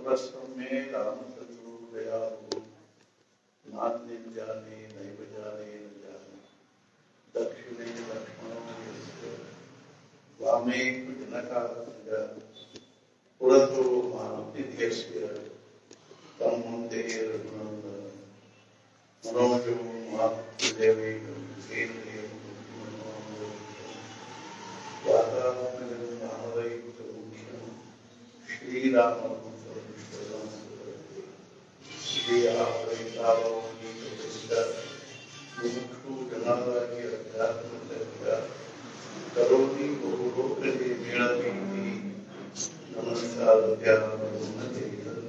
सर्वस्वमे रामचंद्रो दयालु नान्य जाने नैव जाने न जाने दक्षिणे लक्ष्मणो यस्य वामे जनकात्मज पुरतो मारुतिर्यस्य तं वन्दे रघुनन्दनं मनोजो मातृदेवैकं केन्द्रीयं वातावरणं महादैवमुख्यं श्रीरामदूतं श्री आपैतावनीतस्य मुमुक्षु जनादाय अध्यात्मस्य करोति बहुलोकजे मेळवीति नमस्काराध्यात्मते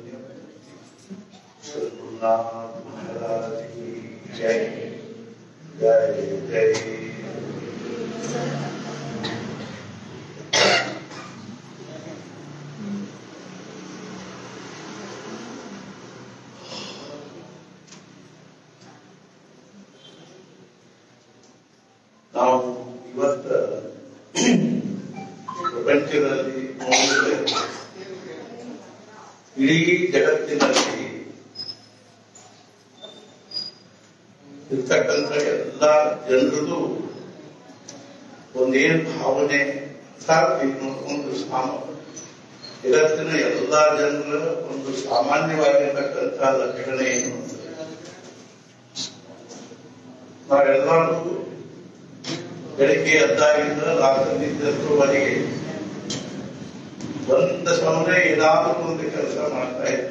सद्गुरुनाथ महाराज की जय जय जय ನಾವು ಇವತ್ತ ಪ್ರಪಂಚದಲ್ಲಿ ನೋಡಿದ್ರೆ ಇಡೀ ಜಗತ್ತಿನಲ್ಲಿ ಇರ್ತಕ್ಕಂಥ ಎಲ್ಲ ಜನರದು ಒಂದೇನು ಭಾವನೆ ಅರ್ಥಾತ್ ಏನು ಒಂದು ಸಾಮ ಜಗತ್ತಿನ ಎಲ್ಲ ಜನರ ಒಂದು ಸಾಮಾನ್ಯವಾಗಿರ್ತಕ್ಕಂಥ ಲಕ್ಷಣ ಏನು ಅಂದ್ರೆ ನಾವೆಲ್ಲರೂ ಬೆಳಿಗ್ಗೆ ಎದ್ದಾಗಿಂದ ರಾತ್ರಿ ನಿದ್ದವರೆಗೆ ಒಂದು ಸಮಯ ಏನಾದರೂ ಒಂದು ಕೆಲಸ ಮಾಡ್ತಾ ಇರ್ತೀವಿ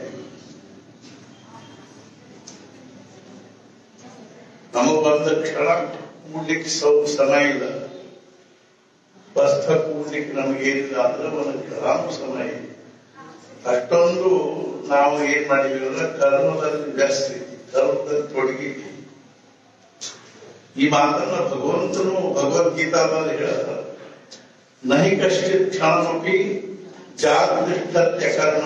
ನಮಗ್ ಬಂದ ಕ್ಷಣ ಕೂಡ್ಲಿಕ್ಕೆ ಸೌ ಸಮಯ ಇಲ್ಲ ಬಸ್ತ ಕೂಡ್ಲಿಕ್ಕೆ ನಮಗೇನಿಲ್ಲ ಅಂದ್ರೆ ಒಂದು ಕ್ಷಣ ಸಮಯ ಇಲ್ಲ ಅಷ್ಟೊಂದು ನಾವು ಏನ್ ಮಾಡಿದೀವಿ ಅಂದ್ರೆ ಕರ್ಮದಲ್ಲಿ ವ್ಯಸ್ತ ಇದ್ದೀವಿ ಕರ್ಮದಲ್ಲಿ ತೊಡಗಿದ್ದೀವಿ ಈ ಮಾತನ್ನ ಭಗವಂತನು ಭಗವದ್ಗೀತಾದಲ್ಲಿ ಹೇಳ್ತಾರೆ ನಹಿ ಕಶ್ಚಿತ್ ಕ್ಷಣಮಪಿ ಜಾಗೃತ್ಯ ಕರ್ಮ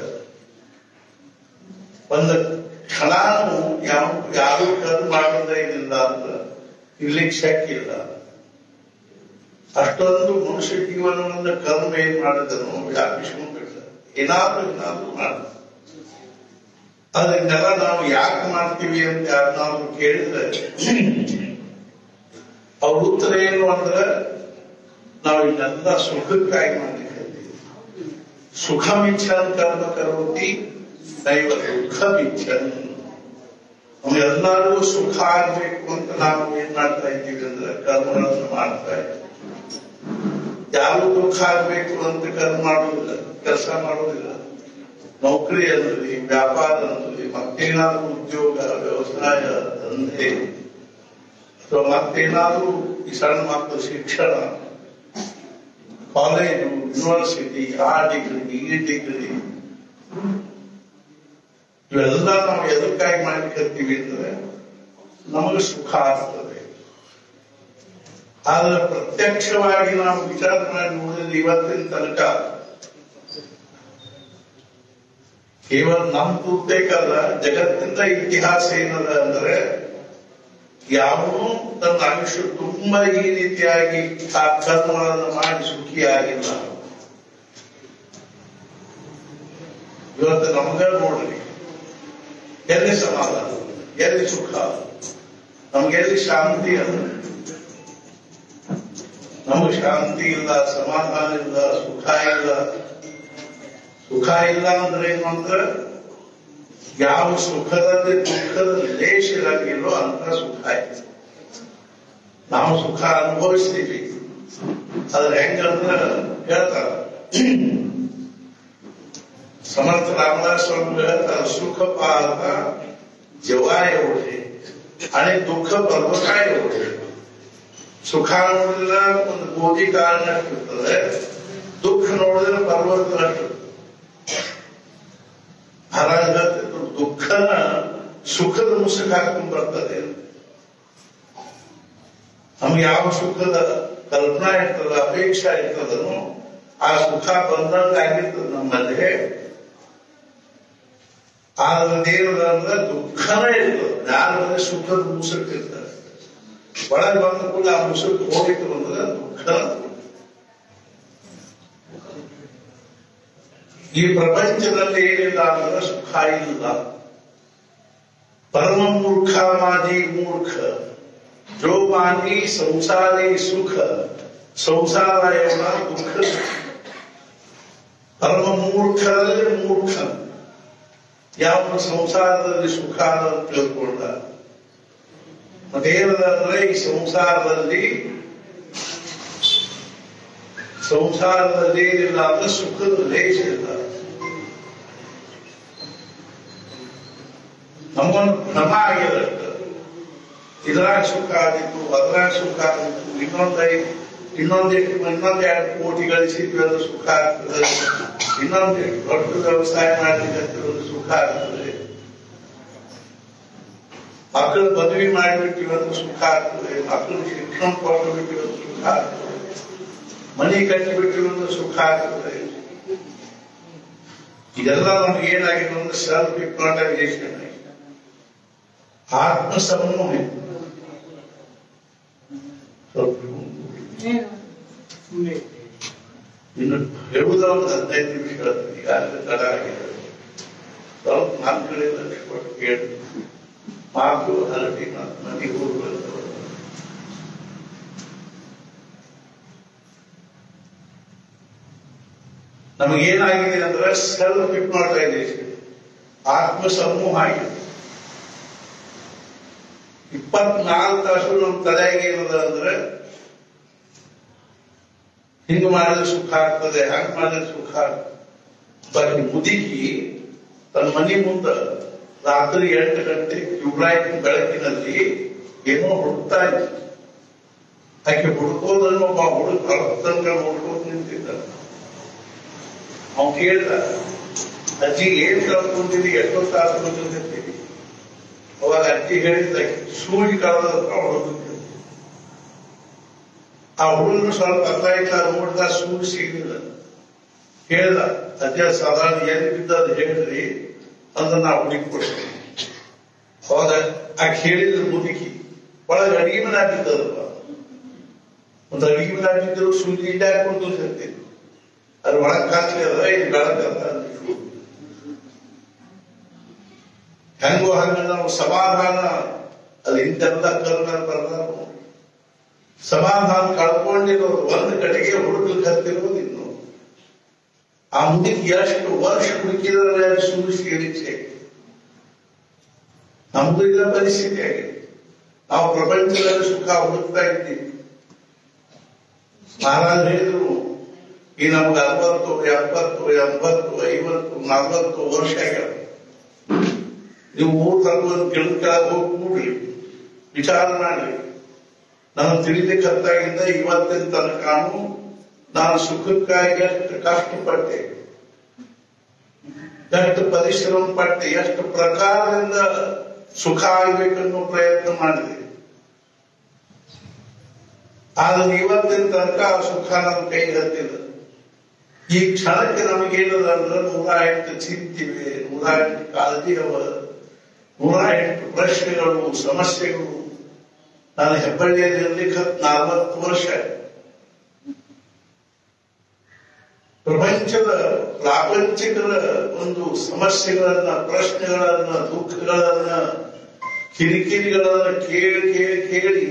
ಒಂದು ಕ್ಷಣನು ಯಾವ ಯಾರು ಕರ್ಮ ಮಾಡೋದೇ ಇಲ್ಲ ಅಂತ ಇರ್ಲಿಕ್ಕೆ ಶಕ್ಯ ಇಲ್ಲ ಅಷ್ಟೊಂದು ಮನುಷ್ಯ ಜೀವನವನ್ನು ಕರ್ಮ ಏನ್ ಮಾಡಿದನು ವ್ಯಾಪಿಸ್ಕೊಂಡ್ಬಿಡ್ತಾರೆ ಏನಾದ್ರೂ ಏನಾದ್ರೂ ಮಾಡ ಅದನ್ನೆಲ್ಲ ನಾವು ಯಾಕೆ ಮಾಡ್ತೀವಿ ಅಂತ ಯಾರನ್ನಾದ್ರೂ ಕೇಳಿದ್ರೆ ಅವ್ರ ಉತ್ತರ ಏನು ಅಂದ್ರೆ ನಾವು ಇದನ್ನೆಲ್ಲ ಸುಖಕ್ಕಾಗಿ ಮಾಡ್ಲಿಕ್ಕೆ ಸುಖ ಮಿಚ್ಛನ್ ಕರ್ಮ ಕರೋತಿ ದೈವ ದುಃಖ ಮಿಚ್ಛನ್ ನಮ್ಗೆಲ್ಲರಿಗೂ ಸುಖ ಆಗ್ಬೇಕು ಅಂತ ನಾವು ಏನ್ ಮಾಡ್ತಾ ಇದ್ದೀವಿ ಅಂದ್ರೆ ಕರ್ಮಗಳನ್ನು ಮಾಡ್ತಾ ಇದ್ದೀವಿ ಯಾರು ದುಃಖ ಆಗ್ಬೇಕು ಅಂತ ಕರ್ಮ ಮಾಡೋದಿಲ್ಲ ಕೆಲಸ ಮಾಡೋದಿಲ್ಲ ನೌಕರಿ ಅನ್ನಲಿ ವ್ಯಾಪಾರ ಅನ್ನಲಿ ಮತ್ತೇನಾದ್ರೂ ಉದ್ಯೋಗ ವ್ಯವಸಾಯ ದಂಧೆ ಅಥವಾ ಮತ್ತೇನಾದ್ರೂ ಈ ಸಣ್ಣ ಮಕ್ಕಳು ಶಿಕ್ಷಣ ಕಾಲೇಜು ಯೂನಿವರ್ಸಿಟಿ ಆ ಡಿಗ್ರಿ ಈ ಡಿಗ್ರಿ ಇವೆಲ್ಲ ನಾವು ಎದಕ್ಕಾಗಿ ಮಾಡ್ಲಿಕ್ಕತ್ತೀವಿ ಅಂದ್ರೆ ನಮಗೆ ಸುಖ ಆಗ್ತದೆ ಆದ್ರೆ ಪ್ರತ್ಯಕ್ಷವಾಗಿ ನಾವು ವಿಚಾರ ಮಾಡಿ ನೋಡಿದ್ರೆ ಇವತ್ತಿನ ತನಕ ಕೇವಲ ನಮ್ ಪೂರ್ತೇಕಲ್ಲ ಜಗತ್ತಿನ ಇತಿಹಾಸ ಏನದ ಅಂದ್ರೆ ಯಾವನು ತನ್ನ ಆಯುಷ್ಯ ತುಂಬಾ ಈ ರೀತಿಯಾಗಿ ಆ ಕರ್ಮಗಳನ್ನು ಮಾಡಿ ಸುಖಿಯಾಗಿಲ್ಲ ಇವತ್ತು ನಮಗ ನೋಡ್ರಿ ಎಲ್ಲಿ ಸಮಾಧಾನ ಎಲ್ಲಿ ಸುಖ ನಮ್ಗೆಲ್ಲಿ ಶಾಂತಿ ಅಂದ್ರೆ ನಮಗೆ ಶಾಂತಿ ಇಲ್ಲ ಸಮಾಧಾನ ಇಲ್ಲ ಸುಖ ಇಲ್ಲ ಸುಖ ಇಲ್ಲ ಅಂದ್ರೆ ಏನು ಅಂದ್ರೆ ಯಾವ ಸುಖದಲ್ಲಿ ದುಃಖದ ಲೇಷ ಇರಂಗಿಲ್ಲೋ ಅಂತ ಸುಖ ಆಯ್ತು ನಾವು ಸುಖ ಅನುಭವಿಸ್ತೀವಿ ಅದ್ರ ಹೆಂಗಂದ್ರ ಹೇಳ್ತಾರ समर्थ रामदास स्वामी ಹೇಳ್ತಾರೆ ಸುಖ ಪಾದ जेव्हा एवढे आणि दुःख पर्वताय एवढे ಸುಖ ನೋಡಿದ್ರೆ ಒಂದು ಗೋಧಿ ಕಾರಣಷ್ಟು ಇರ್ತದೆ ದುಃಖ ನೋಡಿದ್ರೆ ಪರ್ವತದಷ್ಟು ಮಹಾರಾಜ ಹೇಳ್ತಿದ್ರು ದುಃಖನ ಸುಖದ ಮುಸುಕ ಹಾಕೊಂಡು ಬರ್ತದೆ ನಮ್ಗೆ ಯಾವ ಸುಖದ ಕಲ್ಪನಾ ಇರ್ತದ ಅಪೇಕ್ಷೆ ಇರ್ತದನು ಆ ಸುಖ ಬಂದಂಗ ಆಗಿರ್ತದೆ ನಮ್ಮಲ್ಲಿ ಆದ್ರದ್ದೇನು ಅಂದ್ರೆ ದುಃಖನೇ ಇರ್ತದೆ ಯಾರ ಸುಖದ ಮುಸುಕ್ ಇರ್ತದೆ ಒಳಗೆ ಬಂದ ಕೂಡ ಆ ಮುಸುಕ್ ಹೋಗಿತ್ತು ಅಂದ್ರೆ ದುಃಖ ಈ ಪ್ರಪಂಚದಲ್ಲಿ ಏನಿಲ್ಲ ಅಂದ್ರೆ ಸುಖ ಇಲ್ಲ ಪರಮ ಮೂರ್ಖ ಮಾಜಿ ಮೂರ್ಖ ಜೋ ಮಾನಿ ಸಂಸಾರಿ ಸುಖ ಸಂಸಾರ ಎಂಬ ದುಃಖ ಪರಮ ಮೂರ್ಖರಲ್ಲಿ ಮೂರ್ಖ ಯಾವ ಸಂಸಾರದಲ್ಲಿ ಸುಖ ಅಂತ ತಿಳ್ಕೊಂಡ ಮತ್ತೇನದಂದ್ರೆ ಈ ಸಂಸಾರದಲ್ಲಿ ಸಂಸಾರದಲ್ಲಿ ಏನಿಲ್ಲ ಅಂದ್ರೆ ಸುಖದ ಲೇಷ ಇಲ್ಲ ನಮ್ಮನ್ನು ಭ್ರಮ ಆಗಿರತ್ತ ಇದ್ರಾಗ ಸುಖ ಆಗಿತ್ತು ಅದ್ರಾಗ ಸುಖ ಆಗಿತ್ತು ಇನ್ನೊಂದೈ ಇನ್ನೊಂದೆಷ್ಟು ಇನ್ನೊಂದ್ ಎರಡು ಕೋಟಿ ಗಳಿಸಿದ್ವಿ ಅಂದ್ರೆ ಸುಖ ಆಗ್ತದೆ ಇನ್ನೊಂದು ದೊಡ್ಡ ವ್ಯವಸಾಯ ಮಾಡ್ಲಿಕ್ಕೆ ಅಂದ್ರೆ ಸುಖ ಆಗ್ತದೆ ಮಕ್ಕಳು ಮದುವೆ ಮಾಡಿಬಿಟ್ಟಿವಿ ಅಂದ್ರೆ ಸುಖ ಆಗ್ತದೆ ಮಕ್ಕಳು ಶಿಕ್ಷಣ ಕೊಟ್ಟು ಬಿಟ್ಟಿವಿ ಅಂದ್ರೆ ಸುಖ ಆಗ್ತದೆ ಮನೆ ಕಟ್ಟಿಬಿಟ್ಟಿವಿ ಅಂದ್ರೆ ಸುಖ ಆಗ್ತದೆ ಇದೆಲ್ಲ ನಮ್ಗೆ ಏನಾಗಿದೆ ಅಂದ್ರೆ ಸೆಲ್ಫ್ ಹಿಪ್ನಾಟೈಸೇಷನ್ ಆತ್ಮ ಸಮೂಹ ಸ್ವಲ್ಪ ಇನ್ನು ಹೇಳುವುದ ಒಂದು ಹದಿನೈದು ನಿಮಿಷ ಹೇಳ್ತೀನಿ ಈಗಾಗಲೇ ತಡ ಆಗಿದೆ ಸ್ವಲ್ಪ ನಾಲ್ಕು ಕಡೆ ಲಕ್ಷ ಕೊಟ್ಟು ಕೇಳಿ ಮಾತು ಹರಟಿ ಮತ್ತು ಮನೆಗೆ ಹೋಗುವಂತ ನಮಗೇನಾಗಿದೆ ಅಂದ್ರೆ ಸೆಲ್ಫ್ ಹಿಪ್ನಾಟೈಸೇಷನ್ ಆತ್ಮ ಸಮೂಹ ಆಗಿದೆ ಇಪ್ಪತ್ನಾಲ್ಕು ತಾಸು ನಮ್ಮ ತಲೆಗೆ ಏನದ ಅಂದ್ರೆ ಹಿಂಗ್ ಮಾಡಿದ್ರೆ ಸುಖ ಆಗ್ತದೆ ಹಂಗ್ ಮಾಡಿದ್ರೆ ಸುಖ ಆಗ್ತದೆ ಬಟ್ ಮುದುಕಿ ತನ್ನ ಮನೆ ಮುಂದ ರಾತ್ರಿ ಎಂಟು ಗಂಟೆ ಟ್ಯೂಬ್ಲೈಟ್ ಬೆಳಕಿನಲ್ಲಿ ಏನೋ ಹುಡುಕ್ತಾ ಇತ್ತು ಆಕೆ ಹುಡುಕೋದನ್ನು ಒಬ್ಬ ಹುಡುಗ ತನಕ ಹುಡ್ಕೋದ್ ನಿಂತಿದ್ದ ಅವ್ನು ಕೇಳ್ದ ಅಜ್ಜಿ ಏನ್ ಕಳ್ಕೊಂತೀನಿ ಎಷ್ಟೊತ್ತಾದ್ರು ಬಂದಿರ್ತೀವಿ ಅವಾಗ ಅಜ್ಜಿ ಹೇಳಿದ್ದ ಸೂಜಿ ಕಳೆದ ಹುಡುಗ ಆ ಹುಡುಗನು ಸ್ವಲ್ಪ ಅರ್ಥ ಆಯ್ತಾ ನೋಡ್ದ ಸೂಜಿ ಸಿಗಲಿಲ್ಲ ಹೇಳ್ದ ಅಜ್ಜ ಸಾಧಾರಣ ಎಲ್ಲಿ ಬಿದ್ದದ ಹೇಳ್ರಿ ಅದನ್ನ ನಾ ಹುಡುಕಿ ಕೊಡ್ತೀನಿ ಅವಾಗ ಆಕೆ ಹೇಳಿದ್ರು ಮುದುಕಿ ಒಳಗೆ ಅಡಿಗೆ ಮನೆ ಬಿದ್ದದಪ್ಪ ಒಂದು ಅಡಿಗೆ ಮನೆ ಬಿದ್ದರು ಸೂಜಿ ಹಿಂಡೆ ಹಾಕೊಂಡು ಇರ್ತೀನಿ ಅದು ಒಳಗೆ ಕಾಸ್ಲಿ ಅದ ಇದು ಬೆಳಕದ ಅಂದ್ರು. ಹೆಂಗೋ ಹಂಗ ನಾವು ಸಮಾಧಾನ ಅದು ಇಂತೆಲ್ಲ ಕರ್ನ ಬರ್ದಾರ ಸಮಾಧಾನ ಕಳ್ಕೊಂಡಿರೋದು ಒಂದು ಕಡೆಗೆ ಹುಡುಗಕ್ಕೆ ಹತ್ತಿರೋದು ಇನ್ನು ಆ ಮುದುಕಿ ಎಷ್ಟು ವರ್ಷ ಹುಡುಕಿದ್ರೆ ಸುಳ್ಳು ಸೇರಿಸೆ ನಮ್ದು ಇಲ್ಲ ಪರಿಸ್ಥಿತಿ ಆಗಿದೆ ನಾವು ಪ್ರಪಂಚದಲ್ಲಿ ಸುಖ ಹುಡುಕ್ತಾ ಇದ್ದೀವಿ ಮಹಾರಾಜ್ ಹೇಳಿದ್ರು ಈ ನಮ್ಗೆ ಅರವತ್ತು ಎಪ್ಪತ್ತು ಎಂಬತ್ತು ಐವತ್ತು ನಲವತ್ತು ವರ್ಷ ಆಗ್ಯಾವ ನೀವು ಮೂರು ತಗೊಂಡು ಗಿಡದ ಕೆಳಗೆ ಹೋಗಿ ಕೂಡ್ರಿ ವಿಚಾರ ಮಾಡ್ರಿ ನಾನು ತಿಳಿಲಿಕ್ಕೆ ಹತ್ತಾಗಿಂದ ಇವತ್ತಿನ ತನಕನು ನಾನು ಸುಖಕ್ಕಾಗಿ ಎಷ್ಟು ಕಷ್ಟಪಟ್ಟೆ ಎಷ್ಟು ಪರಿಶ್ರಮ ಪಟ್ಟೆ ಎಷ್ಟು ಪ್ರಕಾರದಿಂದ ಸುಖ ಆಗ್ಬೇಕನ್ನೋ ಪ್ರಯತ್ನ ಮಾಡಿದೆ ಆದ್ರೆ ಇವತ್ತಿನ ತನಕ ಆ ಸುಖ ನನ್ನ ಕೈಗೆ ಹತ್ತಿಲ್ಲ ಈ ಕ್ಷಣಕ್ಕೆ ನಮಗೇನದ ಅಂದ್ರೆ ನೂರ ಎಂಟು ಚಿಂತಿವೆ ನೂರ ಎಂಟು ಕಾಳಜಿ ಅವ ನೂರ ಎಂಟು ಪ್ರಶ್ನೆಗಳು ಸಮಸ್ಯೆಗಳು ನಾನು ಹೆಬ್ಬಳ್ಳಿಯಲ್ಲಿ ಇರ್ಲಿಕ್ಕೆ ನಲವತ್ತು ವರ್ಷ ಪ್ರಪಂಚದ ಪ್ರಾಪಂಚಿಕರ ಒಂದು ಸಮಸ್ಯೆಗಳನ್ನ ಪ್ರಶ್ನೆಗಳನ್ನ ದುಃಖಗಳನ್ನ ಕಿರಿಕಿರಿಗಳನ್ನ ಕೇಳಿ ಕೇಳಿ ಕೇಳಿ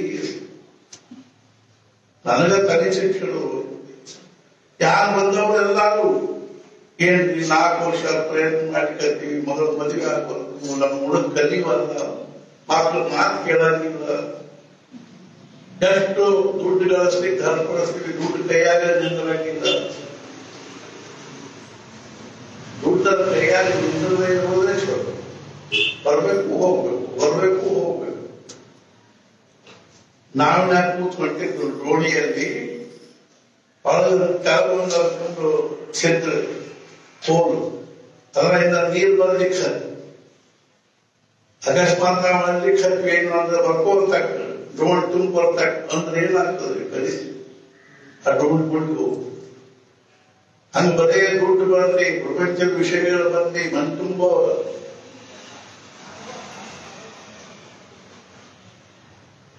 ನನಗ ತಲೆ ಶಿಕ್ಷಣರು ಯಾರು ಬಂದವರೆಲ್ಲರೂ ಏನ್ ಈ ನಾಲ್ಕು ವರ್ಷ ಪ್ರಯತ್ನ ಮಾಡ್ಕೊತೀವಿ ಮಗಳ ಮದುವೆ ಆಗ್ಬಾರ್ದು ನಮ್ಮ ಹುಡುಗ ಕಲಿವಲ್ಲ ಮಕ್ಕಳು ಮಾತು ಕೇಳಂಗಿಲ್ಲ ಎಷ್ಟು ದುಡ್ಡು ಗಳಿಸ್ಲಿಕ್ಕೆ ಹರ್ಪಡಿಸ್ತೀವಿ ದುಡ್ಡು ಕೈಯಾಗ ನಿಂದಿರಂಗಿಲ್ಲ ದುಡ್ಡನ್ನು ಕೈಯಾಗ ನಿಂದಿರದೇ ಇರೋದೇ ಸ್ವಲ್ಪ ಬರ್ಬೇಕು ಹೋಗ್ಬೇಕು ಬರ್ಬೇಕು ಹೋಗ್ಬೇಕು ನಾವು ಯಾಕೆ ಕೂತ್ಕೊಂಡಿದ್ದು ರೋಡಿಯಲ್ಲಿ ಒಳಗೆ ಕೆಳಗೊಂದು ಒಂದು ಛಿದ್ರ ಹೋಲು ಅದರಿಂದ ನೀರು ಬರ್ಲಿಕ್ಕೆ ಅಕಸ್ಮಾತ್ ನಾವು ಅನ್ಲಿಕ್ಕೆ ಹತ್ವಿ ಏನು ಅಂದ್ರೆ ಬರ್ಕೋತಕ್ಕ ಡ್ರೋಣ್ ತುಂಬ ಬರ್ತಕ್ಕ ಅಂದ್ರೆ ಏನಾಗ್ತದೆ ಪರಿಸ್ಥಿತಿ ಆ ಡ್ರೋಣ್ ಬಿಟ್ಟು ಹಂಗ ಬರೇ ದುಡ್ಡು ಬಂದ್ರಿ ಪ್ರಪಂಚದ ವಿಷಯಗಳು ಬಂದ್ರಿ ಮನ್ ತುಂಬ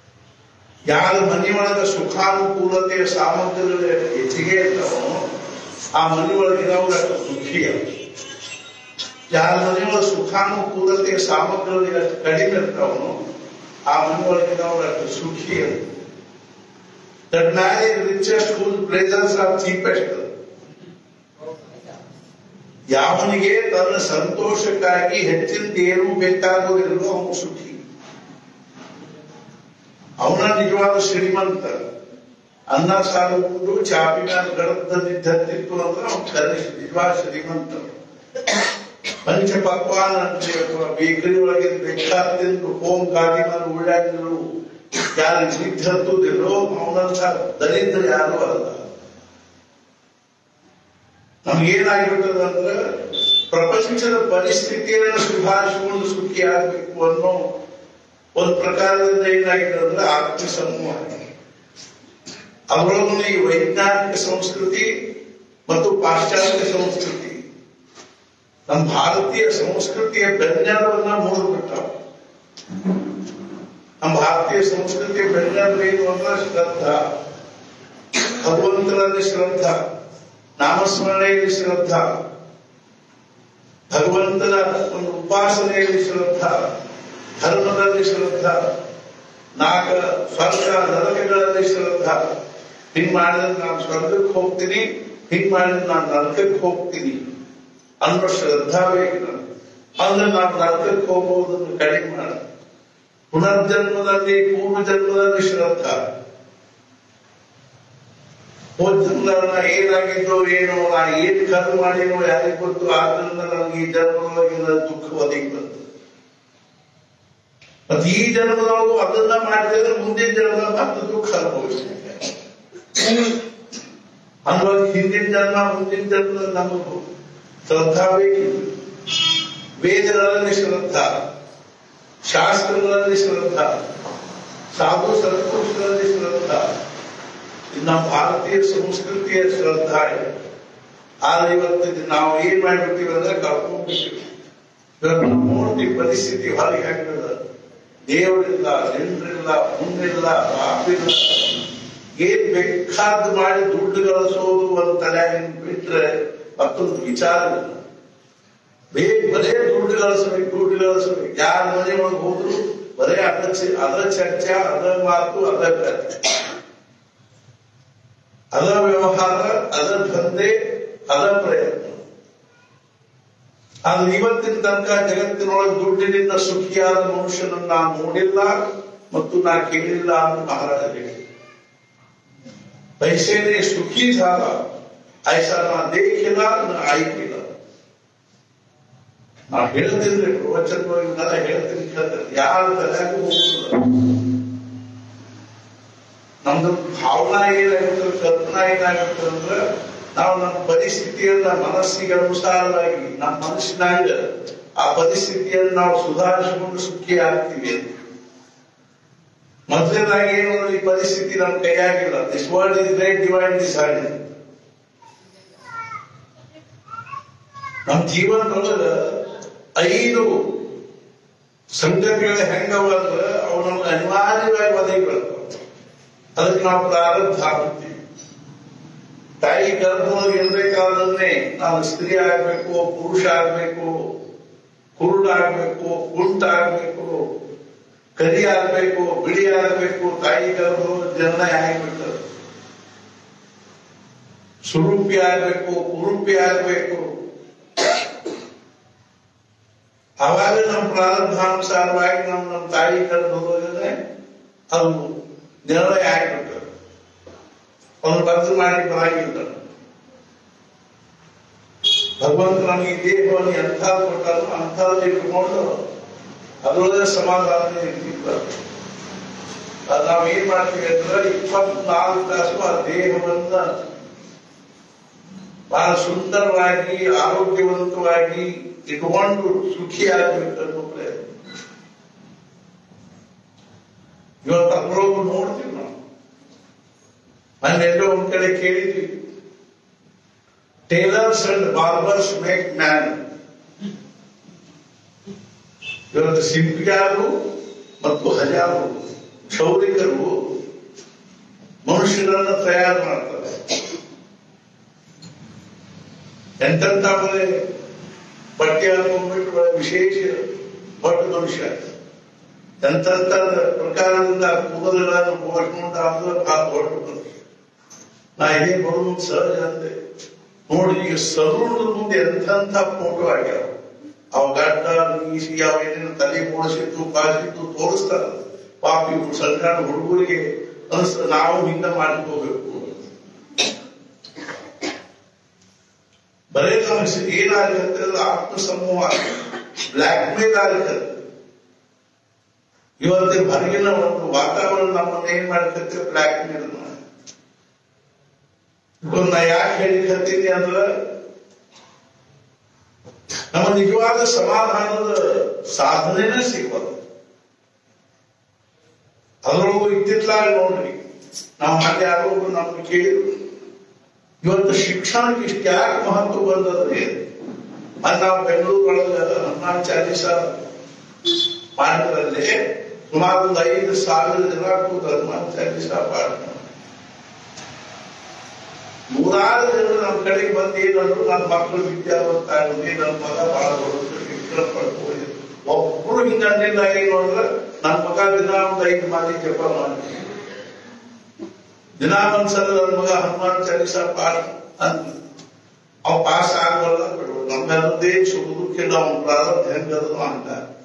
ಯಾರ ಮನೆಯೊಳಗ ಸುಖಾನುಕೂಲತೆಯ ಸಾಮಗ್ರಿಗಳು ಹೆಚ್ಚಿಗೆ ಇರ್ತಾವೋ ಆ ಮನೆಯೊಳಗಿನವ್ರು ಅಷ್ಟು ಸುಖಿ ಅಲ್ಲ ಯಾರ ಮನೆಯೊಳಗೆ ಸುಖಾನುಕೂಲತೆ ಸಾಮಗ್ರಿಗಳಿಗೆ ಅಷ್ಟು ಕಡಿಮೆ ಇರ್ತಾವನು ಆ ಮನೆಯೊಳಗಿನವ್ರು ಅಷ್ಟು ಸುಖಿ ಅಲ್ಲ that man is richest whose pleasures are cheapest ಯಾವನಿಗೆ ತನ್ನ ಸಂತೋಷಕ್ಕಾಗಿ ಹೆಚ್ಚಿನ ಏನು ಬೇಕಾಗೋದಿಲ್ಲವೋ ಅವನು ಸುಖಿ ಅವನ ನಿಜವಾದ ಶ್ರೀಮಂತ ಅನ್ನ ಸಾರು ಉಂಡು ಚಾಪಿ ಮೇಲೆ ಗಡದ ನಿದ್ದತ್ತಿತ್ತು ಅಂದ್ರೆ ಅವನು ಕರೆ ನಿಜವಾದ ಶ್ರೀಮಂತ ಪಂಚ ಪಕ್ವಾನ ಬೇಕರಿ ಒಳಗೆ ಬೇಕಾದ್ದಿಂದ ಹೋಮ್ ಗಾಡಿ ಮೇಲೆ ಉಳ್ಳಾಗಿದ್ರು ಯಾರು ನಿದ್ದತ್ತುದಿಲ್ಲೋ ಅವನಂತ ದರಿದ್ರ ಯಾರು ಅಲ್ಲ ನಮ್ಗೇನಾಗಿರ್ತದೆ ಅಂದ್ರೆ ಪ್ರಪಂಚದ ಪರಿಸ್ಥಿತಿಯನ್ನು ಸುಧಾರಿಸಿಕೊಂಡು ಸುಖಿ ಆಗ್ಬೇಕು ಅನ್ನೋ ಒಂದು ಪ್ರಕಾರದಿಂದ ಏನಾಗಿದೆ ಅಂದ್ರೆ ಆತ್ಮ ಸಮೂಹ ಅವರೊಳಗೂ ಈ ವೈಜ್ಞಾನಿಕ ಸಂಸ್ಕೃತಿ ಮತ್ತು ಪಾಶ್ಚಾತ್ಯ ಸಂಸ್ಕೃತಿ ನಮ್ಮ ಭಾರತೀಯ ಸಂಸ್ಕೃತಿಯ ಬೆನ್ನೆಲುಬನ್ನ ಮುರಿದ್ಬಿಟ್ಟಾವ ನಮ್ಮ ಭಾರತೀಯ ಸಂಸ್ಕೃತಿಯ ಬೆನ್ನೆಲುಬು ಏನು ಅಂದ್ರೆ ಶ್ರದ್ಧಾ ಭಗವಂತನಲ್ಲಿ ಶ್ರದ್ಧಾ ನಾಮಸ್ಮರಣೆಯಲ್ಲಿ ಶ್ರದ್ಧಾ ಭಗವಂತನ ಒಂದು ಉಪಾಸನೆಯಲ್ಲಿ ಶ್ರದ್ಧಾ ಧರ್ಮದಲ್ಲಿ ಶ್ರದ್ಧಾ ನಾಗ ಸ್ವರ್ಗ ನರಕಗಳಲ್ಲಿ ಶ್ರದ್ಧಾ ಹಿಂಗ್ ಮಾಡಿದ್ರೆ ನಾನು ಸ್ವರ್ಗಕ್ಕೆ ಹೋಗ್ತೀನಿ ಹಿಂಗ್ ಮಾಡಿದ್ರೆ ನಾನು ನರಕಕ್ಕೆ ಹೋಗ್ತೀನಿ ಅನ್ನೋ ಶ್ರದ್ಧಾ ಬೇಕು ನನಗೆ ಅಂದ್ರೆ ನಾನು ನರಕಕ್ಕೆ ಹೋಗುವುದನ್ನು ಕಡಿಮೆ ಮಾಡ ಪುನರ್ಜನ್ಮದಲ್ಲಿ ಪೂರ್ವ ಜನ್ಮದಲ್ಲಿ ಶ್ರದ್ಧಾ ಹೋದ್ರಿಂದ ನಾ ಏನಾಗಿದ್ದೋ ಏನೋ ನಾ ಏನ್ ಕರ್ಮ ಮಾಡೇನೋ ಯಾರಿಗೆ ಗೊತ್ತು ಆದ್ರಿಂದ ನನಗೆ ಈ ಜನ್ಮದೊಳಗಿನ ದುಃಖ ಒದಗಿ ಬಂತು ಮತ್ತೆ ಈ ಜನ್ಮದೊಳಗೂ ಅದನ್ನ ಮಾಡಿದ್ರೆ ಮುಂದಿನ ಜನ್ಮ ಮತ್ತೆ ದುಃಖ ಅನುಭವಿಸ್ಬೇಕು ಅನ್ನೋದು ಹಿಂದಿನ ಜನ್ಮ ಮುಂದಿನ ಜನ್ಮದಲ್ಲಿ ನಮಗೂ ಶ್ರದ್ಧಾ ಬೇಕಿತ್ತು ವೇದಗಳಲ್ಲಿ ಶ್ರದ್ಧಾ ಶಾಸ್ತ್ರಗಳಲ್ಲಿ ಶ್ರದ್ಧಾ ಸಾಧು ಸಂತೋಷಗಳಲ್ಲಿ ಶ್ರದ್ಧಾ ಇದು ನಮ್ಮ ಭಾರತೀಯ ಸಂಸ್ಕೃತಿಯ ಶ್ರದ್ಧಾ ಇದೆ ಆದ್ರೆ ಇವತ್ತು ಇದು ನಾವು ಏನ್ ಮಾಡ್ಬಿಡ್ತೀವಿ ಅಂದ್ರೆ ಕಳ್ಕೊಂಡ್ಬಿಡ್ತೀವಿ ಇವತ್ತು ನಾವು ನೋಡ್ತೀವಿ ಪರಿಸ್ಥಿತಿ ಹೊರಗೆ ಹಾಕಿದ ದೇವರಿಲ್ಲ ಜನರಿಲ್ಲ ಮುಂದಿಲ್ಲ ಪಾಪಿಲ್ಲ ಏನ್ ಬೇಕಾದ್ ಮಾಡಿ ದುಡ್ಡು ಗಳಿಸೋದು ಒಂದು ತಲೆಯಾಗಿನ ಬಿಟ್ರೆ ಮತ್ತೊಂದು ವಿಚಾರ ಇಲ್ಲ ಬೇಗ ಬರೇ ದುಡ್ಡು ಗಳಿಸ್ಬೇಕು ದುಡ್ಡು ಗಳಿಸ್ಬೇಕು ಯಾರ ಮನೆ ಒಳಗೆ ಹೋದ್ರು ಬರೇ ಅದ ಚಿ- ಅದ ಚರ್ಚೆ ಅದ ಮಾತು ಅದ ಕಥೆ ಅದ ವ್ಯವಹಾರ ಅದ ದಂಧೆ ಅದ ಪ್ರಯತ್ನ ಆದ್ರೆ ಇವತ್ತಿನ ತನಕ ಜಗತ್ತಿನೊಳಗೆ ದುಡ್ಡಿನಿಂದ ಸುಖಿಯಾದ ಮನುಷ್ಯನನ್ನು ನಾನು ನೋಡಿಲ್ಲ ಮತ್ತು ನಾ ಕೇಳಿಲ್ಲ ಅಂತ ಮಹಾರಾಜ ಹೇಳಿ पैसे ने सुखी झाला ऐसा ना देखिಲ್ಲ ನಾ ಆಯ್ಕಿಲ್ಲ ನಾ ಹೇಳ್ತೀನಿ ಪ್ರವಚನವಾಗಿನೆಲ್ಲ ಹೇಳ್ತೀನಿ ಕೇಳ್ತೀನಿ ಯಾರ ತಲೆಯಾಗೂ ಹೋಗುದಿಲ್ಲ ನಮ್ದು ಭಾವನಾ ಏನಾಗುತ್ತೆ ಕಲ್ಪನಾ ಏನಾಗುತ್ತೆ ಅಂದ್ರೆ ನಾವು ನಮ್ಮ ಪರಿಸ್ಥಿತಿಯನ್ನ ಮನಸ್ಸಿಗೆ ಅನುಸಾರವಾಗಿ ನಮ್ಮ ಮನಸ್ಸಿನಾಗ ಆ ಪರಿಸ್ಥಿತಿಯನ್ನು ನಾವು ಸುಧಾರಿಸಿಕೊಂಡು ಸುಖಿ ಆಗ್ತೀವಿ ಅಂತ ಮೊದಲನೇದಾಗಿ ಏನು ಅಂದ್ರೆ ಈ ಪರಿಸ್ಥಿತಿ ನಮ್ಮ ಕೈಯಾಗಿಲ್ಲ this world is great divine this hand ನಮ್ಮ ಜೀವನದೊಳಗ ಐದು ಸಂಗತಿಗಳು ಹೆಂಗವ ಅಂದ್ರೆ ಅವು ನಮ್ಗೆ ಅನಿವಾರ್ಯವಾಗಿ ಒದಗಿ ಬರ್ತಾವ ಅದಕ್ಕೆ ನಾವು ಪ್ರಾರಬ್ಧ ಆಗ್ತೀವಿ ತಾಯಿ ಗರ್ಭದೊಳಗೆ ಇರ್ಬೇಕಾದ್ರೆ ನಾವು ಸ್ತ್ರೀ ಆಗ್ಬೇಕು ಪುರುಷ ಆಗ್ಬೇಕು ಕುರುಡಾಗ್ಬೇಕು ಕುಂಟಾಗ್ಬೇಕು ಕರಿ ಆಗ್ಬೇಕು ಬಿಳಿ ಆಗ್ಬೇಕು ತಾಯಿ ಗರ್ಭದೊಳಗೆ ಜನನ ಆಗ್ಬೇಕು ಸುರೂಪಿ ಆಗ್ಬೇಕು ಕುರೂಪಿ ಆಗ್ಬೇಕು ಅವಾಗ ನಮ್ಮ ಪ್ರಾರಂಭಾನುಸಾರವಾಗಿ ನಾವು ನಮ್ಮ ತಾಯಿ ಗರ್ಭದೊಳಗನೆ ಅದು ನಿರ್ಣಯ ಆಗ್ಬಿಟ್ಟು ಅವನು ಬದಲು ಮಾಡಿ ಬರಾಗಿಲ್ಲ ಭಗವಂತ ನಮಗೆ ಈ ದೇಹವನ್ನು ಎಂಥ ಕೊಟ್ಟರು ಅಂಥದ್ದು ಇಟ್ಕೊಂಡು ಅದರೊಳಗೆ ಸಮಾಧಾನ ಇರ್ತಿಲ್ಲ ಅದು ನಾವು ಏನ್ ಮಾಡ್ತೀವಿ ಅಂದ್ರೆ ಇಪ್ಪತ್ನಾಲ್ಕು ತಾಸು ಆ ದೇಹವನ್ನ ಬಹಳ ಸುಂದರವಾಗಿ ಆರೋಗ್ಯವಂತವಾಗಿ ಇಟ್ಕೊಂಡು ಸುಖಿಯಾಗಬೇಕು ಅನ್ನೋ ಪ್ರಯತ್ನ ಇವತ್ತು ಅದ್ರೊಳಗೂ ನೋಡ್ತೀವಿ ನಾವು ಮೊನ್ನೆಲ್ಲೋ ಒಂದ್ ಕಡೆ ಕೇಳಿದ್ವಿ tailors and barbers make man ಇವತ್ತು ಶಿಲ್ಪಿಗಾರರು ಮತ್ತು ಹಜಾರು ಕ್ಷೌರಿಕರು ಮನುಷ್ಯರನ್ನ ತಯಾರು ಮಾಡ್ತಾರೆ ಎಂತೆಂತ ಬರೀ ಬಟ್ಟೆ ಹಾಕೊಂಡ್ಬಿಟ್ಟು ಒಳ್ಳೆ ವಿಶೇಷ ದೊಡ್ಡ ಮನುಷ್ಯ ಎಂತೆಂತ ಪ್ರಕಾರದಿಂದ ಕೂದಲುಗಳನ್ನು ಬೋಳ್ಕೊಂಡು ಅಂದ್ರೆ ಬಹಳ ದೊಡ್ಡ ಮನುಷ್ಯ ನಾ ಇದೇ ಬರೋದು ಸಹಜ ಅಂದೆ ನೋಡಿ ಈಗ ಸರುಣದ ಮುಂದೆ ಎಂತೆಂಥ ಫೋಟೋ ಆಗ್ಯಾವ ಅವ ಗಡ್ಡ ಮೀಸಿ ಅವ ಏನೇನು ತಲೆ ಬೋಳಿಸಿದ್ದು ಕಾಸಿದ್ದು ತೋರಿಸ್ತಾರ ಪಾಪ ಇವ್ರು ಸಣ್ಣ ಹುಡುಗರಿಗೆ ಅನಿಸ್ತ ನಾವು ಹಿಂಗ ಮಾಡ್ಕೋಬೇಕು ಬರೇ ನಮಗೆ ಏನಾಗುತ್ತೆ ಅಂದ್ರೆ ಆತ್ಮಸಮೂಹ ಬ್ಲ್ಯಾಕ್ ಮೇಲ್ ಆಗುತ್ತೆ ಇವತ್ತೇ ಹೊರಗಿನ ಒಂದು ವಾತಾವರಣ ನಮ್ಮನ್ನ ಏನ್ ಮಾಡ್ತೈತೆ ಬ್ಲ್ಯಾಕ್ ಮೇಲ್ ನಾ ಯಾಕೆ ಹೇಳಿಕತ್ತೀನಿ ಅಂದ್ರ ನಮ್ಮ ನಿಜವಾದ ಸಮಾಧಾನದ ಸಾಧನೆನೇ ಸಿಗೋದು ಅದರೊಳಗೂ ಇತ್ತಿತ್ಲಾಗ ನೋಡ್ರಿ ನಾವು ಹಾಗೆ ಯಾರೋ ನಮ್ಗೆ ಕೇಳಿದ್ರು ಇವತ್ತು ಶಿಕ್ಷಣಕ್ಕೆ ಇಷ್ಟು ಯಾಕೆ ಮಹತ್ವ ಬಂದದ್ರೆ ಮತ್ತೆ ನಾವು ಬೆಂಗಳೂರೊಳಗ ಹನುಮಾನ್ ಚಾಲೀಸ ಪಾಠದಲ್ಲಿ ಸುಮಾರು ಒಂದು ಐದು ಸಾವಿರ ಜನ ಕೂತು ಹನುಮಾನ್ ಚಾಲೀಸ ಪಾಠ ನೂರಾರು ಜನರು ನಮ್ಮ ಕಡೆಗೆ ಬಂದು ಏನಂದ್ರು ನನ್ನ ಮಕ್ಕಳು ವಿದ್ಯಾವಂತ ಆಗಲಿ ನನ್ನ ಮಗ ಬಹಳ ದೊಡ್ಡ ಶಿಕ್ಷಣ ಪಡ್ಕೊಳ್ಳಿ ಒಬ್ರು ಹಿಂಗ ಅಂದಿಲ್ಲ ಏನು ಅಂದ್ರೆ ನನ್ನ ಮಗ ದಿನ ಒಂದು ಐದು ಮಾತಿ ಜಪ ಮಾಡಿ ದಿನ ಒಂದ್ಸಲ ನನ್ನ ಮಗ ಹನುಮಾನ್ ಚಾಲೀಸ ಪಾಠ ಅಂತ ಅವ್ ಪಾಸ್ ಆಗಲ್ಲ ಬಿಡು ನಮ್ಮೆಲ್ಲದೇ ಸುಖ ದುಃಖ ನಾವು ಪ್ರಾರಂಭ ಹೆಂಗದು ಅಂತ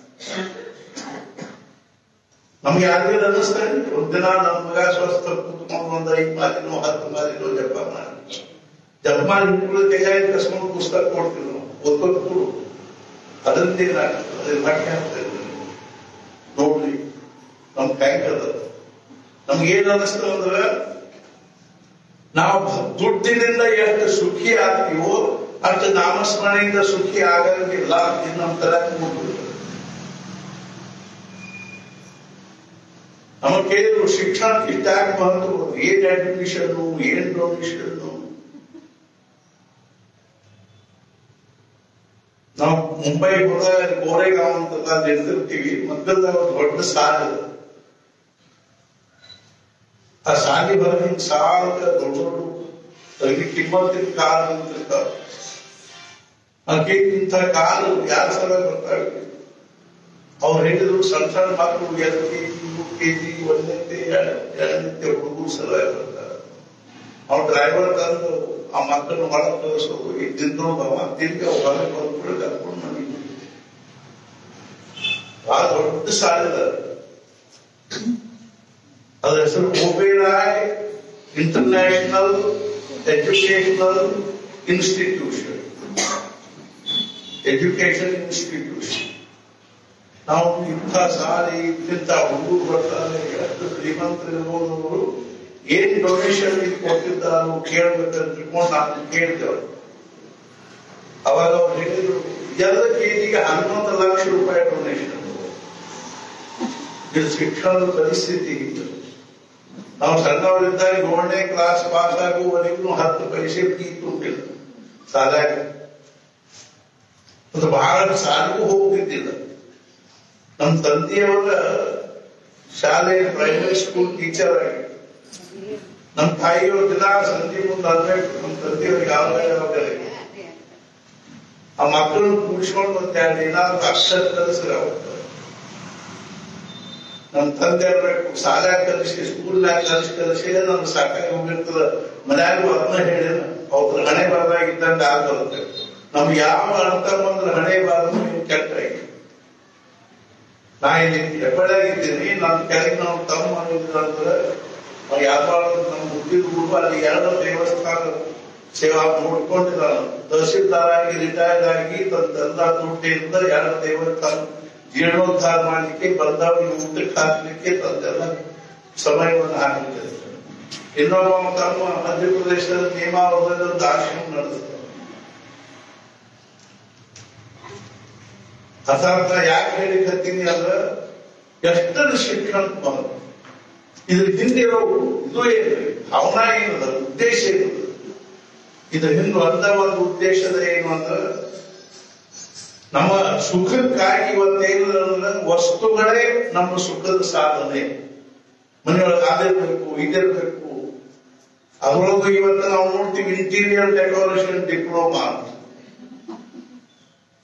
ನಮ್ಗೆ ಯಾರಿಗೂ ಅನ್ನಿಸ್ತಾರೆ ಒಂದಿನ ನನ್ನ ಮಗ ಸ್ವಸ್ಥ ಕೂತ್ಕೊಂಡು ಒಂದ್ ಐದು ಮಾತಿನೋ ಹತ್ತು ಮಾತಿನೋ ಜಪ ಮಾಡಿ ಜಪ ಮಾಡಿ ಹಿಡ್ಕೊಳ್ಳೋ ಕೈಯಾಗ ಕಸ್ಕೊಂಡು ಪುಸ್ತಕ ಕೊಡ್ತೀವಿ ನಾವು ಓದ್ಕೊಂಡು ಕೊಡು ಅದರಿಂದ ಏನಾಗ್ತದೆ ಅದ್ರ ವಾಕ್ಯ ಆಗ್ತದೆ ನೋಡ್ರಿ ನಮ್ ಬ್ಯಾಂಕ್ ಅದ ನಮ್ಗೆ ಏನ್ ಅನ್ನಿಸ್ತದೆ ಅಂದ್ರೆ ನಾವು ದುಡ್ಡಿನಿಂದ ಎಷ್ಟು ಸುಖಿ ಆಗ್ತೀವೋ ಅಷ್ಟು ನಾಮಸ್ಮರಣೆಯಿಂದ ಸುಖಿ ಆಗಂಗಿಲ್ಲ ಇದು ನಮ್ ತರ ನಮ್ಮ ಕೇಳಿದ್ರು ಶಿಕ್ಷಣಕ್ಕೆ ಇಷ್ಟ ಯಾಕೆ ಮಹತ್ವ ಏನ್ ಅಡ್ಮಿಷನ್ ಏನ್ ಡೊನೇಷನ್ ನಾವು ಮುಂಬೈ ಹೋದಾಗ ಗೋರೆಗಾಂವ್ ಅಂತ ಅಲ್ಲಿ ಇರ್ತಿರ್ತೀವಿ ಮಧ್ಯದಾಗ ಒಂದು ದೊಡ್ಡ ಸಾಲ ಆ ಸಾಲಿ ಹೊರಗಿನ ಸಾಲ ದೊಡ್ಡ ದೊಡ್ಡ ಅದಕ್ಕೆ ಕಿಮ್ಮತ್ತಿನ ಕಾಲು ಅಂತಿರ್ತಾವ ಅದಕ್ಕೆ ಇಂಥ ಕಾಲು ಯಾರ ಸಲ ಬರ್ತಾವೆ ಅವ್ರು ಹೇಳಿದ್ರು ಸಣ್ಣ ಸಣ್ಣ ಮಕ್ಕಳು L K G U K G ಒಂದನೇ ಎರಡನೇ ಹುಡುಗರು ಸಲ ಬರ್ತಾರೆ ಅವ್ರ ಡ್ರೈವರ್ ತಂದು ಆ ಮಕ್ಕಳನ್ನ ಒಳಗೆ ಕಳಿಸೋದು ಇದ್ದಿದ್ದು ಅವ ತಿರ್ಗಿ ಹೊರಗೆ ಬಂದ್ಬಿಟ್ಟು ಕರ್ಕೊಂಡು ಮನೆಗೆ ಬಹಳ ದೊಡ್ಡ ಸಾಲಿದ ಅದ್ರ ಹೆಸರು Oberoi international educational institution education institution ನಾವು ಇಂಥ ಸಾಲಿ ಇಂಥ ಹುಡುಗರು ಬರ್ತಾರೆ ಎಷ್ಟು ಶ್ರೀಮಂತರಿರ್ಬೋದು ಏನ್ ಡೊನೇಷನ್ ಇದು ಕೊಟ್ಟಿದ್ದಾರೋ ಕೇಳ್ಬೇಕಂತ ತಿಳ್ಕೊಂಡು ನಾನು ಕೇಳ್ತೇವೆ ಅವಾಗ ಅವ್ರು ಹೇಳಿದ್ರು ಎಲ್ಲ ಕೆಜಿಗೆ ಹನ್ನೊಂದು ಲಕ್ಷ ರೂಪಾಯಿ ಡೊನೇಷನ್ ಇದು ಶಿಕ್ಷಣದ ಪರಿಸ್ಥಿತಿ ಇತ್ತು ನಾವು ಸಣ್ಣವರಿದ್ದಾಗ ಏಳನೇ ಕ್ಲಾಸ್ ಪಾಸ್ ಆಗುವವರೆಗೂ ಹತ್ತು ಪೈಸೆ ಫೀ ತುಂಬಿಲ್ಲ ಸಾಲಾಗ ಅದು ಬಹಳ ಸಾಲಿಗೂ ಹೋಗುತ್ತಿದ್ದಿಲ್ಲ ನಮ್ಮ ತಂದೆಯವರ ಶಾಲೆ ಪ್ರೈಮರಿ ಸ್ಕೂಲ್ ಟೀಚರ್ ಆಗಿ ನಮ್ಮ ತಾಯಿಯವರು ದಿನ ಸಂಜೆ ಮುಂದೆ ಅನ್ಬೇಕು ನಮ್ಮ ತಂದೆಯವ್ರಿಗೆ ಯಾವ ಯಾವಾಗ ಆ ಮಕ್ಕಳನ್ನು ಕೂಡಿಸ್ಕೊಂಡು ಒಂದು ಎರಡು ಏನಾದ್ರು ಅಕ್ಷರ ಕಲಿಸ್ರಿ ಅವತ್ತು ನಮ್ಮ ತಂದೆ ಇರ್ಬೇಕು ಶಾಲೆ ಕಲಿಸಿ ಸ್ಕೂಲ್ನಾಗ ಕಲಿಸಿ ಕಲಿಸಿ ನಮ್ಗೆ ಸಾಕಾಗಿ ಹೋಗಿರ್ತದ ಮನ್ಯಾಗೂ ಅದನ್ನ ಹೇಳಿದ ಅವ್ರ ಹಣೆ ಬರದಾಗಿದ್ದಂಗ ಆಗರುತ್ತೆ ನಮ್ಗೆ ಯಾವ ಅರ್ಥ ಬಂದ್ರೆ ಹಣೆ ಬಾರದು ಕೆಟ್ಟಾಗಿ ನಾ ಇಲ್ಲಿ ಹೆಬ್ಬಳ್ಳಾಗಿದ್ದೀನಿ ನನ್ನ ಕೆಳಗೆ ನಾವು ತಮ್ಮ ಅಂದ್ರೆ ಯಾವ್ದಾರ ನಮ್ಮ ಹುಟ್ಟಿದ ಊರು ಅಲ್ಲಿ ಎರಡು ದೇವಸ್ಥಾನ ಸೇವಾ ನೋಡ್ಕೊಂಡಿದ್ದಾನ ತಹಸೀಲ್ದಾರ್ ಆಗಿ ರಿಟೈರ್ಡ್ ಆಗಿ ತನ್ನ ದುಡ್ಡಿಂದ ಎರಡು ದೇವಸ್ಥಾನ ಜೀರ್ಣೋದ್ಧಾರ ಮಾಡಲಿಕ್ಕೆ ಬಂದವರಿಗೆ ಊಟಕ್ಕೆ ಹಾಕ್ಲಿಕ್ಕೆ ತಂದೆಲ್ಲ ಸಮಯವನ್ನು ಹಾಕಲಿಕ್ಕೆ ಇನ್ನೊಬ್ಬ ತಮ್ಮ ಮಧ್ಯಪ್ರದೇಶದ ನೇಮಾವರದ ಒಂದು ಆಶ್ರಮ ನಡೆದಿದೆ ಅರ್ಥಾತ್ ಯಾಕೆ ಹೇಳಿಕತ್ತೀನಿ ಅಂದ್ರೆ ಎಷ್ಟರ ಶಿಕ್ಷಣ ಮಹತ್ವ ಇದ್ರ ಹಿಂದೆ ಇರೋ ಇದು ಏನು ಭಾವನಾ ಏನದ ಉದ್ದೇಶ ಏನು ಇದ್ರ ಹಿಂದೆ ಅಂದ ಒಂದು ಉದ್ದೇಶದ ಏನು ಅಂದ್ರೆ ನಮ್ಮ ಸುಖಕ್ಕಾಗಿ ಇವತ್ತೇನು ಅಂದ್ರೆ ವಸ್ತುಗಳೇ ನಮ್ಮ ಸುಖದ ಸಾಧನೆ ಮನೆಯೊಳಗೆ ಅದಿರ್ಬೇಕು ಇದಿರ್ಬೇಕು ಅದರೊಳಗೂ ಇವತ್ತು ನಾವು ನೋಡ್ತೀವಿ ಇಂಟೀರಿಯರ್ ಡೆಕೋರೇಷನ್ ಡಿಪ್ಲೊಮಾ ಅಂತ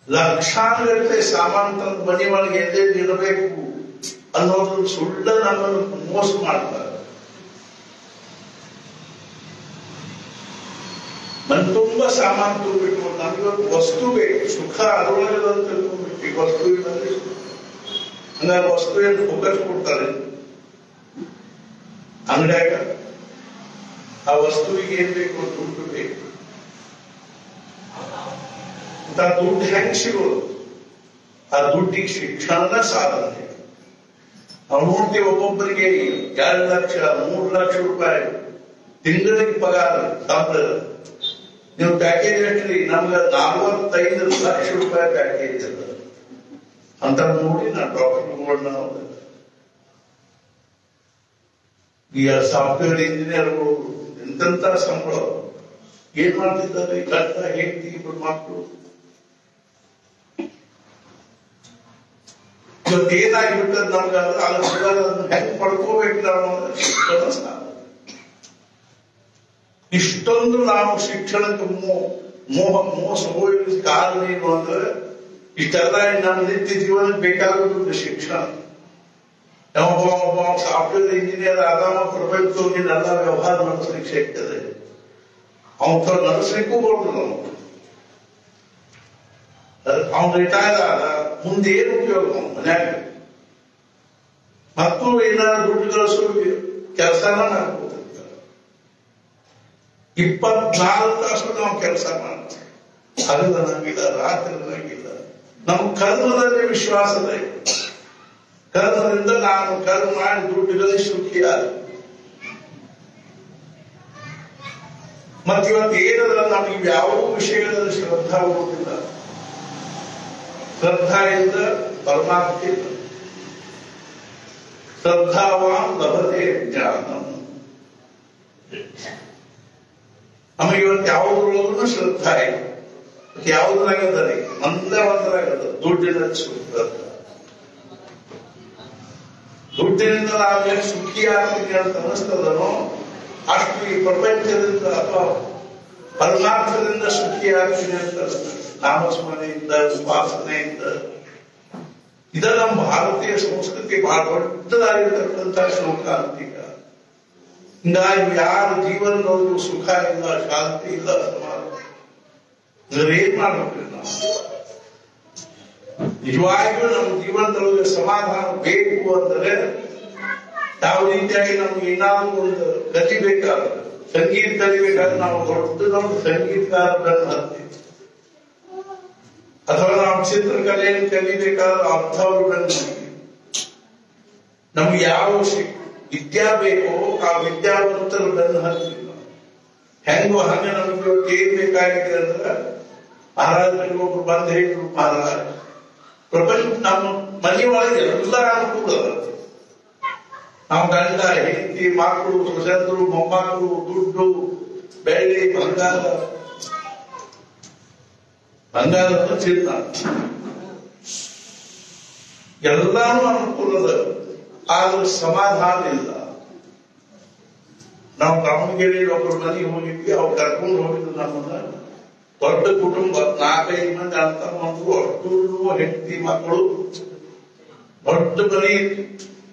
ಲಕ್ಷಾನುಗಟ್ಟಲೆ ಸಾಮಾನು ತಂದು ಮನೆ ಒಳಗೆ ಎಲ್ಲೆಲ್ಲಿ ಇರಬೇಕು ಅನ್ನೋದನ್ನು ಸುಳ್ಳ ನಮ್ಮನ್ನು ಮೋಸ ಮಾಡ್ತಾರೆ ಮನ್ ತುಂಬಾ ಸಾಮಾನು ತುಂಬಬೇಕು ನಮ್ಗೆ ವಸ್ತು ಬೇಕು ಸುಖ ಅದರೊಳಗೆ ಅಂತ ತಿಳ್ಕೊಂಡ್ಬಿಟ್ಟು ಈ ವಸ್ತು ಇಲ್ಲದ್ರೆ ಹಂಗಾರೆ ವಸ್ತು ಏನು ಫೋಕಸ್ ಕೊಡ್ತಾರೆ ಅಂಗಡ್ಯಾಗ ಆ ವಸ್ತುವಿಗೆ ಏನ್ ಬೇಕು ದುಡ್ಡು ಬೇಕು ಅಂತ ದುಡ್ಡು ಹೆಂಗ್ ಸಿಗೋದು ಆ ದುಡ್ಡಿಗೆ ಶಿಕ್ಷಣದ ಸಾಧನೆ ನಾವು ನೋಡ್ತೀವಿ ಒಬ್ಬೊಬ್ಬರಿಗೆ ಎರಡು ಲಕ್ಷ ಮೂರು ಲಕ್ಷ ರೂಪಾಯಿ ತಿಂಗಳಿಗೆ ಪಗಾರ ಸಂಬಳ ನೀವು ಪ್ಯಾಕೇಜ್ ಎಷ್ಟ್ರಿ ನಮ್ಗೆ ನಲವತ್ತೈದು ಲಕ್ಷ ರೂಪಾಯಿ ಪ್ಯಾಕೇಜ್ ಅದ ಅಂತ ನೋಡಿ ನಾ ಡಾಕ್ಟರ್ಗಳನ್ನ ಈ ಸಾಫ್ಟ್ವೇರ್ ಇಂಜಿನಿಯರ್ಗಳು ಎಂತೆಂತ ಸಂಬಳ ಏನ್ ಮಾಡ್ತಿದ್ದಾರೆ ಈ ಗಂಡ ಹೆಂಡತಿ ಇಬ್ಬರು ಮಕ್ಕಳು ಇವತ್ತು ಏನಾಗಿಬಿಟ್ಟದ ನಮ್ಗೆ ಅದನ್ನ ಹೆಂಗ್ ಪಡ್ಕೋಬೇಕು ನಾವು ಅಂದ್ರೆ ಶಿಕ್ಷಣ ಸಾಲ ಇಷ್ಟೊಂದು ನಾವು ಶಿಕ್ಷಣಕ್ಕೆ ಮೋ- ಮೋಹ ಮೋಸ ಹೋಗಿ ಕಾರಣ ಏನು ಅಂದ್ರೆ ಇಷ್ಟೆಲ್ಲ ನಮ್ಮ ನಿತ್ಯ ಜೀವನಕ್ಕೆ ಬೇಕಾಗುವುದು ಶಿಕ್ಷಣ ಒಬ್ಬ ಒಬ್ಬ ಸಾಫ್ಟ್ವೇರ್ ಇಂಜಿನಿಯರ್ ಆದಾಮ ಪ್ರಪಂಚದೊಳಗಿನೆಲ್ಲ ವ್ಯವಹಾರ ನಡೆಸಲಿಕ್ಕೆ ಸಿಗ್ತದೆ ಅವನ ನಡೆಸಲಿಕ್ಕೂ ಬರುದು ನಾವು ಅವನು ರಿಟೈರ್ ಆದ ಮುಂದೆ ಏನು ಉಪಯೋಗ ಅವ್ನ ಮನ್ಯಾಗ ಮತ್ತು ಏನಾದ್ರು ದುಡ್ಡು ಗಳಿಸೋ ಕೆಲಸನ ಮಾಡ್ಬೋದಿರ್ತಾರೆ ಇಪ್ಪತ್ನಾಲ್ಕು ತಾಸು ನಾವು ಕೆಲಸ ಮಾಡ್ತೀವಿ ಹಗಲು ನಂಗಿಲ್ಲ ರಾತ್ರಿ ನಂಗಿಲ್ಲ ನಮ್ಮ ಕರ್ಮದಲ್ಲಿ ವಿಶ್ವಾಸದ ಇದೆ ಕರ್ಮದಿಂದ ನಾನು ಕರ್ಮ ಮಾಡಿ ದುಡ್ಡು ಗಳಿಸಿ ಸುಖಿಯಾದ ಮತ್ತಿವತ್ತು ಏನಂದ್ರೆ ನಮಗೆ ಯಾವ ವಿಷಯಗಳಲ್ಲಿ ಶ್ರದ್ಧಾ ಬರುವುದಿಲ್ಲ ಶ್ರದ್ಧಾಯಿಂದ ಪರಮಾತ್ಮ ಇಲ್ಲ. ಶ್ರದ್ಧಾವಾನ್ ಲಭತೆ ಜ್ಞಾನಂ ನಮಗೆ ಇವತ್ತು ಯಾವುದ್ರೊಳಗೂ ಶ್ರದ್ಧಾ ಇಲ್ಲ ಯಾವುದ್ರಾಗದ ಒಂದೇ ಒಂದ್ರಾಗದ ದುಡ್ಡಿನ ಶ್ರದ್ಧಾ ದುಡ್ಡಿನಿಂದ ನಾವೇನು ಸುಖಿ ಆಗ್ತೀನಿ ಅಂತ ಅನಿಸ್ತದನೋ ಅಷ್ಟು ಈ ಪ್ರಪಂಚದಿಂದ ಅಥವಾ ಪರಮಾರ್ಥದಿಂದ ಸುಖಿ ಆಗ್ತೀನಿ ಅಂತ ಅನಿಸ್ತದೆ. ನಾಮಸ್ಮರಣೆಯಿಂದ ಉಪಾಸನೆಯಿಂದ ಇದ ನಮ್ಮ ಭಾರತೀಯ ಸಂಸ್ಕೃತಿ ಬಹಳ ದೊಡ್ಡದಾಗಿರ್ತಕ್ಕಂಥ ಶ್ಲೋಕ ಅಂತೀಗ ಹಿಂಗಾಗಿ ಯಾರ ಜೀವನದೊಳಗೂ ಸುಖ ಇಲ್ಲ ಶಾಂತಿ ಇಲ್ಲ ಸಮಾಧಾನ ಅಂದ್ರೆ ಏನ್ ಮಾಡ್ಬೇಕ್ರಿ ನಾವು ನಿಜವಾಗಿಯೂ ನಮ್ಮ ಜೀವನದೊಳಗೆ ಸಮಾಧಾನ ಬೇಕು ಅಂದರೆ ಯಾವ ರೀತಿಯಾಗಿ ನಮ್ಗೆ ಏನಾದ್ರು ಒಂದು ಕಲಿಬೇಕಾದ್ರೆ ಸಂಗೀತ ಕಲಿಬೇಕಾದ್ರೆ ನಾವು ದೊಡ್ಡ ದೊಡ್ಡ ಸಂಗೀತಗಾರರನ್ನು ಹತ್ತಿ ಅಥವಾ ನಾವು ಚಿತ್ರಕಲೆಯನ್ನು ಕಲಿಬೇಕಾದ್ರೆ ಅಂಥವ್ರನ್ನ ನಮ್ಗೆ ಯಾವ ಶಿ- ವಿದ್ಯಾ ಬೇಕೋ ಆ ವಿದ್ಯಾವಂತರ ಬೆನ್ನು ಹತ್ತಿಲ್ಲ ಹೆಂಗೋ ಹಂಗ ನಮ್ಗೆ ಇವತ್ತು ಏನ್ ಬೇಕಾಗಿದೆ ಅಂದ್ರೆ ಮಹಾರಾಜರಿಗೆ ಒಬ್ರು ಬಂದು ಹೇಳಿದ್ರು ಮಹಾರಾಜ ಪ್ರಪಂಚ ನಮ್ಮ ಮನೆಯೊಳಗೆ ಎಲ್ಲ ಅನುಕೂಲ ಅದ ನಾವು ಗಂಡ ಹೆಂಡತಿ ಮಕ್ಕಳು ಸೊಸೆಂದರು ಮೊಮ್ಮಕ್ಕಳು ದುಡ್ಡು ಬೆಳ್ಳಿ ಬಂಗಾರ ಬಂಗಾರದ ಚಿನ್ನ ಎಲ್ಲಾನು ಅನುಕೂಲದ ಆದ್ರೆ ಸಮಾಧಾನ ಇಲ್ಲ ನಾವು ದಾವಣಗೆರೆ ಒಬ್ಬರ ಮನೆಗೆ ಹೋಗಿದ್ವಿ ಅವ್ರು ಕರ್ಕೊಂಡು ಹೋಗಿದ್ರು ನಮ್ಮನ್ನ ದೊಡ್ಡ ಕುಟುಂಬ ನಾಲ್ಕೈದು ಮಂದಿ ಅಂತ ಮಕ್ಕಳು ಅಷ್ಟು ಹೆಂಡತಿ ಮಕ್ಕಳು ದೊಡ್ಡ ಮನೆ ಇತ್ತು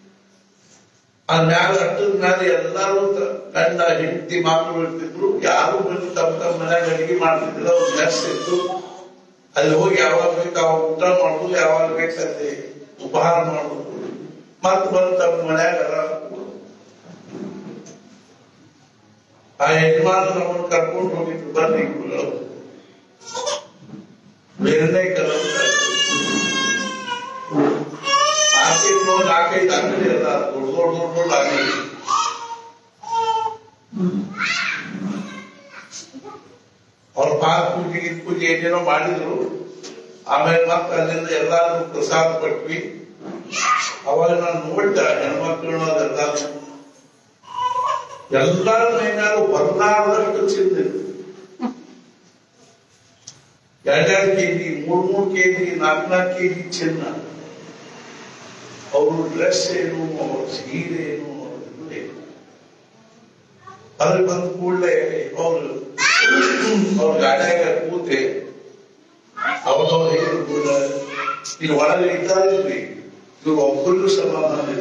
ಆ ಮ್ಯಾಲ ಅಟ್ಟದ ಮ್ಯಾಲ ಎಲ್ಲಾರು ತ- ಗಂಡ ಹೆಂಡತಿ ಮಕ್ಕಳು ಇರ್ತಿದ್ರು ಯಾರು ಬಂದು ತಮ್ಮ ತಮ್ಮ ಮನ್ಯಾಗ ಅಡಿಗೆ ಮಾಡ್ತಿದ್ರು ಅವ್ರ ಮೆಸ್ ಇತ್ತು ಅಲ್ಲಿ ಹೋಗಿ ಯಾವಾಗ ಬೇಕು ಅವಾಗ ಊಟ ಮಾಡುದು ಯಾವಾಗ ಬೇಕಲ್ಲಿ ಉಪಹಾರ ಮಾಡುದು ಮತ್ತೆ ಬಂದು ತಮ್ಮ ಮನ್ಯಾಗ ಆರಾಮ್ ಕೂರೋದು. ಆ ಯಜಮಾನ ನಮ್ಮನ್ನು ಕರ್ಕೊಂಡು ಹೋಗಿದ್ರು ಬನ್ನಿ ಗುರುಗಳು ಬೇರೆನೇ ಕಲಂತ ನಾಲ್ಕೈದು ನಾಲ್ಕೈದು ಅಂಗಡಿ ಅಲ್ಲ ದೊಡ್ಡ ದೊಡ್ಡ ದೊಡ್ಡ ದೊಡ್ಡ ಅಂಗಡಿ ಅವ್ರ ಪಾದ ಪೂಜೆ ಗೀತ್ ಪೂಜೆ ಏನೇನೋ ಮಾಡಿದ್ರು ಆಮೇಲೆ ಮತ್ತೆ ಅಲ್ಲಿಂದ ಎಲ್ಲಾರು ಪ್ರಸಾದ ಕೊಟ್ವಿ ಅವಾಗ ನಾನು ನೋಡಿದ ಹೆಣ್ಮಕ್ಳನ್ನ ಅದೆಲ್ಲ ಎಲ್ಲರ ಮೇಲಾರು ಬರ್ಲಾರ್ದಷ್ಟು ಚಿಂದಿದ್ರು ಎರಡೆರಡು ಕೆಜಿ ಮೂರ್ ಮೂರ್ ಕೆಜಿ ನಾಲ್ಕು ನಾಲ್ಕು ಕೆಜಿ ಚಿನ್ನ ಅವರು ಡ್ರೆಸ್ ಏನು ಅವ್ರ ಸೀರೆ ಏನು ಅವ್ರ ಇದು ಏನು ಅದ್ರ ಬಂದ ಕೂಡಲೇ ಅವರು ಅವ್ರ ಗಾಡಿಯಾಗ ಕೂತೆ ಅವ್ರ ಅವ್ರು ಹೇಳಿದ್ರು ಈಗ ಒಳಗೆ ಇದ್ದಾರಿಲ್ರಿ ಇವ್ರು ಒಬ್ಬರಿಗೂ ಸಮಾಧಾನ ಇಲ್ಲ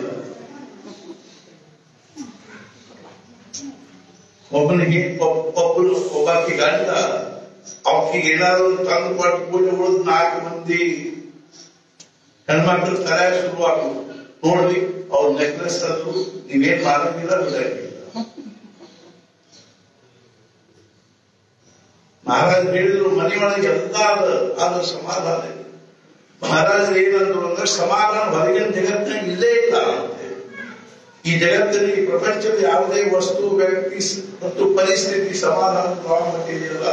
ಒಬ್ಬನಿಗೆ ಒಬ್- ಒಬ್ಬರು ಒಬ್ಬಾಕಿ ಗಂಡ ಅವಕಿಗೆ ಏನಾದ್ರು ತಂದು ಕೊಟ್ಟು ಪೂಜೆ ಉಳಿದು ನಾಲ್ಕು ಮಂದಿ ಹೆಣ್ಮಕ್ಳು ತಲೆ ಶುರುವಾಗು ನೋಡ್ರಿ ಅವ್ರ ನೆಕ್ಲೆಸ್ ತಂದು ನೀವೇನ್ ಮಾಡಂಗಿಲ್ಲ ಬಿಡಂಗಿಲ್ಲ ಮಹಾರಾಜ್ ಹೇಳಿದ್ರು ಮನೆಯೊಳಗೆ ಎಲ್ಲ ಅದ ಅದು ಸಮಾಧಾನ ಇದೆ ಮಹಾರಾಜ್ ಏನಂದ್ರು ಅಂದ್ರೆ ಸಮಾಧಾನ ಹೊರಗಿನ ಜಗತ್ತಿನಾಗ ಇಲ್ಲೇ ಇಲ್ಲ ಅಂತೆ ಈ ಜಗತ್ತಿನ ಈ ಪ್ರಪಂಚದ ಯಾವುದೇ ವಸ್ತು ವ್ಯಕ್ತಿ ಸ- ಮತ್ತು ಪರಿಸ್ಥಿತಿ ಸಮಾಧಾನ ಇದೆಯಲ್ಲ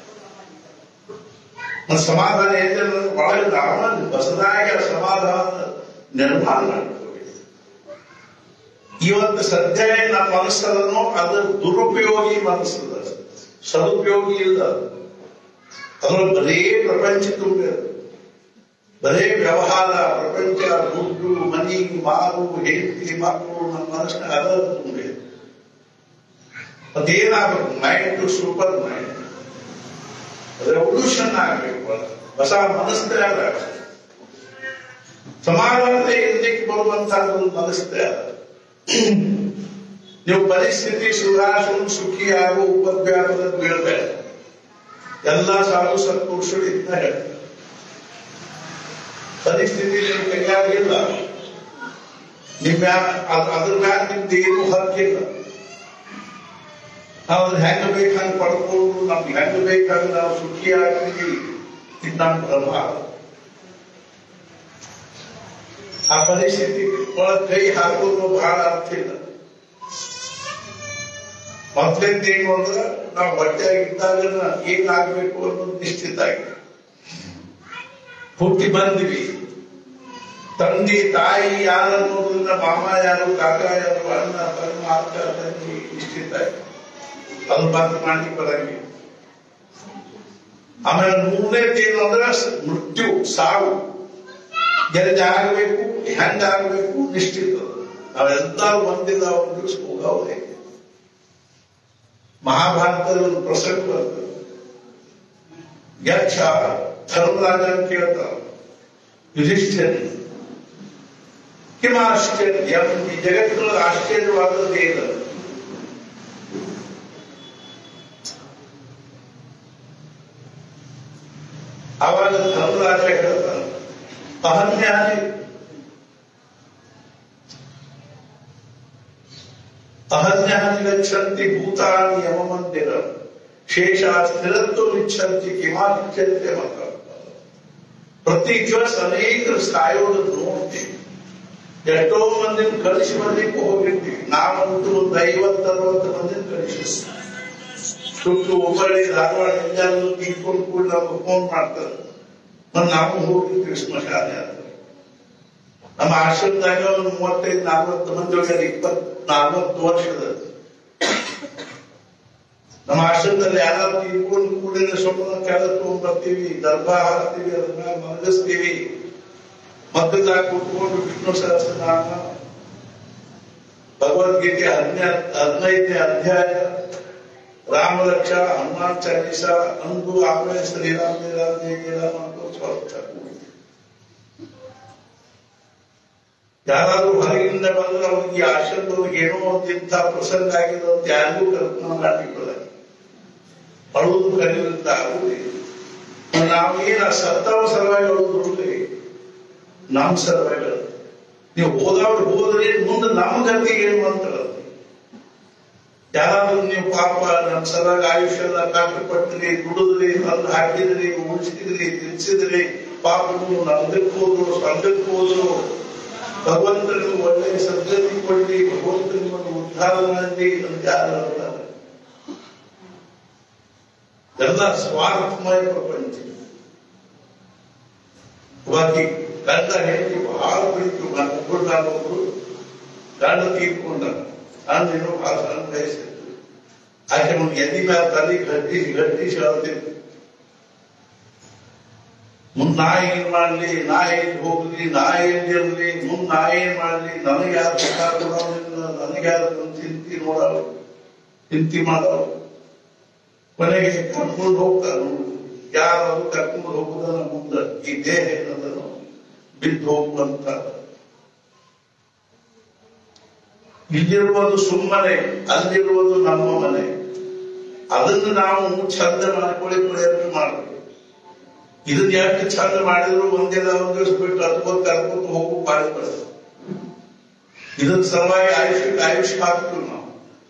ಒಂದು ಸಮಾಧಾನ ಇದೆ ಒಳಗೆ ನಾವು ಹೊಸದಾಗಿ ಆ ಸಮಾಧಾನ ನಿರ್ಮಾಣ ಮಾಡ್ಕೋಬೇಕು ಇವತ್ತು ಸದ್ಯ ನಮ್ಮ ಮನಸ್ಸನ್ನು ಅದು ದುರುಪಯೋಗಿ ಮನಸ್ಸದ ಸದುಪಯೋಗಿ ಇಲ್ಲ ಅದ್ರ ಬರೇ ಪ್ರಪಂಚ ತುಂಬಿದೆ ಬರೇ ವ್ಯವಹಾರ ಪ್ರಪಂಚ ದುಡ್ಡು ಮನಿ ಮಾರು ಹೆಂಡತಿ ಮಕ್ಕಳು ನಮ್ಮ ಮನಸ್ಸಿನ ಅದ ತುಂಬಿದೆ ಅದೇನಾಗಬೇಕು mind to super mind revolution ಆಗಬೇಕು ಹೊಸ ಮನಸ್ಸು ತಯಾರಾಗಬೇಕು ಸಮಾಧಾನತೆ ಇರ್ಲಿಕ್ಕೆ ಬರುವಂತಹ ಒಂದು ಮನಸ್ಸು ತಯಾರ ನೀವು ಪರಿಸ್ಥಿತಿ ಸುಧಾರಿಸು ಸುಖಿ ಹಾಗೂ ಉಪದ್ವ್ಯಾಪದ ಬೀಳ್ಬೇಡ ಎಲ್ಲ ಸಾಧು ಸತ್ಪುರುಷರು ಇದನ್ನ ಹೇಳ್ತಾರೆ ಪರಿಸ್ಥಿತಿ ನಿಮ್ಮ ಕೈಯಾಗಿಲ್ಲ ನಿಮ್ಮ ಅದ್- ಅದ್ರ ಮ್ಯಾಲ ನಿಮ್ದು ಏನು ಹಕ್ಕಿಲ್ಲ ನಾವು ಅದನ್ನ ಹೆಂಗ ಬೇಕು ಹಂಗ ಪಡ್ಕೊಂಡು ನಮ್ಗೆ ಹೆಂಗ ಬೇಕಾಗ ನಾವು ಸುಖಿ ಆಗ್ತೀವಿ ಇದು ನಮ್ಮ ಪ್ರಭಾವ ಆ ಪರಿಸ್ಥಿತಿ ಒಳಗ್ ಕೈ ಹಾಕೋದು ಬಹಳ ಅರ್ಥ ಇಲ್ಲ ಮೊದ್ಲಿಂದ ಏನು ಅಂದ್ರೆ ನಾವು ಹೊಟ್ಟೆಯಾಗಿದ್ದಾಗ ಏನಾಗ್ಬೇಕು ಅನ್ನೋದು ನಿಶ್ಚಿತ ಆಗಿದೆ ಹುಟ್ಟಿ ಬಂದ್ವಿ ತಂದೆ ತಾಯಿ ಯಾರು ಅನ್ನೋದ್ರಿಂದ ಮಾಮ ಯಾರು ಕಾಕ ಯಾರು ಅಣ್ಣ ತಮ್ಮ ಅಕ್ಕ ತಂಗಿ ನಿಶ್ಚಿತ ಆಗಿದೆ ಅದು ಬಂದ್ ಮಾಡ್ಲಿಕ್ಕೆ ಬರಂಗಿಲ್ಲ ಆಮೇಲೆ ಮೂರನೇದು ಏನು ಅಂದ್ರೆ ಸ- ಮೃತ್ಯು ಸಾವು ಎಲ್ಲಿ ಆಗಬೇಕು ಹೆಂಗ ಆಗಬೇಕು ನಿಶ್ಚಿತ ನಾವೆಲ್ಲರೂ ಒಂದಿಲ್ಲ ಒಂದು ದಿವಸ ಹೋಗವ್ರೆ ಮಹಾಭಾರತದ ಒಂದು ಪ್ರಸಂಗ ಬರ್ತದೆ ಯಕ್ಷ ಧರ್ಮರಾಜ ಅಂತ ಕೇಳ್ತಾರ ಯುಧಿಷ್ಠಿರ ಕಿಮ ಆಶ್ಚರ್ಯ ಈ ಜಗತ್ತಿನೊಳಗೆ ಆಶ್ಚರ್ಯವಾದದ್ದು ಏನು ಆವಾಗ ಧರ್ಮರಾಜ ಹೇಳ್ತಾನೆ ಅಹನ್ಯಾನಿ ಅಹನ್ಯಾನಿ ಗಚ್ಚಂತಿ ಭೂತಾನಿ ಯಮ ಮಂದಿರ ಶೇಷ ಸ್ಥಿರತ್ವ ಇಚ್ಛಂತಿ ಕಿಮಾಚ್ಯಂತೆ ಮತ ಪ್ರತಿ ದಿವಸ ಅನೇಕರು ಸಾಯೋದನ್ನು ನೋಡ್ತೀವಿ ಎಷ್ಟೋ ಮಂದಿನ ಕಳಿಸಿ ಬರ್ಲಿಕ್ಕೆ ಹೋಗಿರ್ತೀವಿ ನಾವಂತೂ ಒಂದು ಐವತ್ತು ಅರವತ್ತು ಮಂದಿನ ಕಳಿಸಿ ಸುಟ್ಟು ಹುಬ್ಬಳ್ಳಿ ಧಾರವಾಡ ಎಲ್ಲರೂ ತೀರ್ಕೊಂಡು ಕೂಡ ನಮ್ಗೆ ಫೋನ್ ಮಾಡ್ತಾರೆ ಮತ್ತೆ ನಾವು ಹೋಗಿರ್ತೀವಿ ಸ್ಮಶಾನ ಯಾತ್ರೆ ನಮ್ಮ ಆಶ್ರಮದಾಗ ಒಂದು ಮೂವತ್ತೈದು ನಲ್ವತ್ತು ಮಂದಿ ಹೋಗ್ಯಾರ ಇಪ್ಪತ್ ನಲ್ವತ್ತು ವರ್ಷದ ನಮ್ಮ ಆಶ್ರಮದಲ್ಲಿ ಯಾರು ತೀರ್ಕೊಂಡು ಕೂಡಿದ ಸುಮ್ಮನೆ ಕೆಳ ತಗೊಂಡ್ಬರ್ತೀವಿ ದರ್ಭ ಹಾಕ್ತೀವಿ ಅದನ್ನ ಮಲಗಿಸ್ತೀವಿ ಮಧ್ಯದಾಗ ಕೂತ್ಕೊಂಡು ವಿಷ್ಣು ಸಹಸ್ರನಾಮ ಭಗವದ್ಗೀತೆ ಹದಿನ ಹದಿನೈದನೇ ಅಧ್ಯಾಯ ರಾಮ ರಕ್ಷಾ ಹನುಮಾನ್ ಚಾಲೀಸ ಅಂದು ಆಮೇಲೆ ಶ್ರೀರಾಮ ಶ್ರೀರಾಮ ಜಯ ಜಯರಾಮ ಅಂತ ಸ್ವಲ್ಪ ಯಾರಾದ್ರೂ ಹೊರಗಿಂದ ಬಂದ್ರೆ ಅವ್ರಿಗೆ ಈ ಆಶ್ರಮದವ್ರಿಗೆ ಏನೋ ಒಂದು ಇಂಥ ಪ್ರಸಂಗ ಆಗಿದೆ ಅಂತ ಯಾರಿಗೂ ಕಲ್ಪನಾ ಮಾಡಲಿಕ್ಕಿಲ್ಲ ಅಳುವುದು ಕಲಿಯುವಂತ ಆಗುವುದಿಲ್ಲ ನಾವು ಏನ ಸತ್ತವ ಸಲುವಾಗಿ ಅಳುವುದಿಲ್ಲ ನಮ್ಮ ಸಲುವಾಗಿ ಅಳುದು. ನೀವು ಹೋದವ್ರು ಹೋದ್ರೆ ಮುಂದೆ ನಮ್ಮ ಗತಿಗೆ ಏನು ಅಂತ ಅಳುದು. ಯಾರಾದ್ರೂ ನೀವು ಪಾಪ ನಮ್ಮ ಸಲುವಾಗಿ ಆಯುಷ್ಯ ಎಲ್ಲ ಕಷ್ಟಪಟ್ಟಿರಿ ದುಡಿದ್ರಿ ತಂದು ಹಾಕಿದ್ರಿ ಉಳಿಸಿದ್ರಿ ತಿಳಿಸಿದ್ರಿ ಪಾಪ ನೀವು ನರಕಕ್ಕೆ ಹೋದ್ರು ಸ್ವರ್ಗಕ್ಕೆ ಹೋದ್ರು ಭಗವಂತನಿಗೆ ಒಳ್ಳೆಯ ಸದ್ಗತಿ ಕೊಡ್ಲಿ ಭಗವಂತ ನಿಮ್ಮನ್ನು ಉದ್ಧಾರ ಮಾಡಲಿ ಅಂತ ಯಾರು ಅಂತಾರೆ ಎಲ್ಲ ಸ್ವಾರ್ಥಮಯ ಪ್ರಪಂಚ ಬಾಕಿ ಗಂಡ ಹೆಂಡತಿ ಬಹಳ ಪ್ರೀತಿ ಒಬ್ಬರು ನಾನೊಬ್ರು ಗಂಡ ತೀರ್ಕೊಂಡ ನಾನು ಇನ್ನೂ ಬಹಳ ಸಣ್ಣ ವಯಸ್ಸಿತ್ತು ಆಕೆ ಒಂದು ಎದಿ ಮೇಲೆ ತಲೆ ಗಟ್ಟಿಸಿ ಗಟ್ಟಿಸಿ ಹೇಳ್ತಿತ್ತು ಮುಂದ್ ನಾ ಏನ್ ಮಾಡ್ಲಿ ನಾ ಏನ್ ಹೋಗ್ಲಿ ನಾ ಏನ್ ಇರ್ಲಿ ಮುಂದ್ ನಾ ಏನ್ ಮಾಡ್ಲಿ ನನಗೆ ಯಾರು ಸುಖ ಕೊಡೋದಿಲ್ಲ ನನಗೆ ಯಾರು ಚಿಂತಿ ನೋಡೋರು ಚಿಂತಿ ಮಾಡೋರು ಕೊನೆಗೆ ಕರ್ಕೊಂಡು ಹೋಗ್ತಾರೆ ಯಾರು ಕರ್ಕೊಂಡು ಹೋಗುವುದನ್ನ ಮುಂದೆ ಈ ದೇಹ ಏನದನ್ನು ಬಿದ್ದು ಹೋಗುವಂತ ಇಲ್ಲಿರುವುದು ಸುಮ್ಮನೆ ಅಲ್ಲಿರುವುದು ನಮ್ಮ ಮನೆ ಅದನ್ನು ನಾವು ಚಂದ ಮಾಡ್ಕೊಳ್ಳಿ ಪ್ರಯತ್ನ ಮಾಡಬೇಕು ಇದನ್ನ ಯಾಕೆ ಚಂದ ಮಾಡಿದ್ರು ಒಂದಿನ ಒಂದು ದಿವಸ ಬಿಟ್ಟು ಅದ್ಕೋತ ಕರ್ಕೊಂಡು ಹೋಗು ಬಾಳಿ ಬರೋದು ಇದನ್ನ ಸಲುವಾಗಿ ಆಯುಷ್ಯಕ್ಕೆ ಆಯುಷ್ಯ ಹಾಕ್ತೀವಿ ನಾವು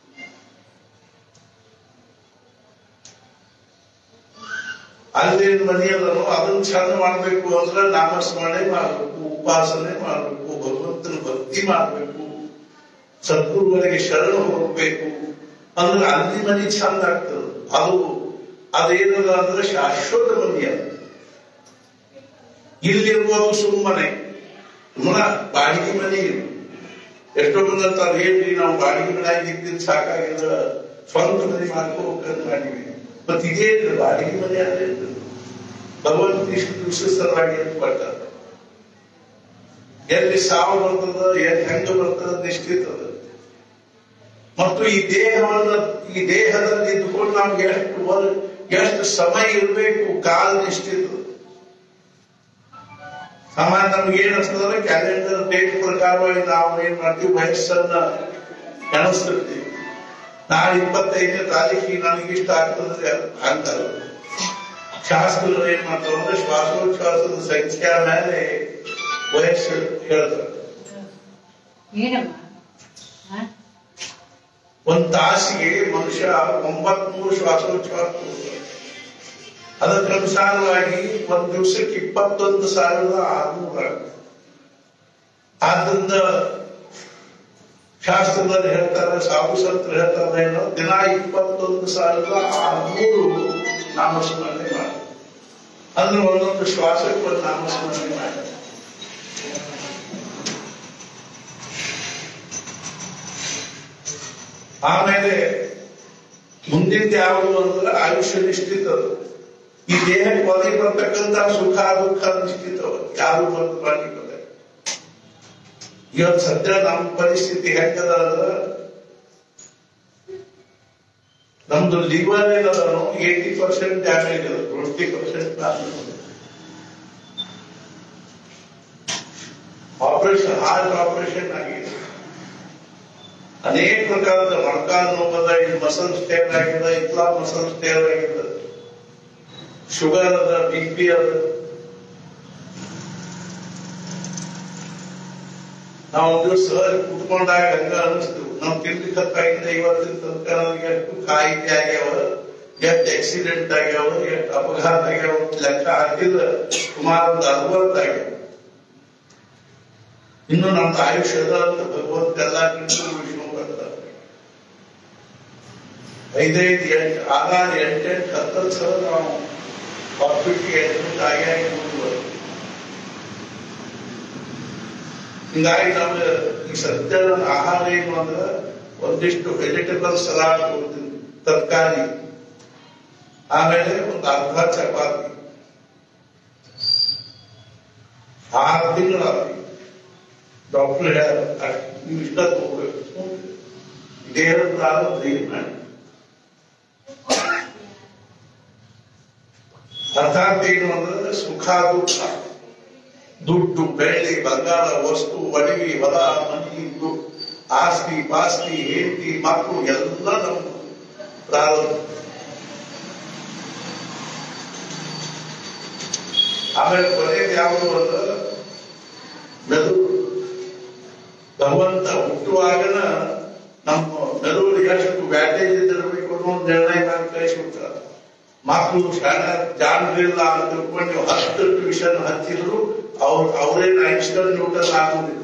ಅಲ್ಲೇನ್ ಮನೆಯಲ್ಲೂ ಅದನ್ನ ಚಂದ ಮಾಡ್ಬೇಕು ಅಂದ್ರೆ ನಾಮಸ್ಮರಣೆ ಮಾಡಬೇಕು ಉಪಾಸನೆ ಮಾಡಬೇಕು ಭಗವಂತನ ಭಕ್ತಿ ಮಾಡಬೇಕು ಸದ್ಗುರುಗಳಿಗೆ ಶರಣ ಹೋಗ್ಬೇಕು ಅಂದ್ರೆ ಅಲ್ಲಿ ಮನೆ ಚಂದ ಆಗ್ತದೆ ಅದು ಅದೇನದ ಅಂದ್ರೆ ಶಾಶ್ವತ ಮನೆಯ ಇಲ್ಲಿರುವುದು ಸುಮ್ಮನೆ ಮುನ ಬಾಡಿಗೆ ಮನೆ ಇದು. ಎಷ್ಟೋ ಮಂದಿ ಅಂತಾರೆ ಏನ್ರಿ ನಾವು ಬಾಡಿಗೆ ಮನೆ ಇದ್ದಿದ್ದು ಸಾಕಾಗಿಲ್ಲ ಸ್ವಂತ ಮನೆ ಮಾಡ್ಕೋಬೇಕಂತ ಮಾಡಿವಿ ಮತ್ತೆ ಇದೇ ಇದ್ರೆ ಬಾಡಿಗೆ ಮನೆ ಅಲ್ಲೇ ಇರ್ತದೆ. ಭಗವಂತ ಇಷ್ಟು ವಿಶ್ವಸ್ತರವಾಗಿ ಏನು ಕೊಟ್ಟಾರ ಎಲ್ಲಿ ಸಾವು ಬರ್ತದ ಎಲ್ಲಿ ಹೆಂಗ ಬರ್ತದ ನಿಶ್ಚಿತ ಅದ. ಮತ್ತು ಈ ದೇಹವನ್ನ ಈ ದೇಹದಲ್ಲಿ ಇದ್ದುಕೊಂಡು ನಮ್ಗೆ ಎಷ್ಟು ವರ್- ಎಷ್ಟು ಸಮಯ ಇರಬೇಕು ಕಾಲ ನಿಶ್ಚಿತ ಸಾಮಾನ್ಯ ನಮ್ಗೆ ಏನ್ ಅನ್ಸ್ತದ್ರೆ ಕ್ಯಾಲೆಂಡರ್ ಡೇಟ್ ಪ್ರಕಾರವಾಗಿ ನಾವು ಏನ್ ಮಾಡ್ತೀವಿ ವಯಸ್ಸನ್ನ ಎಣಿಸ್ತಿರ್ತೀವಿ ನಾಳೆ ಇಪ್ಪತ್ತೈದನೇ ತಾರೀಕಿಗೆ ನನಗೆ ಇಷ್ಟ ಆಗ್ತದೆ ಅಂತಲ್ಲ ಶಾಸ್ತ್ರಗಳು ಏನ್ ಮಾಡ್ತಾರೆ ಅಂದ್ರೆ ಶ್ವಾಸೋಚ್ಛ್ವಾಸದ ಸಂಖ್ಯೆ ಮೇಲೆ ವಯಸ್ಸು ಹೇಳ್ತಾರೆ ಏನಮ್ಮ ಹ? ಒಂದ್ ತಾಸಿಗೆ ಮನುಷ್ಯ ಒಂಬತ್ಮೂರು ಶ್ವಾಸೋಚ್ಛ್ವಾಸ ಅದಕ್ಕನುಸಾರವಾಗಿ ಒಂದ್ ದಿವಸಕ್ಕೆ ಇಪ್ಪತ್ತೊಂದು ಸಾವಿರದ ಆರ್ನೂರ ಆದ್ರಿಂದ ಶಾಸ್ತ್ರದಲ್ಲಿ ಹೇಳ್ತಾರೆ ಸಾಧು ಸಂತರು ಹೇಳ್ತಾರೆ ಏನೋ ದಿನ ಇಪ್ಪತ್ತೊಂದು ಸಾವಿರದ ಆರ್ನೂರು ನಾಮಸ್ಮರಣೆ ಮಾಡಿ ಅಂದ್ರೆ ಒಂದೊಂದು ಶ್ವಾಸಕ್ಕೆ ಒಂದು ನಾಮಸ್ಮರಣೆ ಮಾಡಿ ಆಮೇಲೆ ಮುಂದಿನ ಯಾವುದು ಅಂದ್ರೆ ಆಯುಷ್ಯ ನಿಶ್ಚಿತ ಅದು. ಈ ದೇಹಕ್ಕೆ ಒದಗಿ ಬರ್ತಕ್ಕಂಥ ಸುಖ ದುಃಖ ನಿಶ್ಚಿತ ಯಾರು ಬಂದು ಮಾಡ್ಲಿಕ್ಕೆ ಇವತ್ತು ಸದ್ಯ ನಮ್ಮ ಪರಿಸ್ಥಿತಿ ಹೆಂಗದ ಅಂದ್ರೆ ನಮ್ದು ಲಿವರ್ ಏನದನು ಏಟಿ ಪರ್ಸೆಂಟ್ ಡ್ಯಾಮೇಜ್ ಅದ twenty percent operation heart operation ಆಗಿದೆ ಅನೇಕ ಪ್ರಕಾರದ ಮೊಣಕಾಲು ನೋವದ ಇಲ್ಲಿ ಮಸಲ್ ಸ್ಟೇರ್ ಆಗಿದೆ ಇತ್ಲಾ ಮಸಲ್ ಸ್ಟೇರ್ ಆಗಿದೆ ಶುಗರ್ ಅದ ಬಿ ಪಿ ಅದ ನಾವು ಒಂದು ದಿವಸ ಕುತ್ಕೊಂಡಾಗ ಹಂಗ ಅನಿಸ್ತು ನಾವು ತಿನ್ಲಿಕ್ಕತ್ತಾಗಿಂದ ಇವತ್ತಿನ ತನಕ ನಮ್ಗೆ ಎಷ್ಟು ಕಾಯಿಲೆ ಆಗ್ಯಾವ ಎಷ್ಟು ಆಕ್ಸಿಡೆಂಟ್ ಆಗ್ಯಾವ ಎಷ್ಟು ಅಪಘಾತ ಆಗ್ಯಾವ ಅಂತ ಲೆಕ್ಕ ಹಾಕಿಲ್ಲ ಸುಮಾರು ಒಂದು ಅರವತ್ತು ಆಗ್ಯಾವ ಇನ್ನು ನಮ್ದು ಆಯುಷ್ಯದ ಅಂತ ಭಗವಂತ ಎಲ್ಲಕ್ಕಿಂತ ವಿಷ್ಣು ಬರ್ತಾರೆ ಐದೈದು ಎಂಟು ಆರಾರು ಎಂಟೆಂಟು ಹತ್ತತ್ತು ಸಲ ನಾವು ಹಾಸ್ಪಿಟ್ಲಿಗೆ ಅಡ್ಮಿಟ್ ಆಗಿ ಆಗಿ ಮುಂದುವರೆದು ಹಿಂಗಾಗಿ ನಮ್ಗೆ ಈ ಸದ್ಯ ನನ್ನ ಆಹಾರ ಏನು ಅಂದ್ರೆ ಒಂದಿಷ್ಟು ವೆಜಿಟೇಬಲ್ ಸಲಾಡ್ ಕೊಡ್ತೀನಿ ತರಕಾರಿ ಆಮೇಲೆ ಒಂದು ಅರ್ಧ ಚಪಾತಿ ಆರು ತಿಂಗಳಾಗಿ ಡಾಕ್ಟರ್ ಹೇಳ್ಯಾರ ಅಷ್ಟ್ ನೀವು ಇಷ್ಟ ತಗೋಬೇಕು ದೇಹದ ಪ್ರಾರಂಭ ಏನು ಮಾಡಿ ಅರ್ಥಾತ್ ಏನು ಅಂದ್ರೆ ಸುಖ ದುಃಖ ದುಡ್ಡು ಬೆಳ್ಳಿ ಬಂಗಾರ ವಸ್ತು ಒಡವಿ ಹೊಲ ಮನಿ ದು- ಆಸ್ತಿ ಪಾಸ್ತಿ ಹೆಂಡತಿ ಮಕ್ಕಳು ಎಲ್ಲ ನಮ್ಮ ಪ್ರಾರಂಭ ಆಮೇಲೆ ಕೊನೆಗೆ ಯಾವುದು ಅಂದ್ರೆ ಮೆದುಳು ಭಗವಂತ ಹುಟ್ಟುವಾಗನ ನಮ್ಮ ಮೆದುಳು ಎಷ್ಟು ವ್ಯಾಟೇಜ್ ಇದ್ದಿರಬೇಕು ಅನ್ನೋ ಒಂದು ನಿರ್ಣಯ ಮಾಡಿ ಕಳಿಸ್ಬಿಡ್ತಾರೆ ಮಕ್ಕಳು ಶಾಣ ಜಾಣರಿಲ್ಲ ಅಂತ ತಿಳ್ಕೊಂಡು ನೀವು ಹತ್ತು ಟ್ಯೂಷನ್ ಹಚ್ಚಿದ್ರು ಅವ್ರು ಅವರೇನು ಐನ್ಸ್ಟೈನ್ ನ್ಯೂಟನ್ ಆಗುವುದಿಲ್ಲ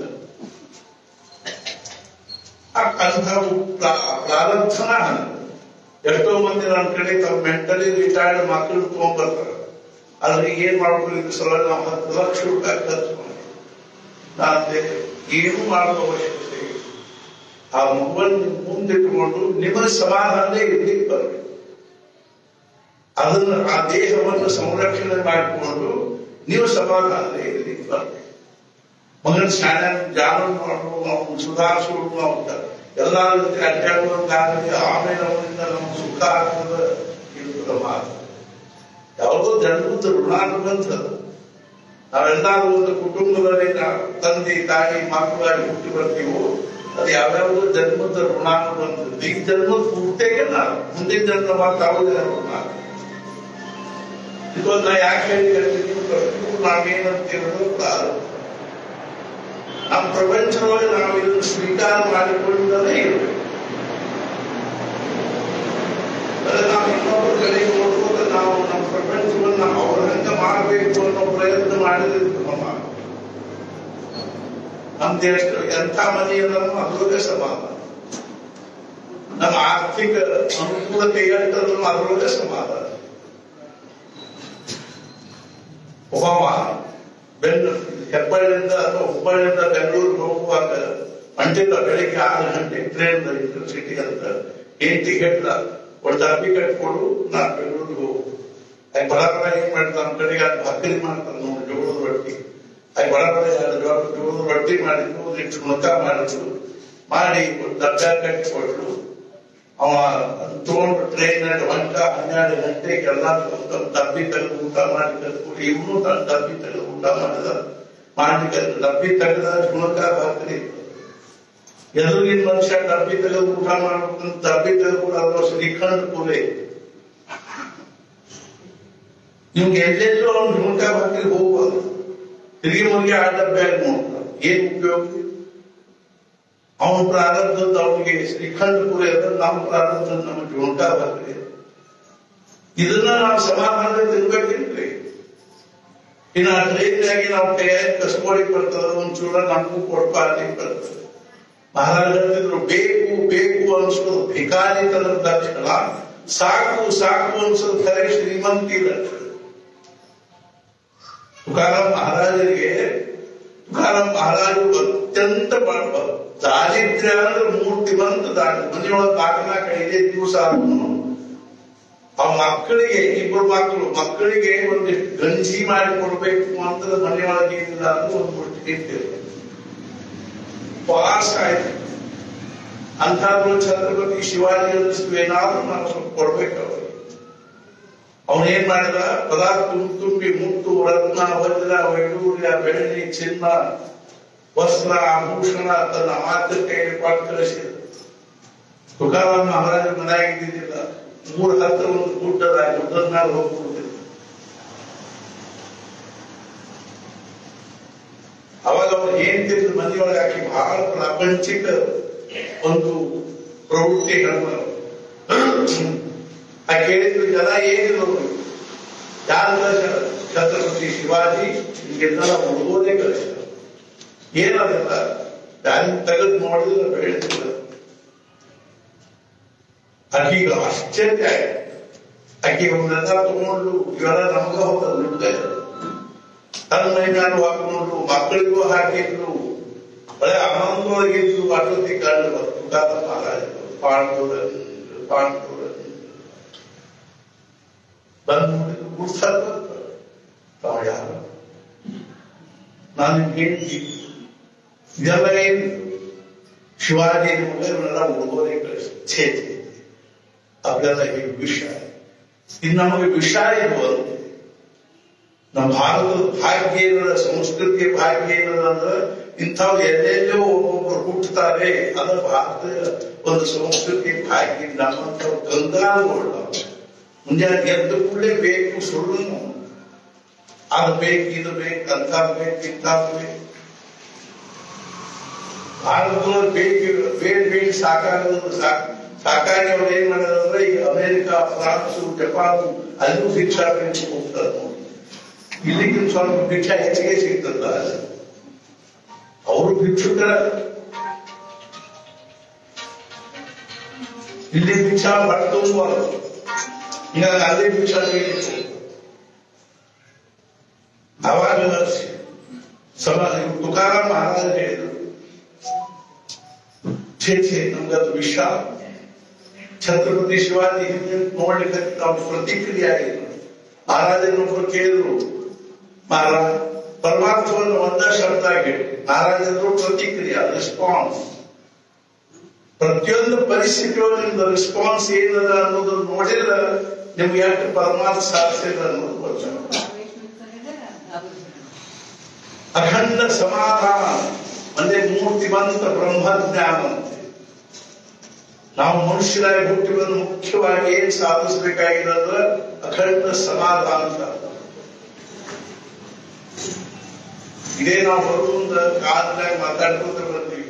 ಆ- ಅಂಥವು ಪ್ರಾ- ಪ್ರಾರಂಭನ ಹಂಗೆ. ಎಷ್ಟೋ ಮಂದಿ ನನ್ನ ಕಡೆ ತಮ್ಮ ಮೆಂಟಲಿ ರಿಟೈರ್ಡ್ ಮಕ್ಕಳು ತಗೊಂಡ್ಬರ್ತಾರೆ ಆದ್ರೆ ಏನ್ ಮಾಡ್ಕೊಳ್ಳಿಕ್ಕೆ ಸಲ ನಾವು ಹತ್ತು ಲಕ್ಷ ರೂಪಾಯಿ ಖರ್ಚು ಮಾಡಿ ನಾನು ಏನು ಮಾಡುವ ಅವಶ್ಯಕತೆ ಇಲ್ಲ. ಆ ಮಗುವನ್ನು ಮುಂದಿಟ್ಟುಕೊಂಡು ನಿಮ್ಮ ಸಮಾಧಾನದೇ ಇರ್ಲಿಕ್ಕೆ ಬರಬೇಕು ಅದನ್ನು ಆ ದೇಹವನ್ನು ಸಂರಕ್ಷಣೆ ಮಾಡಿಕೊಂಡು ನೀವು ಸಮಾಧಾನದೇ ಇರ್ಲಿಕ್ಕೆ ಬರಬೇಕು ಮಗನ ಶಾಣ ಜಾನ ಮಾಡುವ ನಾವು ಸುಧಾರಿಸುವುದು ನಾವು ಎಲ್ಲಾ ಜೊತೆ ಅಡ್ಡಾಡುವಂತಾಗಲಿ ಆಮೇಲೆ ಅವರಿಂದ ನಮ್ಗೆ ಸುಖ ಆಗ್ತದೆ ಇದು ಮಾತು ಯಾವುದೋ ಜನ್ಮದ ಋಣಾನುಬಂಧ ನಾವೆಲ್ಲರೂ ಒಂದು ಕುಟುಂಬದಲ್ಲಿ ನಾವು ತಂದೆ ತಾಯಿ ಮಕ್ಕಳಾಗಿ ಹುಟ್ಟಿ ಬರ್ತೀವೋ ಅದು ಯಾವ್ಯಾವುದೋ ಜನ್ಮದ ಋಣಾನುಬಂಧ ಈ ಜನ್ಮದ ಪೂರ್ತಿಗೆ ನಾವು ಮುಂದಿನ ಜನ್ಮ ಮಾತಾವುದೇ ಋಣ ಇದು ನಾ ಯಾಕೆ ಹೇಳಿ ನಾವೇನಂತ ಹೇಳೋದು ಪ್ರಾರಂಭ ನಮ್ಮ ಪ್ರಪಂಚದೊಳಗೆ ನಾವು ಇದನ್ನು ಸ್ವೀಕಾರ ಮಾಡಿಕೊಂಡೇ ಇರಬೇಕು ಅದೇ ನಾವು ಇನ್ನೊಬ್ಬರ ಕಡೆಗೆ ನೋಡ್ಬೋದು ನಾವು ನಮ್ಮ ಪ್ರಪಂಚವನ್ನು ಅವ್ರ ಹಂಗ ಮಾಡಬೇಕು ಅನ್ನೋ ಪ್ರಯತ್ನ ಮಾಡಿದ್ರೆ ನಮ್ಮ ನಮ್ಮ ದೇಶ ಎಂಥ ಮನೆ ಅಂದ್ರೆ ಅದರೊಳಗೆ ಸಮಾಧಾನ ನಮ್ಮ ಆರ್ಥಿಕ ಅನುಕೂಲತೆ ಎಷ್ಟನ್ನು ಅದರೊಳಗೆ ಸಮಾಧಾನ ಒಬ್ಬವ ಬೆಂಗ ಹೆಬ್ಬಳ್ಳಿಯಿಂದ ಅಥವಾ ಹುಬ್ಬಳ್ಳಿಯಿಂದ ಬೆಂಗಳೂರಿಗೆ ಹೋಗುವಾಗ ಮಂಡ್ಯದ ಬೆಳಿಗ್ಗೆ ಆರು ಗಂಟೆ ಟ್ರೈನ್ ಇಂಟರ್ಸಿಟಿ ಅಂತ ಹೆಂಡತಿ ಹೇಳ್ದ ಒಂದು ಡಬ್ಬಿ ಕಟ್ಕೊಡು ನಾನು ಬೆಂಗಳೂರಿಗೆ ಹೋಗು ಆಗ ಬಡಬಡ ಏನ್ ಮಾಡ್ತಾರೆ ನಮ್ಮ ಕಡೆಗೆ ಅದು ಭಕ್ರಿ ಮಾಡ್ತಾರೆ ನೋಡಿ ಜೋಳದ ರೊಟ್ಟಿ ಆಗ ಬಡಬಡ ಎರಡು ಜೋಳ ಜೋಳದ ರೊಟ್ಟಿ ಮಾಡಿದ್ರು ಒಂದಿಷ್ಟು ಮುಖ ಮಾಡಿದ್ರು ಮಾಡಿ ಒಂದು ಡಬ್ಬ ಕಟ್ಟಿಕೊಟ್ರು ಅವ ತಗೊಂಡು ಟ್ರೈನ್ ನಲ್ಲಿ ಹೊಂಟ ಹನ್ನೆರಡು ಗಂಟೆಗೆಲ್ಲ ಡಬ್ಬಿ ತೆಗೆದು ಊಟ ಮಾಡಿ ಕಲ್ತ್ಕೊಂಡು ಇವನು ಡಬ್ಬಿ ತೆಗೆದು ಊಟ ಮಾಡಿದ ಮಾಡಿ ಕಲ್ತು ಡಬ್ಬಿ ತೆಗೆದ ಗುಣಕ ಭಾಕರಿ ಎದುರಿನ ಮನುಷ್ಯ ಡಬ್ಬಿ ತೆಗೆದು ಊಟ ಮಾಡ್ಬೇಕು ಡಬ್ಬಿ ತೆಗೆದು ಕೂಡ ಅದ್ರ ಶ್ರೀಖಂಡ್ ಪುರೆ ನಿಮ್ಗೆ ಎಲ್ಲೆಲ್ಲೋ ಅವ್ನು ಗುಣಕ ಭಾಕರಿ ಹೋಗ್ಬೋದು ತಿರುಗಿ ಮುಗಿ ಆ ಡಬ್ಬ್ಯಾಗ ನೋಡ್ತಾರೆ ಏನ್ ಉಪಯೋಗ ಅವನ ಪ್ರಾರಂಭದ ಅವನಿಗೆ ಶ್ರೀಖಂಡ ಪುರಿ ಅಂದ್ರೆ ನಮ್ಮ ಪ್ರಾರಂಭದ ನಮ್ಮ ಜೋಂಟ ಬರ್ರಿ ಇದನ್ನ ನಾವು ಸಮಾಧಾನದಿಂದ ಇರ್ಬೇಕಿಲ್ರಿ ಇನ್ನು ಆ ಟ್ರೈನ್ಯಾಗಿ ನಾವು ಕೈಯಾಗಿ ಕಸ್ಕೋಳಿ ಬರ್ತದ ಒಂಚೂರ ನಮಗೂ ಕೊಡ್ಪಾಲಿ ಬರ್ತದೆ ಮಹಾರಾಜ ಹೇಳ್ತಿದ್ರು ಬೇಕು ಬೇಕು ಅನ್ಸೋದು ಭಿಕಾರಿತನದ ಲಕ್ಷಣ ಸಾಕು ಸಾಕು ಅನ್ಸೋದು ಖರೆ ಶ್ರೀಮಂತಿ ಲಕ್ಷಣ ತುಕಾರಾಮ್ ಮಹಾರಾಜರಿಗೆ ತುಕಾರಾಮ್ ಮಹಾರಾಜರು ಅತ್ಯಂತ ಬ- ದಾರಿದ್ರ್ಯ ಅಂದ್ರೆ ಮೂರ್ತಿವಂತ ದಾರಿ ಮನೆಯೊಳಗೆ ನಾಲ್ಕನಾಕ ಐದೈದು ದಿವಸ ಆದ್ರೂ ಆ ಮಕ್ಕಳಿಗೆ ಇಬ್ಬರು ಮಕ್ಕಳು ಮಕ್ಕಳಿಗೆ ಒಂದಿಷ್ಟು ಗಂಜಿ ಮಾಡಿ ಕೊಡ್ಬೇಕು ಅಂತ ಮನೆಯೊಳಗೆ ಏನಿಲ್ಲ ಅಂದ್ರೆ ಒಂದು ಮುಟ್ಟಿಗೆ ಇಟ್ಟಿರ್ಬೇಕು ಪಾಸ್ ಆಯ್ತು ಅಂಥದ್ದು ಛತ್ರಪತಿ ಶಿವಾಜಿ ಅನ್ನಿಸ್ತು ಏನಾದ್ರೂ ನಾವು ಸ್ವಲ್ಪ ಕೊಡ್ಬೇಕು ಅವ್ರಿಗೆ ಅವನೇನ್ ಮಾಡಿದ ಪದಾರ್ಥ ತುಂಬ ತುಂಬಿ ಮುತ್ತು ರತ್ನ ವಜ್ರ ವೈಡೂರ್ಯ ಬೆಳ್ಳಿ ಚಿನ್ನ ವಸ್ತ್ರ ಆಭೂಷಣ ತನ್ನ ಮಾತ್ರ ಕೈಯಲ್ಲಿ ಕೊಟ್ಟು ಕಳಿಸಿದ ತುಕಾರಾಮ್ ಮಹಾರಾಜ ಮನೆಯಾಗಿದ್ದಿದ್ದಿಲ್ಲ ಮೂರು ಹತ್ರ ಒಂದು ಗುಡ್ಡದ ಗುಡ್ಡದ ಮೇಲೆ ಹೋಗ್ಬಿಡ್ತಿದ್ದ ಅವಾಗ ಅವ್ರು ಏನ್ ತಿಂದು ಮನೆಯೊಳಗೆ ಹಾಕಿ ಬಹಳ ಪ್ರಾಪಂಚಿಕ ಒಂದು ಪ್ರವೃತ್ತಿ ಹೆಣ್ಣು ಆ ಕೇಳಿದ್ರು ಜನ ಏನಿದ್ರು ಯಾರ ಛತ್ರಪತಿ ಶಿವಾಜಿ ಹಿಂಗೆಲ್ಲ ಉಳ್ಬೋದೇ ಕಳಿಸ್ತಾರೆ ಏನದಲ್ಲ ದಾರಿ ತೆಗೆದು ನೋಡಿದ್ರೆ ಬೆಳೆದಿಲ್ಲ ಆಕೀಗ ಆಶ್ಚರ್ಯ ಆಯ್ತು ಆಕೆ ಅವನ್ನೆಲ್ಲ ತಗೊಂಡು ಇವೆಲ್ಲ ನಮಗ ಹೋದ ದುಡ್ಡು ತನ್ನ ಮೈಗಾನು ಹಾಕೊಂಡು ಮಕ್ಕಳಿಗೂ ಹಾಕಿದ್ರು ಒಳ್ಳೆ ಆನಂದವಾಗಿದ್ರು ಅಟೋತಿ ಕಂಡು ಬಂತು ಕಾದ ಮಹಾರಾಜ ಪಾಂಡೂರ ಪಾಂಡೂರ ಬಂದು ನೋಡಿದ್ರು ಗುಡ್ಸಲ್ ತಾವು ಯಾರು ನಾನು ನಿಮ್ಗೆ ಹೇಳ್ತೀನಿ ಇದೆಲ್ಲ ಏನು ಶಿವಾಜಿ ಇವನ್ನೆಲ್ಲ ಉಡುಗೊರೆ ಕಳಿಸಿ ಛೇ ಛೇ ಅದೆಲ್ಲ ಈ ವಿಷ ಇದು ನಮಗೆ ವಿಷ ಇದು ಅಂತ ನಮ್ಮ ಭಾರತದ ಭಾಗ್ಯ ಏನದ ಸಂಸ್ಕೃತಿ ಭಾಗ್ಯ ಏನದ ಅಂದ್ರೆ ಇಂಥವು ಎಲ್ಲೆಲ್ಲೋ ಒಬ್ಬೊಬ್ರು ಹುಟ್ಟುತ್ತಾರೆ ಅದು ಭಾರತದ ಒಂದು ಸಂಸ್ಕೃತಿ ಭಾಗ್ಯ ನಮ್ಮಂಥವ್ರು ಗಂಗಾಲುಗಳು ಮುಂಜಾನೆ ಎದ್ದು ಕೂಡಲೇ ಬೇಕು ಸುಳ್ಳು ಅದು ಬೇಕು ಇದು ಬೇಕು ಅಂತ ಬೇಕು ಇಂಥ ಬೇಕು ಭಾರತದೊಳಗೆ ಬೇಕು ಬೇಡ ಬೇಡ ಸಾಕಾಗೋದು ಸಾಕು ಸಾಕಾಗಿ ಅವ್ರು ಏನ್ ಮಾಡೋದಂದ್ರೆ ಈಗ ಅಮೆರಿಕ ಫ್ರಾನ್ಸ್ ಜಪಾನ್ ಅಲ್ಲೂ ಶಿಕ್ಷಾ ಹೋಗ್ತಾರೆ ನೋಡಿ ಇಲ್ಲಿಗಿನ ಸ್ವಲ್ಪ ಭಿಕ್ಷಾ ಹೆಚ್ಚಿಗೆ ಸಿಗ್ತದ ಅವರು ಭಿಕ್ಷುಕರ ಇಲ್ಲಿ ಭಿಕ್ಷಾ ಬರ್ತಬಾರದು ಹೀಗಾಗಿ ಅಲ್ಲೇ ಭಿಕ್ಷಾ ಬೇಕಿತ್ತು ಅವಾಗ ಸಮ ತುಕಾರಾಮ್ ಮಹಾರಾಜ ಹೇಳಿದ್ರು ಛೇ ಛೇ ನಮ್ಗದು ವಿಷ ಛತ್ರಪತಿ ಶಿವಾಜಿ ಹಿಂದೆ ನೋಡ್ಲಿಕ್ಕೆ ಅವ್ರ ಪ್ರತಿಕ್ರಿಯೆ ಆಗಿದ್ರು ಮಹಾರಾಜನೊಬ್ಬರು ಕೇಳಿದ್ರು ಮಹಾರಾಜ ಪರಮಾರ್ಥವನ್ನು ಒಂದ ಶಬ್ದ ಆಗಿ ಮಹಾರಾಜರು ಪ್ರತಿಕ್ರಿಯೆ ರೆಸ್ಪಾನ್ಸ್ ಪ್ರತಿಯೊಂದು ಪರಿಸ್ಥಿತಿಯೊಳಗೆ ನಿಮ್ದು ರೆಸ್ಪಾನ್ಸ್ ಏನದ ಅನ್ನೋದನ್ನ ನೋಡಿದ್ರೆ ನಿಮ್ಗೆ ಎಷ್ಟು ಪರಮಾರ್ಥ ಸಾಧಿಸಿದ ಅನ್ನೋದು ಗೊತ್ತಾಗುತ್ತೆ ಅಖಂಡ ಸಮಾಧಾನ ಅಂದ್ರೆ ಮೂರ್ತಿವಂತ ಬ್ರಹ್ಮಜ್ಞಾನ ಅಂತೆ ನಾವು ಮನುಷ್ಯರಾಗಿ ಹುಟ್ಟಿ ಬಂದು ಮುಖ್ಯವಾಗಿ ಏನ್ ಸಾಧಿಸಬೇಕಾಗಿರೋದು ಅಖಂಡ ಸಮಾಧಾನ ಸಾಧನೆ. ಇದೇ ನಾವು ಬರುವಂತ ಕಾಲದಾಗ ಮಾತಾಡ್ಕೊತ ಬರ್ತೀವಿ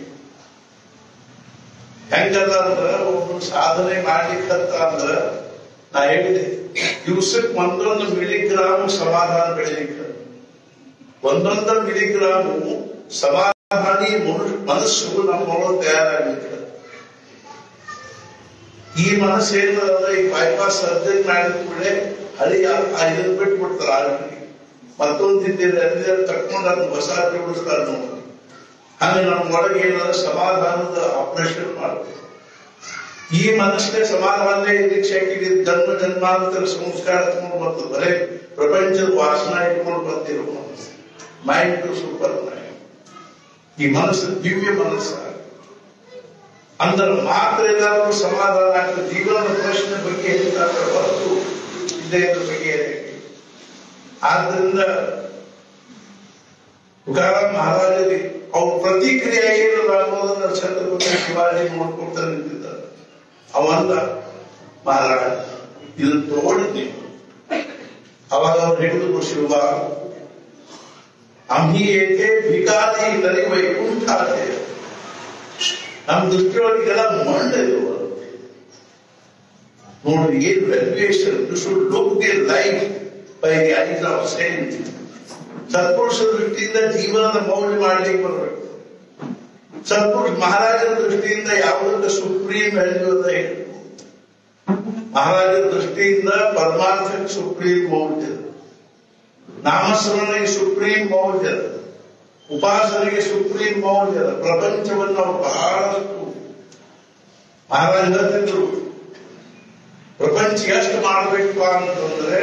ಹೆಂಗದ ಅಂದ್ರ ಒಬ್ಬನು ಸಾಧನೆ ಮಾಡ್ಲಿಕ್ಕಂತ ಅಂದ್ರ ನಾ ಹೇಳಿದೆ ದಿವ್ಸಕ್ಕೆ ಒಂದೊಂದು ಮಿಲಿಗ್ರಾಮ್ ಸಮಾಧಾನ ಬೆಳಿಲಿಕ್ಕೆ ಒಂದೊಂದು ಮಿಲಿಗ್ರಾಮು ಸಮಾಧಾನಿ ಮನು- ಮನಸ್ಸು ನಮ್ಮೊಳಗೆ ತಯಾರಾಗಲಿಕ್ಕೆ ಈ ಮನಸ್ಸು ಏನದ ಈ ಬೈಪಾಸ್ ಸರ್ಜರಿ ಮಾಡಿದ ಕೂಡಲೇ ಹಳಿ ಇದನ್ನ ಬಿಟ್ಟು ಬಿಡ್ತಾರೆ ಆಲ್ರೆಡಿ ಮತ್ತೊಂದು ತಿಂದಿದ್ರೆ ಅಲ್ಲಿ ತಕ್ಕೊಂಡು ಅದನ್ನ ಹೊಸ ಬಿಡಿಸ್ತಾರೆ ನೋಡಿ ಹಂಗ ನಮ್ಮ ಒಳಗೆ ಏನದ ಸಮಾಧಾನದ ಆಪರೇಷನ್ ಮಾಡ್ಬೇಕು ಈ ಮನಸ್ಸಿಗೆ ಸಮಾಧಾನದೇ ನಿರೀಕ್ಷೆಗೆ ಜನ್ಮ ಜನ್ಮಾಂತರ ಸಂಸ್ಕಾರ ತಗೊಂಡು ಬರ್ತದೆ ಬರೇ ಪ್ರಪಂಚದ ವಾಸನ ಇಟ್ಕೊಂಡು ಬರ್ತಿರೋ ಮನಸ್ಸು ಮೈಂಡ್ ಟು ಸೂಪರ್ ಮೈಂಡ್ ಈ ಮನಸ್ಸು ದಿವ್ಯ ಮನಸ್ಸು ಅಂದ್ರೆ ಮಾತ್ರ ಏನಾದರೂ ಸಮಾಧಾನ ಆಗ್ತದೆ ಜೀವನದ ಪ್ರಶ್ನೆ ಬಗ್ಗೆ ಹೇಳ್ತಾರೆ ಹೊರತು ಇದ್ರ ಬಗ್ಗೆ ಆದ್ರಿಂದ ತುಕಾರಾಮ್ ಮಹಾರಾಜರಿಗೆ ಅವ್ರ ಪ್ರತಿಕ್ರಿಯೆ ಏನಿಲ್ಲ ಅನ್ನೋದನ್ನ ಛತ್ರಪತಿ ಶಿವಾಜಿ ನೋಡ್ಕೊಳ್ತಾ ನಿಂತಿದ್ದಾರೆ ಅವಲ್ಲ ಮಹಾರಾಜ ಇದನ್ನ ತಗೊಂಡಿದ್ದೀನಿ ಅವಾಗ ಅವ್ರು ಹೇಳಿದ್ರು ಶಿವ ಆम्ही येथे भिकारी तरी वैकुंठात ನಮ್ಮ ದೃಷ್ಟಿಯೊಳಗೆಲ್ಲ ಮಂಡದು ನೋಡಿ ಏನ್ valuation you should look the life by the eyes of science ಸತ್ಪುರುಷ ದೃಷ್ಟಿಯಿಂದ ಜೀವನದ ಮೌಲ್ಯ ಮಾಡ್ಲಿಕ್ಕೆ ಬರಬೇಕು ಸತ್ಪುರುಷ ಮಹಾರಾಜರ ದೃಷ್ಟಿಯಿಂದ ಯಾವುದಕ್ಕೆ ಸುಪ್ರೀಂ ವ್ಯಾಲ್ಯೂ ಅಂತ ಹೇಳಿ ಮಹಾರಾಜರ ದೃಷ್ಟಿಯಿಂದ ಪರಮಾರ್ಥಕ್ಕೆ ಸುಪ್ರೀಂ ಮೌಲ್ಯ ನಾಮಸ್ಮರಣೆಗೆ ಸುಪ್ರೀಂ ಮೌಲ್ಯ ಉಪಾಸನೆಗೆ ಸುಪ್ರೀಂ ಮೌಲ್ಯ ಪ್ರಪಂಚವನ್ನು ಅವರು ಬಹಳಷ್ಟು ಮಹಾರಾಜ ಹೇಳ್ತಿದ್ರು ಪ್ರಪಂಚ ಎಷ್ಟು ಮಾಡಬೇಕು ಅಂತಂದ್ರೆ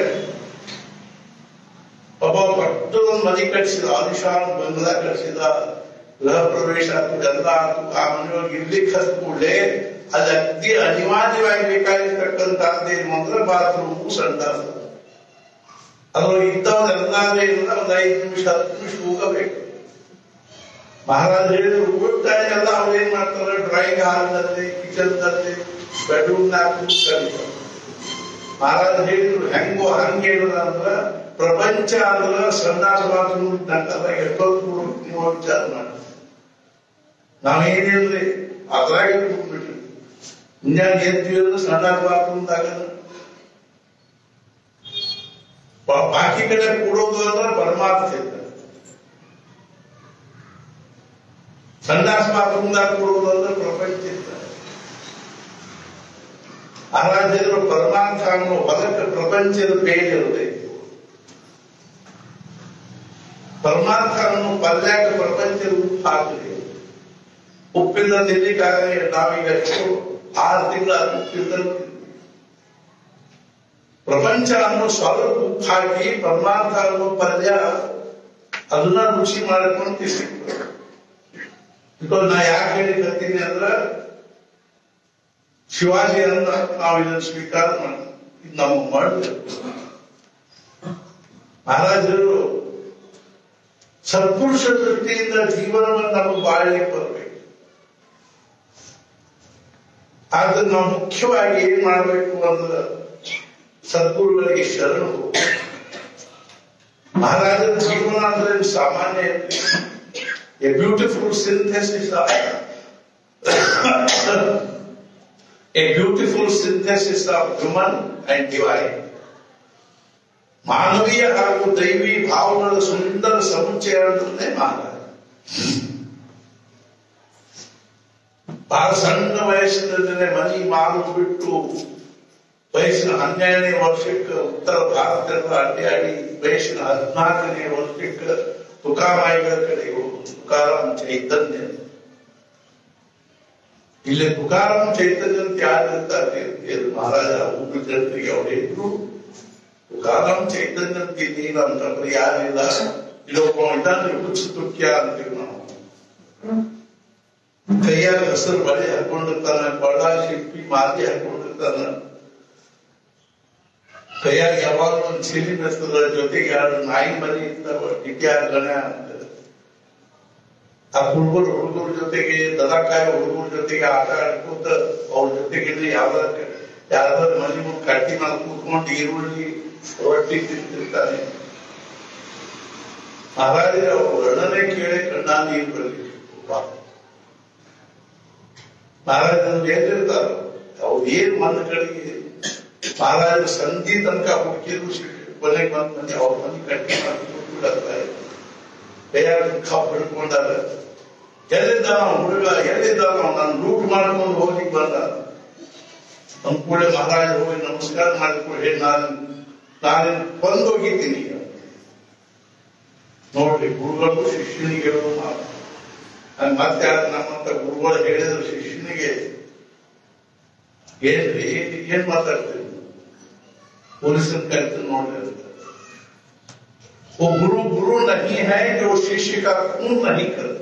ಒಬ್ಬ ಪಟ್ಟದೊಂದು ಮನೆ ಕಟ್ಟಿಸಿದ ಆದಿಶಾನ್ ಬಂಗ್ಲಾ ಕಟ್ಟಿಸಿದ ಗೃಹ ಪ್ರವೇಶ ಆಯ್ತು ಎಲ್ಲ ಆಯ್ತು ಆ ಮನೆಯೊಳಗೆ ಇರ್ಲಿಕ್ಕೆ ಹತ್ ಕೂಡಲೇ ಅದು ಅತಿ ಅನಿವಾರ್ಯವಾಗಿ ಬೇಕಾಗಿರ್ತಕ್ಕಂಥದ್ದೇನು ಅಂದ್ರೆ ಬಾತ್ರೂಮು ಸಂಡಾಸ ಅದ್ರೊಳಗೆ ಇದ್ದವರೆಲ್ಲಾದ್ರೆ ಇಲ್ಲ ಒಂದು ಐದು ನಿಮಿಷ ಹತ್ತು ನಿಮಿಷ ಹೋಗಬೇಕು ಮಹಾರಾಜ ಹೇಳಿದ್ರು ಊಟ ಎಲ್ಲ ಅವ್ರು ಏನ್ ಮಾಡ್ತಾರೆ ಡ್ರಾಯಿಂಗ್ ಹಾಲ್ನಲ್ಲಿ ಕಿಚನ್ನಲ್ಲಿ ಬೆಡ್ರೂಮ್ ನಾಲ್ಕು ಕಲಿತಾರೆ ಮಹಾರಾಜ ಹೇಳಿದ್ರು ಹೆಂಗೋ ಹಂಗೆ ಹೇಳಿದ್ರ ಅಂದ್ರ ಪ್ರಪಂಚ ಅಂದ್ರ ಸಂದಾಸ ಬಾತ್ರೂಮ್ ನಂತರ ಎಷ್ಟೊತ್ತು ನೀವು ವಿಚಾರ ಮಾಡಿ ನಾವೇನಿಲ್ರಿ ಅದ್ರಾಗ ಕೂತ್ಬಿಟ್ರಿ ಮುಂಜಾನೆ ಎದ್ವಿ ಅಂದ್ರೆ ಸಂದಾಸ ಬಾತ್ರೂಮ್ದಾಗ ಬಾಕಿ ಕಡೆ ಕೂಡೋದು ಅಂದ್ರೆ ಪರಮಾರ್ಥ ಇದ್ದ ಸಂದಾಸ ಬಾತ್ರೂಮ್ದಾಗ ಕೂಡೋದು ಅಂದ್ರೆ ಪ್ರಪಂಚ ಇದ್ದ ಆರಾಧ್ಯರು ಪರಮಾರ್ಥ ಅನ್ನೋ ಹೊಲಕ್ಕೆ ಪ್ರಪಂಚದ ಬೇರಿರುತ್ತೆ ಪರಮಾರ್ಥ ಅನ್ನೋ ಪಲ್ಯಾಕ ಪ್ರಪಂಚದ ಉಪ್ಪು ಹಾಕಲಿ ಉಪ್ಪಿಂದ ನಿಲ್ಲಿಕ್ಕಾಗಲಿ ನಾವೀಗ ಎಷ್ಟು ಆರು ತಿಂಗಳ ಉಪ್ಪಿಂದ ಪ್ರಪಂಚ ಅನ್ನೋ ಸ್ವಲ್ಪ ಉಪ್ಪು ಹಾಕಿ ಪರಮಾರ್ಥ ಅನ್ನೋ ಪಲ್ಯ ಅದನ್ನ ರುಚಿ ಮಾಡ್ಕೊಂಡು ತಿನ್ಬೇಕು ಬಿಕಾಸ್ ನಾ ಯಾಕೆ ಹೇಳಿಕತ್ತೀನಿ ಅಂದ್ರ ಶಿವಾಜಿ ಅಂತ ನಾವು ಇದನ್ನು ಸ್ವೀಕಾರ ಮಾಡ್ತೀವಿ ಇದು ನಮ್ಮ ಮಾಡಿದೆ ಮಹಾರಾಜರು ಸತ್ಪುರುಷ ದೃಷ್ಟಿಯಿಂದ ಜೀವನವನ್ನು ನಮಗೆ ಬಾಳಲಿಕ್ಕೆ ಬರಬೇಕು ಆದ್ರೆ ನಾವು ಮುಖ್ಯವಾಗಿ ಏನ್ ಮಾಡಬೇಕು ಅಂದ್ರೆ ಸದ್ಗುರುಗಳಿಗೆ ಶರಣು ಮಹಾರಾಜರ ಜೀವನ ಅಂದ್ರೆ ಸಾಮಾನ್ಯ a beautiful synthesis a beautiful synthesis of human and divine. ಮಾನವೀಯ ಹಾಗೂ ದೈವಿ ಭಾವಗಳ ಸುಂದರ ಸಮುಚ್ಚಯ ಅಂತಂದೇ ಮಹಾರಾಜ ಬಹಳ ಸಣ್ಣ ವಯಸ್ಸಿನಲ್ಲೇ ಮನಿ ಮಾರು ಬಿಟ್ಟು ವಯಸ್ಸಿನ ಹನ್ನೆರಡನೇ ವರ್ಷಕ್ಕೆ ಉತ್ತರ ಭಾರತದ ಅಡ್ಡಾಡಿ ವಯಸ್ಸಿನ ಹದಿನಾಲ್ಕನೇ ವರ್ಷಕ್ಕೆ ತುಕಾಮಾಯಿಗಳ ಕಡೆ ಹೋಗುದು ತುಕಾರಾಮ್ ಚೈತನ್ಯ ಇಲ್ಲಿ ತುಕಾರಾಮ್ ಚೈತನ್ಯ ಅಂತ ಯಾರಿರ್ತಾರೆ ಏನು ಮಹಾರಾಜ ಊಟ ಜನರಿಗೆ ಅವ್ರು ಹೇಳಿದ್ರು ತುಕಾರಾಮ್ ಚೈತನ್ಯ ಅಂತ ಇದ್ದೀರ ಅಂತಂದ್ರೆ ಯಾರಿಲ್ಲ ಇಲ್ಲೊಬ್ಬ ಇದ್ದಾನೆ ಹುಚ್ಚ ತುಕ್ಯ ಅಂತೀವಿ ನಾವು ಕೈಯಾಗ ಹಸಿರು ಬಳೆ ಹಾಕೊಂಡಿರ್ತಾನ ಕೊಳ ಶಿಪ್ಪಿ ಮಾತಿ ಹಾಕೊಂಡಿರ್ತಾನ ಕೈಯಾಗ ಯಾವಾಗ ಒಂದು ಚಿಲಿ ಬೆಸ್ತದ ಜೊತೆಗೆ ಎರಡು ನಾಯಿ ಮರಿ ಇರ್ತಾವ ಇಟ್ಯಾರ ಗಣ ಅಂತ ಆ ಹುಡುಗರು ಹುಡುಗರ ಜೊತೆಗೆ ದನಕಾಯಿ ಹುಡುಗರ ಜೊತೆಗೆ ಆಟ ಆಡ್ಕೋತ ಅವ್ರ ಜೊತೆಗೆ ಯಾವ್ದಾರ ಯಾವ್ದಾರ ಮನೆ ಮುಂದೆ ಕಟ್ಟಿ ಮೇಲೆ ಕೂತ್ಕೊಂಡು ಈರುಳ್ಳಿ ರೊಟ್ಟಿ ತಿಂತಿರ್ತಾನೆ ಮಹಾರಾಜ ಅವ್ರ ವರ್ಣನೆ ಕೇಳಿ ಕಣ್ಣ ನೀರು ಬರಲಿ ಮಹಾರಾಜರು ಎಲ್ಲಿರ್ತಾರ ಅವ್ರು ಏನ್ ಮನ ಕಡೆಗೆ ಮಹಾರಾಜ ಸಂಧಿ ತನಕ ಹುಡುಕಿದ್ರು ಕೊನೆಗೆ ಬಂದ ಮನೆ ಅವ್ರ ಮನೆ ಕಟ್ಟಿ ಮಾಡಿ ಕೂತ್ಬಿಡತ್ತಾರೆ ಕೈಯಾಗ ದುಃಖ ಪಡ್ಕೊಂಡಾರ ಎಲ್ಲಿದ್ದಾನ ಹುಡುಗ ಎಲ್ಲಿದ್ದಾನ ನಾನು ಲೂಟ್ ಮಾಡ್ಕೊಂಡು ಹೋಗಿ ಬಂದ ನಮ್ ಕೂಡ ಮಹಾರಾಜ ಹೋಗಿ ನಮಸ್ಕಾರ ಮಾಡಿಕೊಂಡು ಹೇಳಿ ನಾನು ನಾನು ಬಂದು ಹೋಗಿದ್ದೀನಿ ನೋಡ್ರಿ ಗುರುಗಳು ಶಿಷ್ಯನಿಗೆ ಹೇಳೋದು ಮಾತು ನಾನು ಮತ್ತೆ ಯಾರು ನಮ್ಮಂತ ಗುರುಗಳು ಹೇಳಿದ್ರು ಶಿಷ್ಯನಿಗೆ ಏನ್ರಿ ಏನ್ ಮಾತಾಡ್ತೀರಿ ಪೊಲೀಸನ್ ಕರಿತು ನೋಡ್ರಿ ಅಂತ वो गुरु गुरु नहीं है जो शिष्य का खून नहीं करता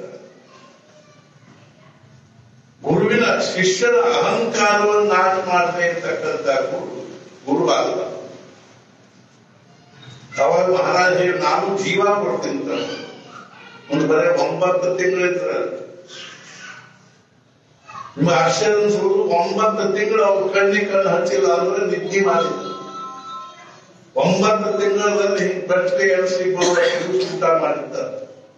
ಗುರುವಿನ ಶಿಷ್ಯನ ಅಹಂಕಾರವನ್ನು ನಾಶ ಮಾಡದೆ ಇರ್ತಕ್ಕಂಥ ಗುರು ಗುರು ಅಲ್ಲ ಅವಾಗ ಮಹಾರಾಜ ಹೇಳಿ, ನಾನು ಜೀವ ಕೊಡ್ತೀನಿ ಅಂತ. ಒಂದು ಬರೀ ಒಂಬತ್ತು ತಿಂಗಳಿದ್ರ ನಿಮ್ಮ ಆಶ್ಚರ್ಯ ಅನ್ಸೋದು ಒಂಬತ್ತು ತಿಂಗಳು ಅವ್ರ ಕಣ್ಣಿಗೆ ಕಣ್ಣು ಹಚ್ಚಿಲ್ಲ ಅಂದ್ರೆ ನಿದ್ದೆ ಮಾಡಿದ್ರು ಒಂಬತ್ತು ತಿಂಗಳಲ್ಲಿ ಹಿಂಗ್ ಬೆಟ್ಟಗೆ ಎಣಿಸಿ ಬರುವ ಊಟ ಮಾಡಿದ್ದಾರೆ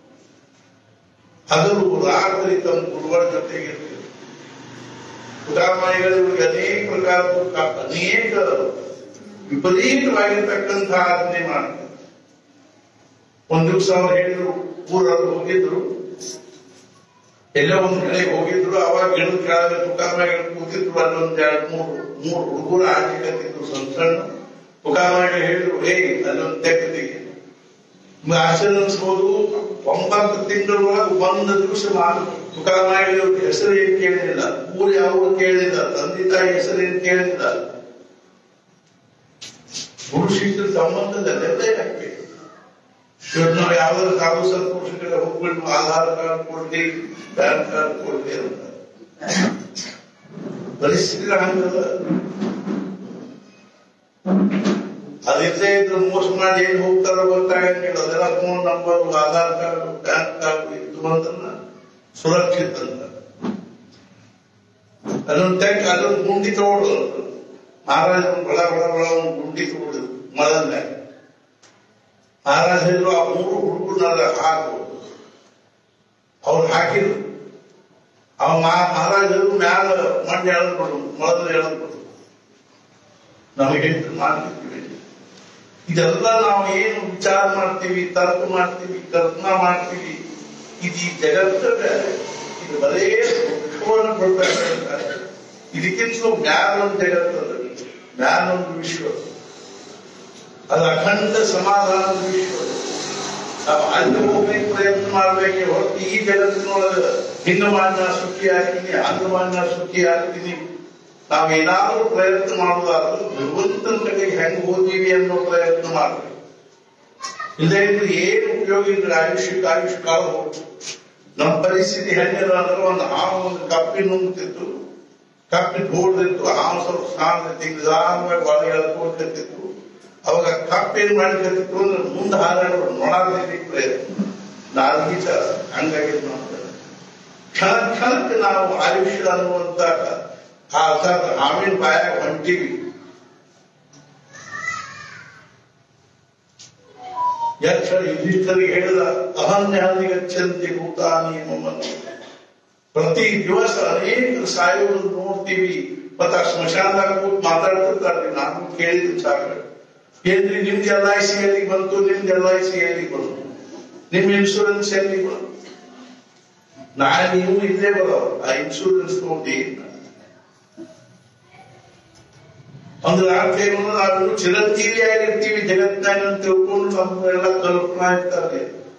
ಹಗಲು ರಾತ್ರಿ ತಮ್ಮ ಗುರುಗಳ ಜೊತೆಗೆ ಇರ್ತಿದ್ರು ಉದಾಹರಣೆಗಳು ಇವರಿಗೆ ಅನೇಕ ಪ್ರಕಾರದ ಕ- ಅನೇಕ ವಿಪರೀತವಾಗಿರ್ತಕ್ಕಂತಹ ಆಜ್ಞೆ ಮಾಡ್ತಾರೆ ಒಂದ್ ದಿವಸ ಅವ್ರು ಹೇಳಿದ್ರು ಊರಲ್ಲಿ ಹೋಗಿದ್ರು ಎಲ್ಲೋ ಒಂದ್ ಕಡೆ ಹೋಗಿದ್ರು ಅವಾಗ ಗಿಡದ ಕೆಳಗೆ ತುಕಾಮಾಗಿ ಕೂತಿದ್ರು ಅಲ್ಲೊಂದ್ ಎರಡು ಮೂರು ಮೂರು ಹುಡುಗರು ಆಚೆ ಕತ್ತಿದ್ರು ಸಣ್ಣ ಸಣ್ಣ ತುಕಾಮಾಗಿ ಹೇಳಿದ್ರು ಹೇ ಅಲ್ಲೊಂದ್ ತೆಗೆದಿಗೆ ನಿಮ್ಗೆ ಆಶ್ಚರ್ಯ ಅನ್ಸ್ಬೋದು ಒಂಬತ್ತು ತಿಂಗಳೊಳಗೆ ಒಂದು ದಿವಸ ಮಾಡಿ ತುಕಾಮಾಗಿ ಹೆಸರು ಏನ್ ಕೇಳಿಲ್ಲ ಊರು ಯಾವ ಕೇಳಿಲ್ಲ ತಂದೆ ತಾಯಿ ಹೆಸರು ಏನ್ ಕೇಳಿಲ್ಲ ಗುರು ಶಿಷ್ಯರ ಸಂಬಂಧದಲ್ಲೆಲ್ಲ ಯಾಕೆ ಇವತ್ತು ನಾವು ಯಾವ್ದಾದ್ರು ಸಾಧು ಸಂತೋಷ ಕಡೆ ಹೋಗ್ಬಿಟ್ಟು ಆಧಾರ್ ಕಾರ್ಡ್ ಕೊಡ್ಲಿ ಪ್ಯಾನ್ ಕಾರ್ಡ್ ಕೊಡ್ಲಿ ಅಂತ ಪರಿಸ್ಥಿತಿ ಹಂಗಲ್ಲ ಅದಿಲ್ಲದೆ ಇದ್ರೆ ಮೋಸ ಮಾಡಿ ಏನ್ ಹೋಗ್ತಾರೋ ಗೊತ್ತಾಗಂಗಿಲ್ಲ ಅದೆಲ್ಲ phone number Aadhaar card PAN card ಇದ್ದು ಬಂದನ್ನ ಸುರಕ್ಷಿತ ಅಂತ ಅದೊಂದು ತೆಗ್ ಅದೊಂದು ಗುಂಡಿ ತಗೊಳ್ಳೋದು ಮಹಾರಾಜ ಬಳ ಬಳ ಬಳ ಒಂದು ಗುಂಡಿ ತಗೊಳ್ಳೋದು ಮಳನ್ನೇ ಮಹಾರಾಜ ಹೇಳಿದ್ರು ಆ ಮೂರು ಹುಡುಗರನ್ನ ಹಾಕು ಅವ್ರು ಹಾಕಿದ್ರು ಅವ ಮಾ- ಮಹಾರಾಜ ಹೇಳಿದ್ರು ಮ್ಯಾಲ ಮಣ್ಣು ಎಳೆದ್ಬಿಡು ಮೊಳದ ಎಳೆದ್ಬಿಡು ನಮಗೆ ಹೇಳಿದ್ರು ಮಾಡ್ತಿರ್ತೀವಿ ಇದೆಲ್ಲ ನಾವು ಏನು ವಿಚಾರ ಮಾಡ್ತೀವಿ ತರ್ಕ ಮಾಡ್ತೀವಿ ಕಲ್ಪನಾ ಮಾಡ್ತೀವಿ ಇದು ಈ ಜಗತ್ತ ಬೇರೆ ಇದು ಬರೇ ದುಃಖವನ್ನು ಕೊಡ್ಬೇಕಾಗ್ತದೆ ಇದಕ್ಕಿಂತಲೂ ಜ್ಞಾನ ಒಂದು ಜಗತ್ತದ ಜ್ಞಾನ ಒಂದು ವಿಶ್ವ ಅದು ಅಖಂಡ ಸಮಾಧಾನದ ವಿಶ್ವ ನಾವು ಅಲ್ಲಿ ಹೋಗ್ಲಿಕ್ಕೆ ಪ್ರಯತ್ನ ಮಾಡ್ಬೇಕೆ ಹೊರತು ಈ ಜಗತ್ತಿನೊಳಗೆ ಹಿಂಗ ಮಾಡಿ ನಾ ಸುಖಿ ಆಗ್ತೀನಿ ಹಂಗ ಮಾಡಿ ನಾ ಸುಖಿ ಆಗ್ತೀನಿ ನಾವೇನಾದ್ರೂ ಪ್ರಯತ್ನ ಮಾಡುದಾದ್ರೂ ಭಗವಂತನ ಕಡೆಗೆ ಹೆಂಗ್ ಹೋಗ್ತೀವಿ ಅನ್ನೋ ಪ್ರಯತ್ನ ಮಾಡ್ಬೇಕು ಇಲ್ಲದೆ ಇದ್ರೆ ಏನು ಉಪಯೋಗ ಇದ್ರೆ ಆಯುಷ್ಯಕ್ಕೆ ಆಯುಷ್ ಕಾಲ ಹೋಗ್ತು ನಮ್ಮ ಪರಿಸ್ಥಿತಿ ಹೆಂಗಿಲ್ಲ ಅಂದ್ರೆ ಒಂದು ಹಾವು ಒಂದು ಕಪ್ಪಿ ನುಂಗ್ತಿತ್ತು ಕಪ್ಪಿ ಗೋಡ್ದಿತ್ತು ಹಾವು ಸ್ವಲ್ಪ ಸ್ನಾನದಿತ್ತು ನಿಧಾನವಾಗಿ ಒಳಗೆ ಎಳ್ಕೊಳ್ತಿತ್ತು ಅವಾಗ ಕಪ್ಪಿ ಏನ್ ಮಾಡ್ತಿತ್ತು ಅಂದ್ರೆ ಮುಂದೆ ಹಾರಾಡೋರು ನೋಡಾದಿಕ್ಕೆ ಪ್ರಯತ್ನ ನಾಲ್ಗೀತ ಹಂಗಾಗಿ ಮಾಡ್ತಾರೆ ಕ್ಷಣ ಕ್ಷಣಕ್ಕೆ ನಾವು ಆಯುಷ್ಯ ಅನ್ನುವಂತ ಆ ಅರ್ಥಾತ್ ಹಾವಿನ ಬಾಯಾಗ ಹೊಂಟಿವಿ ಯಕ್ಷ ಯುಧಿಷ್ಠರಿಗೆ ಹೇಳಿದ ಅಹನ್ಯಾದಿ ಗಚ್ಚಂತಿ ಭೂತಾನಿ ಮಮ್ಮನ್ನು ಪ್ರತಿ ದಿವಸ ಅನೇಕ ಸಾಯೋದು ನೋಡ್ತೀವಿ ಮತ್ತ ಆ ಸ್ಮಶಾನದಾಗ ಕೂತ್ ಮಾತಾಡ್ತಿರ್ತಾರೆ ನಾನು ಕೇಳಿದ್ದು ಸಾಕು ಏನ್ರಿ ನಿಮ್ದು ಎಲ್ ಐ ಸಿ ಎಲ್ಲಿಗೆ ಬಂತು ನಿಮ್ದು ಎಲ್ ಐ ಸಿ ಎಲ್ಲಿಗೆ ಬಂತು ನಿಮ್ ಇನ್ಶೂರೆನ್ಸ್ ಎಲ್ಲಿಗೆ ಬಂತು ನಾಳೆ ನೀವು ಇಲ್ಲೇ ಬರೋರು ಆ ಇನ್ಶೂರೆನ್ಸ್ ತಗೊಂಡು ಅಂದ್ರೆ ಅರ್ಥ ಏನು ಅಂದ್ರೆ ನಾವು ಚಿರಂಜೀವಿ ಆಗಿರ್ತೀವಿ ಜಗತ್ತಿನಾಗ ಅಂತ ತಿಳ್ಕೊಂಡು ನಮ್ಮೆಲ್ಲ ಕಲ್ಪನಾ ಇರ್ತಾರೆ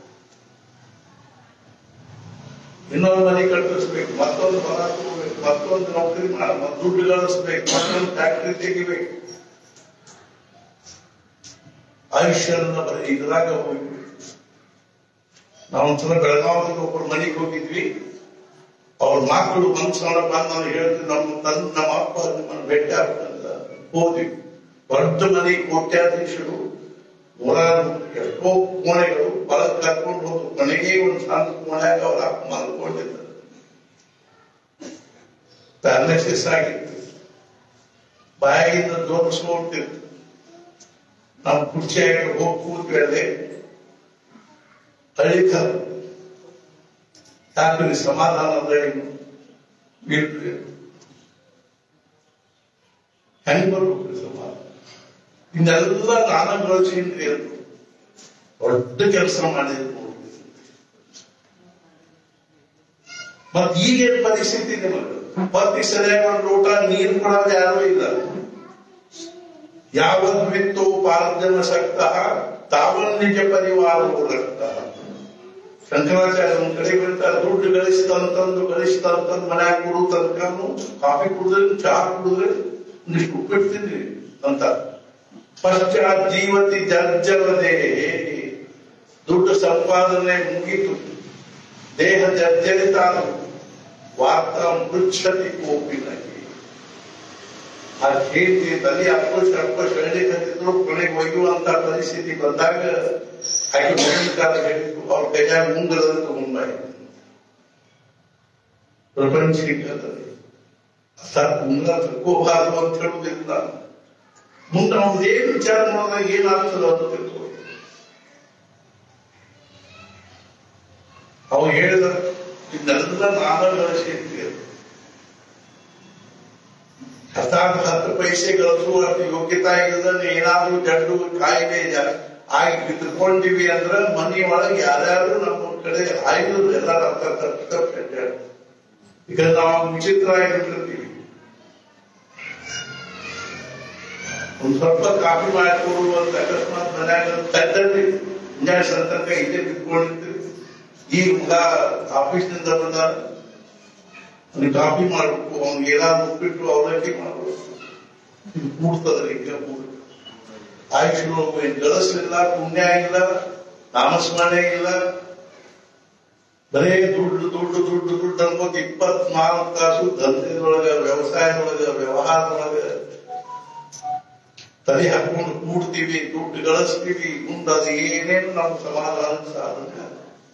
ಇನ್ನೊಂದು ಮನೆ ಕಟ್ಟಿಸ್ಬೇಕು ಮತ್ತೊಂದು ಹೊಲ ತಗೋಬೇಕು ಮತ್ತೊಂದು ನೌಕರಿ ಮಾಡ ಮತ್ ದುಡ್ಡು ಗಳಿಸ್ಬೇಕು ಮತ್ತೊಂದು ಫ್ಯಾಕ್ಟ್ರಿ ತೆಗಿಬೇಕು ಆಯುಷ್ಯನ ಬರೀ ಇದ್ರಾಗ ಹೋಗ್ಬೇಕು ನಾವೊಂದ್ಸಲ ಬೆಳಗಾವಿಗೆ ಒಬ್ಬರು ಮನೆಗೆ ಹೋಗಿದ್ವಿ ಅವ್ರ ಮಕ್ಕಳು ಮನ್ಸೊಳ ಬಂದು ನಾನು ಹೇಳ್ತೀನಿ ನಮ್ಮ ತಂದೆ ನಮ್ಮ ಅಪ್ಪ ನಿಮ್ಮನ್ನು ಭೇಟಿ ಆಗ್ತಂತ ಹೋದ್ವಿ ದೊಡ್ಡ ಮನೆ ಕೋಟ್ಯಾಧೀಶರು ನೂರಾರು ಎಷ್ಟೋ ಕೋಣೆಗಳು ಒಳಗೆ ಕರ್ಕೊಂಡು ಹೋದ್ರು ಮನೆಗೆ ಒಂದು ಸಣ್ಣ ಕೋಣೆಯಾಗ ಅವ್ರ ಅಪ್ಪ ಮಲ್ಕೊಂಡಿದ್ದರು ಪ್ಯಾರಲಿಸಿಸ್ ಆಗಿತ್ತು ಬಾಯಿಯಿಂದ ಜೋಡಿಸ್ಕೊಳ್ತಿತ್ತು ನಾವು ಕುರ್ಚಿಯಾಗಿ ಹೋಗಿ ಕೂತ್ವಿ ಅಲ್ಲಿ ಅಳಿಕ ಯಾಕ್ರಿ ಸಮಾಧಾನದ ಏನು ಇಲ್ರಿ ಹೆಂಗ್ ಬರ್ಬೇಕ್ರಿ ಸಮಾಧಾನ ಇನ್ನೆಲ್ಲ ನಾನ ಗಳಿಸಿನ್ರಿ ಅದು ದೊಡ್ಡ ಕೆಲಸ ಮಾಡಿದ್ರು ನೋಡ್ರಿ ಮತ್ ಈಗೇನ್ ಪರಿಸ್ಥಿತಿ ನಿಮಗೆ ಪತಿ ಸರಿಯಾಗಿ ಒಂದು ಊಟ ನೀರು ಕೊಡೋದು ಯಾರು ಇಲ್ಲ ಯಾವದ್ವಿತ್ತೋ ಪಾರ್ಜನ ಶಕ್ತ ತಾವನ್ನಿಜ ಪರಿವಾರ ರಕ್ತ ಶಂಕರಾಚಾರ್ಯ ಒಂದ್ ಕಡೆ ಹೇಳ್ತಾರೆ ದುಡ್ಡು ಗಳಿಸಿದಂತಂದು ಗಳಿಸಿದಂತಂದು ಮನ್ಯಾಗ ಕುಡು ತನಕನು ಕಾಫಿ ಕುಡಿದ್ರೆ ಚಹಾ ಕುಡಿದ್ರೆ ಒಂದಿಷ್ಟು ಉಪ್ಪಿಟ್ಟು ತಿನ್ರಿ ಅಂತ ಪಶ್ಚಾತ್ ಜೀವತಿ ಜರ್ಜರದೆ ದುಡ್ಡು ಸಂಪಾದನೆ ಮುಗಿತು ದೇಹ ಜರ್ಜರಿತ ವಾರ್ತ ಮೃಚ್ಛತಿ ಕೋಪಿನಾಗಿ ಆ ಕೀರ್ತಿ ತಲೆ ಅಪ್ಪಸ್ ಅಪ್ಪಸ್ ಹೇಳಿದ್ರು ಕೊನೆಗೆ ಒಯ್ಯುವಂತ ಪರಿಸ್ಥಿತಿ ಬಂದಾಗ ಆಕೆ ಮುಂದಿನ ಕಾಲ ಹೇಳಿದ್ರು ಅವ್ರ ಕೈಯಾಗ ಮುಂಗಲದ ತಗೊಂಡಾಯ್ತು ಪ್ರಪಂಚಿಕದಲ್ಲಿ ಅರ್ಥಾತ್ ಮುಂದ ತಕ್ಕೋಬಾರದು ಅಂತ ಹೇಳುವುದಿಲ್ಲ ಮುಂದೆ ನಾವು ಏನ್ ವಿಚಾರ ಮಾಡಿದಾಗ ಏನಾಗ್ತದೆ ಅಂತ ತಿಳ್ಕೊ ಅವು ಹೇಳಿದ ಇದನ್ನೆಲ್ಲ ನಾನ ಗಳಿಸಿ ಹತ್ತಾರು ಹತ್ತು ಪೈಸೆ ಗಳಿಸುವಷ್ಟು ಯೋಗ್ಯತಾ ಇಲ್ಲದ ಏನಾದ್ರೂ ಜಡ್ಡು ಕಾಯಿಲೆ ಜ- ಆಗಿ ಬಿದ್ದುಕೊಂಡಿವಿ ಅಂದ್ರೆ ಮನೆ ಒಳಗೆ ಯಾರ್ಯಾರು ನಮ್ಮ ಕಡೆ ಆಯ್ದು ಎಲ್ಲ ರಕ್ತ ತಪ್ಪು ತಪ್ಪು ಈಗ ನಾವು ವಿಚಿತ್ರ ಆಗಿರ್ತೀವಿ ಒಂದ್ ಸ್ವಲ್ಪ ಕಾಫಿ ಮಾಡಿಕೊಡು ಅಂತ ಅಕಸ್ಮಾತ್ ಮನ್ಯಾಗ ತಡ್ಡಿ ಮುಂಜಾನೆ ಸಂತರ್ಕ ಇಲ್ಲೇ ಬಿಟ್ಕೊಂಡಿರ್ತೀವಿ ಈ ಹುಡುಗ ಆಫೀಸ್ನಿಂದ ಬಂದ ಅವ್ನಿಗೆ ಕಾಫಿ ಮಾಡ್ಬೇಕು ಅವ್ನಿಗೆ ಏನಾದ್ರು ಉಪ್ಪಿಟ್ಟು ಅವಲಕ್ಕಿ ಮಾಡ್ಬೇಕು ಇದು ಕೂಡ್ತದ್ರಿ ಈಗ ಕೂಡ್ ಆಯುಷ್ನು ಏನ್ ಗಳಿಸ್ಲಿಲ್ಲ ಪುಣ್ಯ ಇಲ್ಲ ನಾಮಸ್ಮರಣೆ ಇಲ್ಲ ಬರೇ ದುಡ್ಡು ದುಡ್ಡು ದುಡ್ಡು ದುಡ್ಡು ಅನ್ಕೋತ ಇಪ್ಪತ್ನಾಲ್ಕು ತಾಸು ದಂಧೆದೊಳಗ ವ್ಯವಸಾಯದೊಳಗ ವ್ಯವಹಾರದೊಳಗ ತಲೆ ಹಾಕೊಂಡು ಕೂಡ್ತೀವಿ ದುಡ್ಡು ಗಳಿಸ್ತೀವಿ ಮುಂದೆ ಅದು ಏನೇನು ನಮ್ಮ ಸಮಾಧಾನ ಸಾಧನೆ ಆಗಲ್ಲ.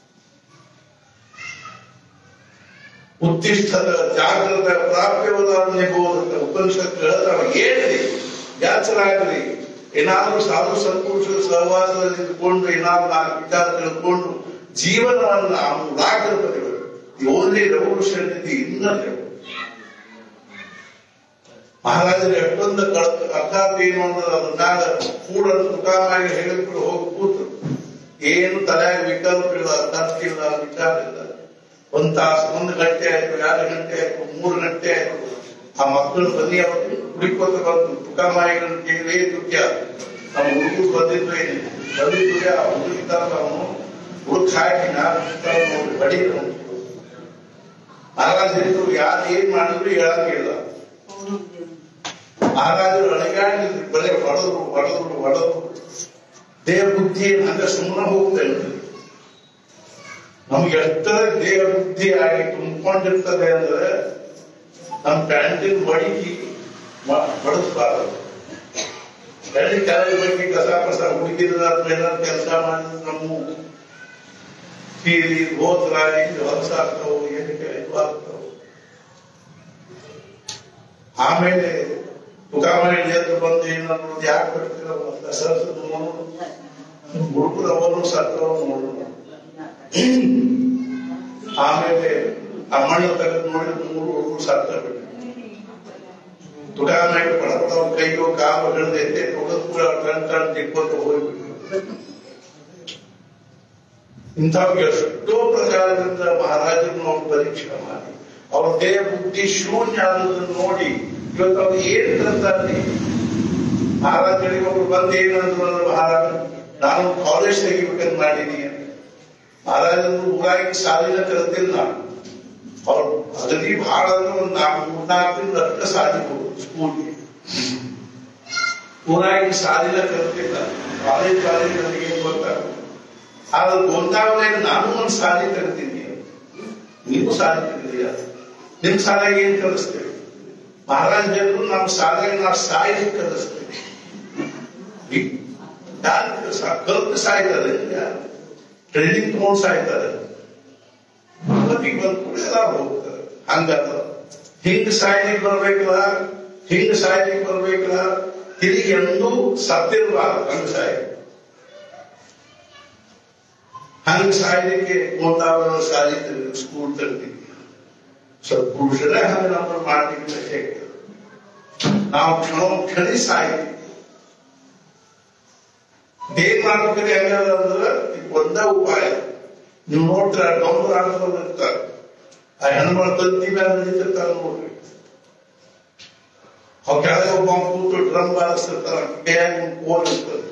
ಉತ್ತಿಷ್ಠದ ಜಾಗೃತ ಪ್ರಾಪ್ಯವದ ನಿಬೋಧಕ ಉಪನಿಷತ್ ಹೇಳಿದ್ರೆ ಏನ್ರಿ ಯಾಚರಾಗ್ರಿ ಏನಾದ್ರೂ ಸಾಧು ಸಂತೋಷದ ಸಹವಾಸದಲ್ಲಿ ಇದ್ಕೊಂಡು ಏನಾದ್ರೂ ನಾಲ್ಕು ವಿಚಾರ ತಿಳ್ಕೊಂಡು ಜೀವನವನ್ನು ಆಮೂಲಾಗ್ರ ಬರೀಬೇಕು ದಿ ಓನ್ಲಿ ರೆವಲ್ಯೂಷನ್ ಇದು ಇನ್ನರ್ ಮಹಾರಾಜರು ಎಷ್ಟೊಂದು ಕಳಕ ಅರ್ಥಾತ್ ಏನು ಅಂದ್ರೆ ಅದನ್ನಾಗ ಕೂಡ ತುಕಾಮಾಗಿ ಹೇಳಿದ್ರು ಹೋಗಿ ಕೂತು ಏನು ತಲೆಯಾಗ ವಿಕಲ್ಪ ಇಲ್ಲ ಅರ್ಥಾತ್ ಇಲ್ಲ ವಿಚಾರ ಇಲ್ಲ ಒಂದ್ ತಾಸು ಒಂದು ಗಂಟೆ ಆಯ್ತು ಎರಡು ಗಂಟೆ ಆಯ್ತು ಮೂರು ಗಂಟೆ ಆಯ್ತು ಆ ಮಕ್ಕಳು ಬನ್ನಿ ಅವರು ಹುಡುಕೋತ ಬಂತು ತುಕಾಮಾಯಿಗಳನ್ನು ಕೇಳಿ ದುಃಖ ನಮ್ಮ ಹುಡುಗರು ಬಂದಿದ್ದು ಏನು ಬಂದಿದ್ದು ಆ ಹುಡುಗಿತಾರ ಅವನು ಹುಡುಕ್ ಹಾಕಿ ನಾನು ನೋಡಿ ಬಡಿದ್ರು ಮಹಾರಾಜರು ಯಾರು ಏನ್ ಮಾಡಿದ್ರು ಹೇಳಂಗಿಲ್ಲ ಮಹಾರಾಜರು ಅಳಗಾಡಿದ್ರು ಬರೀ ಹೊಡೆದ್ರು ಹೊಡೆದ್ರು ಹೊಡೆದ್ರು ದೇಹ ಬುದ್ಧಿ ಹಂಗ ಸುಮ್ಮನೆ ಹೋಗ್ತೇನೆ ನಮ್ಗೆ ಎಷ್ಟರ ದೇಹ ಬುದ್ಧಿ ಆಗಿ ತುಂಬಿಕೊಂಡಿರ್ತದೆ ಅಂದ್ರೆ ನಮ್ಮ ಪ್ಯಾಂಟಿನ ಬಡಿಗೆ ಬಡಿಸ್ಬಾರ್ದು ಎಲ್ಲಿ ಕೆಳಗೆ ಬಗ್ಗೆ ಕಸ ಕಸ ಹುಡುಗಿದ್ರ ಏನಾದ್ರು ಕೆಲಸ ಮಾಡಿದ್ರೆ ನಮ್ಮ ಸೀರಿ ಗೋತ್ರ ಇದು ಹೊಲಸಾಗ್ತಾವು ಏನಕ್ಕೆ ಇದು ಆಗ್ತಾವು ಆಮೇಲೆ ತುಕಾಮಣಿ ಎದ್ದು ಬಂದು ಏನನ್ನೋದು ಯಾಕೆ ಬರ್ತಿರಲ್ಲ ಸರ್ಸದು ನೋಡು ಹುಡುಗರು ಅವನು ಸತ್ತವ ನೋಡು ಆಮೇಲೆ ಆ ಮಣ್ಣು ತೆಗೆದು ನೋಡಿದ್ರೆ ಮೂರು ಹುಡುಗರು ಸತ್ತ ಬಿಟ್ಟು ತುಕಾಮಣಿ ಪಡ ಪಡ ಅವ್ರ ಕೈಯೋ ಕಾಲು ಹಿಡಿದು ಎತ್ತೆ ತೊಳೆದು ಕೂಡ ಟನ್ ಟನ್ ತಿಕ್ಕೊಂಡು ಹೋಗ್ಬಿಟ್ಟು ಇಂಥವ್ರಿಗೆ ಎಷ್ಟೋ ಪ್ರಕಾರದಿಂದ ಮಹಾರಾಜರನ್ನು ಅವ್ರು ಪರೀಕ್ಷೆ ಮಾಡಿ ಅವ್ರ ದೇಹ ಬುದ್ಧಿ ಶೂನ್ಯ ಆದದನ್ನು ನೋಡಿ ಇವತ್ತು ಅವ್ರು ಏನ್ ತಂದಾರ್ರಿ ಮಹಾರಾಜರಿಗೆ ಒಬ್ರು ಬಂದು ಏನಂದ್ರು ಅಂದ್ರೆ ಮಹಾರಾಜ ನಾನು ಕಾಲೇಜ್ ತೆಗಿಬೇಕಂತ ಮಾಡೀನಿ ಅಂತ. ಮಹಾರಾಜರು ಊರಾಗಿ ಸಾಲಿನ ಕರೆದಿಲ್ಲ ಅವ್ರು ಅಗದಿ ಬಹಳ ಅಂದ್ರೆ ಒಂದು ನಾಲ್ಕು ಮೂರ್ನಾಲ್ಕು ತಿಂಗಳು ಅಷ್ಟ ಸಾಲಿಬಹುದು ಸ್ಕೂಲ್ಗೆ ಊರಾಗಿ ಸಾಲಿನ ಕರೆದಿಲ್ಲ ಕಾಲೇಜ್ ಕಾಲೇಜ್ ನನಗೆ ಏನ್ ಗೊತ್ತಾಗುತ್ತೆ ಆದ್ರೆ ಗೊಂದಾವಳಿಯಲ್ಲಿ ನಾನು ಒಂದು ಸಾಲಿ ಕರಿತೀನಿ ನೀವು ಸಾಲಿ ಕರೀತೀಯ ನಿಮ್ ಶಾಲೆಗೆ ಏನ್ ಕಲಿಸ್ತೇವೆ ಮಹಾರಾಜ ಜನರು ನಮ್ಮ ಶಾಲೆಗೆ ನಾವು ಸಾಯಿ ಕಲಿಸ್ತೇವೆ ಯಾರು ಕಲ್ತು ಸಾಯ್ತಾರೆ ಟ್ರೈನಿಂಗ್ ತಗೊಂಡು ಸಾಯ್ತಾರೆ ಮತ್ತಿಗೆ ಬಂದ ಕೂಡ ಎಲ್ಲಾರು ಹೋಗ್ತಾರೆ ಹಂಗಲ್ಲ ಹಿಂಗ್ ಸಾಯ್ಲಿಕ್ಕೆ ಬರ್ಬೇಕಲ್ಲ ಹಿಂಗ್ ಸಾಯ್ಲಿಕ್ಕೆ ಬರ್ಬೇಕಲ್ಲ ತಿರುಗಿ ಎಂದೂ ಸತ್ತಿರಬಾರ್ದು ಹಂಗ ಸಾಯಿ ಹಂಗ ಸಾಯ್ಲಿಕ್ಕೆ ಮುಂದಾವರ ಸಾಲಿತೀವಿ ಸ್ಕೂಲ್ ತರ್ತೀವಿ ಸ್ವಲ್ಪ ಪುರುಷರೇ ಹಂಗ ನಮ್ಮನ್ನು ಮಾಡ್ಲಿಕ್ಕೆ ಹೇಗೆ ನಾವು ಕ್ಷಣ ಕ್ಷಣಿ ಸಾಯ್ತೀವಿ ಏನ್ ಮಾಡ್ಬೇಕ್ರಿ ಹೆಂಗದ ಅಂದ್ರ ಈಗ ಒಂದ ಉಪಾಯ ನೀವು ನೋಡ್ತೀರ ಡೊಂಬರ ಆಡ್ಕೊಂಡು ಇರ್ತಾರೆ ಆ ಹೆಣ್ಮಕ್ಳು ತಂತಿ ಮೇಲೆ ನಿಂತಿರ್ತಾರೆ ನೋಡ್ರಿ ಅವ್ ಕೆಳಗೆ ಒಬ್ಬ ಕೂತು ಡ್ರಮ್ ಬಾರಿಸ್ತಿರ್ತಾರ ಕೈಯಾಗ ಒಂದು ಕೋಲ್ ಇರ್ತದೆ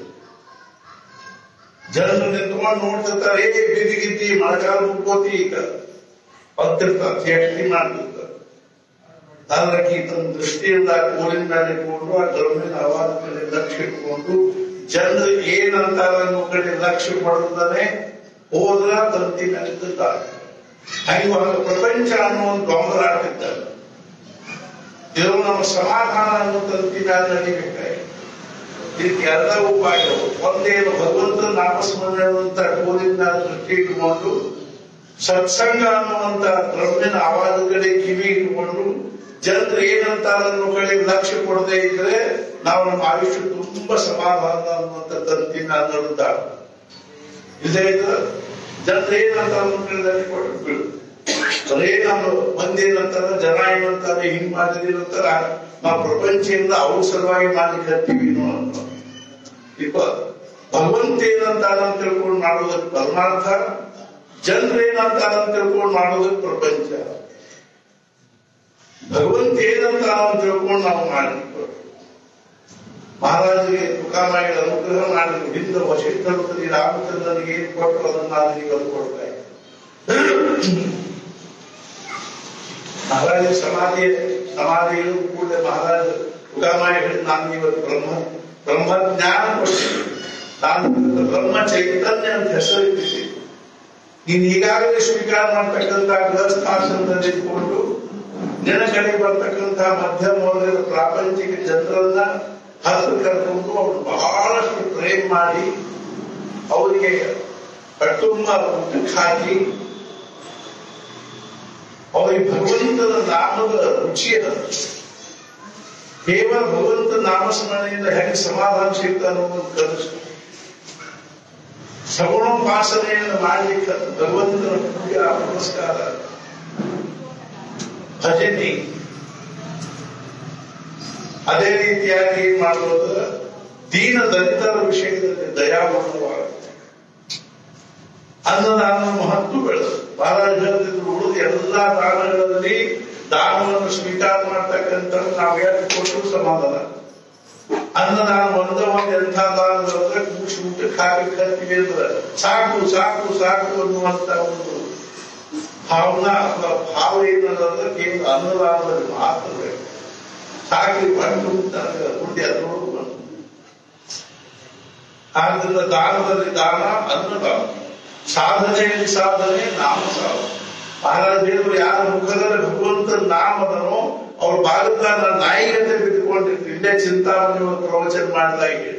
ಜನರು ನಿಂತ್ಕೊಂಡು ನೋಡ್ತಿರ್ತಾರೆ ಏ ಬಿದ್ದಿ ಗಿದ್ದಿ ಮಳೆಗಾಲ ಮುಗ್ಕೋತಿ ಈಗ ಬರ್ತಿರ್ತಾರೆ ಚೇಷ್ಟಿ ಮಾಡ್ತಿರ್ತಾರೆ ಅದಕ್ಕೆ ತನ್ನ ದೃಷ್ಟಿಯಿಂದ ಆ ಕೋಲಿನ ಮೇಲೆ ಇಟ್ಕೊಂಡು ಆ ಡ್ರಮ್ಮಿನ ಆವಾಜ ಕಡೆ ಲಕ್ಷ್ಯ ಇಟ್ಕೊಂಡು ಜನರು ಏನಂತಾರ ಅನ್ನೋ ಕಡೆ ಲಕ್ಷ್ಯ ಪಡೆದಾನೆ ಹೋದ್ರ ತಂತಿ ನೆಲೆತಿದ್ದಾರೆ ಹಂಗ ಪ್ರಪಂಚ ಅನ್ನೋ ಒಂದು ಡೊಂಬರ ಆಡ್ತಿದ್ದಾರೆ ಇದು ನಮ್ಮ ಸಮಾಧಾನ ಅನ್ನೋ ತಂತಿ ಮೇಲೆ ನಡಿಬೇಕಾಗಿ ಇದಕ್ಕೆ ಎಲ್ಲ ಉಪಾಯಗಳು ಒಂದೇನು ಭಗವಂತ ನಾಮಸ್ಮರಣೆ ಅನ್ನುವಂತ ಕೋಲಿನ ದೃಷ್ಟಿ ಇಟ್ಕೊಂಡು ಸತ್ಸಂಗ ಅನ್ನುವಂತ ದ್ರವ್ಯನ ಆವಾಜ ಕಡೆ ಕಿವಿ ಇಟ್ಕೊಂಡು ಜನರು ಏನಂತಾರ ಅನ್ನೋ ಕಡೆ ಲಕ್ಷ್ಯ ಕೊಡದೆ ಇದ್ರೆ ನಾವು ನಮ್ಮ ಆಯುಷ್ಯ ತುಂಬಾ ಸಮಾಧಾನ ಅನ್ನುವಂತ ತಂತಿನ ನಡುತ್ತ ಇದೇ ಇದ್ರೆ ಜನರು ಏನಂತ ಅನ್ನೋ ಕಡೆ ಕೊಟ್ಟು ಬಿಡು ಬರೇ ನಮ್ಮ ಮಂದಿ ಏನಂತಾರ ಜನ ಏನಂತಾರೆ ಹಿಂಗ್ ಮಾಡಿದ್ರಿ ಅಂತಾರ ನಾವು ಪ್ರಪಂಚದಿಂದ ಅವ್ರ ಸಲುವಾಗಿ ಮಾಡ್ಲಿಕ್ಕೆ ಹತ್ತೀವಿ ಅಂತ ಇಪ್ಪ ಭಗವಂತ ಏನಂತಾರ ಅಂತ ತಿಳ್ಕೊಂಡು ಮಾಡೋದಕ್ಕೆ ಪರಮಾರ್ಥ ಜನರು ಏನಂತಾರ ಅಂತ ತಿಳ್ಕೊಂಡು ಮಾಡೋದಕ್ಕೆ ಪ್ರಪಂಚ ಭಗವಂತ ಏನಂತಾರ ಅಂತ ತಿಳ್ಕೊಂಡು ನಾವು ಮಾಡ್ಲಿಕ್ಕೆ ಮಹಾರಾಜರಿಗೆ ತುಕಾಮಾಯಿಗಳ ಅನುಗ್ರಹ ಮಾಡಿದ್ರು ಹಿಂದೆ ವಶಿಷ್ಠರು ರಾಮಚಂದ್ರನಿಗೆ ಏನ್ ಕೊಟ್ಟರು ಅದನ್ನ ನಾನು ಈಗ ಕೊಡ್ತಾ ಇದ್ದೆ ಮಹಾರಾಜ ಸಮಾಧಿ ಸಮಾಧಿ ಇಳಿದ ಕೂಡಲೇ ಮಹಾರಾಜ ತುಕಾಮಾಯಿ ಹೇಳಿದ ನಾನು ಇವತ್ತು ಬ್ರಹ್ಮ ಬ್ರಹ್ಮಜ್ಞಾನ ಕೊಡ್ತೀನಿ ನಾನು ಇವತ್ತು ಬ್ರಹ್ಮ ಚೈತನ್ಯ ಅಂತ ಹೆಸರಿಟ್ಟಿದ್ದೀನಿ ನೀನು ಈಗಾಗಲೇ ಸ್ವೀಕಾರ ಮಾಡ್ತಕ್ಕಂಥ ಗೃಹಸ್ಥಾಶ್ರಮದಲ್ಲಿ ಇದ್ಕೊಂಡು ನಿನ್ನ ಕಡೆ ಬರ್ತಕ್ಕಂಥ ಮಧ್ಯಮ ವರ್ಗದ ಪ್ರಾಪಂಚಿಕ ಜನರನ್ನ ಹತ್ತು ಕರ್ಕೊಂಡು ಅವ್ರು ಬಹಳಷ್ಟು ಪ್ರೇಮ್ ಮಾಡಿ ಅವರಿಗೆ ಕಟ್ಟುಂಬ ಊಟಕ್ಕೆ ಹಾಕಿ ಅವರಿಗೆ ಭಗವಂತನ ನಾಮದ ರುಚಿಯ ಕೇವಲ ಭಗವಂತ ನಾಮಸ್ಮರಣೆಯಿಂದ ಹೆಂಗೆ ಸಮಾಧಾನ ಸಿಗ್ತ ಅನ್ನೋದು ಕಲಿಸ್ತು ಸಗುಣೋಪಾಸನೆಯನ್ನು ಮಾಡಲಿಕ್ಕೆ ಭಗವಂತನ ಪೂಜೆ ಪುರಸ್ಕಾರ ಭಜನೆ ಅದೇ ರೀತಿಯಾಗಿ ಏನ್ ಮಾಡುವುದು ದೀನ ದಲಿತರ ವಿಷಯದಲ್ಲಿ ದಯಾಗುಣವಾಗುತ್ತೆ ಅನ್ನದಾನ ಮಹತ್ವ ಬೆಳೆದು ಮಹಾರಾಜ ಹೇಳ್ತಿದ್ರು ಉಳಿದ ಎಲ್ಲಾ ದಾನಗಳಲ್ಲಿ ದಾನವನ್ನು ಸ್ವೀಕಾರ ಮಾಡ್ತಕ್ಕಂಥ ನಾವು ಎಷ್ಟು ಕೊಟ್ಟರು ಸಮಾಧಾನ ಅನ್ನದಾನ ಒಂದ ಒಂದು ಎಂಥ ದಾನ ಅಂದ್ರೆ ಕೂಸಿ ಊಟಕ್ಕೆ ಹಾಕಿ ಕರ್ತೀವಿ ಅಂದ್ರೆ ಸಾಕು ಸಾಕು ಸಾಕು ಅನ್ನುವಂತ ಒಂದು ಭಾವನಾ ಅಥವಾ ಭಾವ ಏನಂದ್ರೆ ಕೇವಲ ಅನ್ನದಾನದಲ್ಲಿ ಮಾತ್ರ ಬೇಕು ಸಾಕಿ ಬಂದು ನನಗೆ ದುಡ್ಡು ಅದರೊಳಗೆ ಬಂತು ಆದ್ರಿಂದ ದಾನದಲ್ಲಿ ದಾನ ಅನ್ನದಾನ ಸಾಧನೆಯಲ್ಲಿ ಸಾಧನೆ ನಾಮ ಸಾಧನೆ ಮಹಾರಾಜರು ಯಾರ ಮುಖದಲ್ಲಿ ಭಗವಂತ ನಾಮದನೋ ಅವ್ರ ಬಾಗದ ನಾಯಿಗತೆ ಬಿದ್ದುಕೊಂಡಿರ್ತೀವಿ ಇಲ್ಲೇ ಚಿಂತಾಮಣಿ ಒಂದು ಪ್ರವಚನ ಮಾಡ್ತಾ ಹೇಳಿ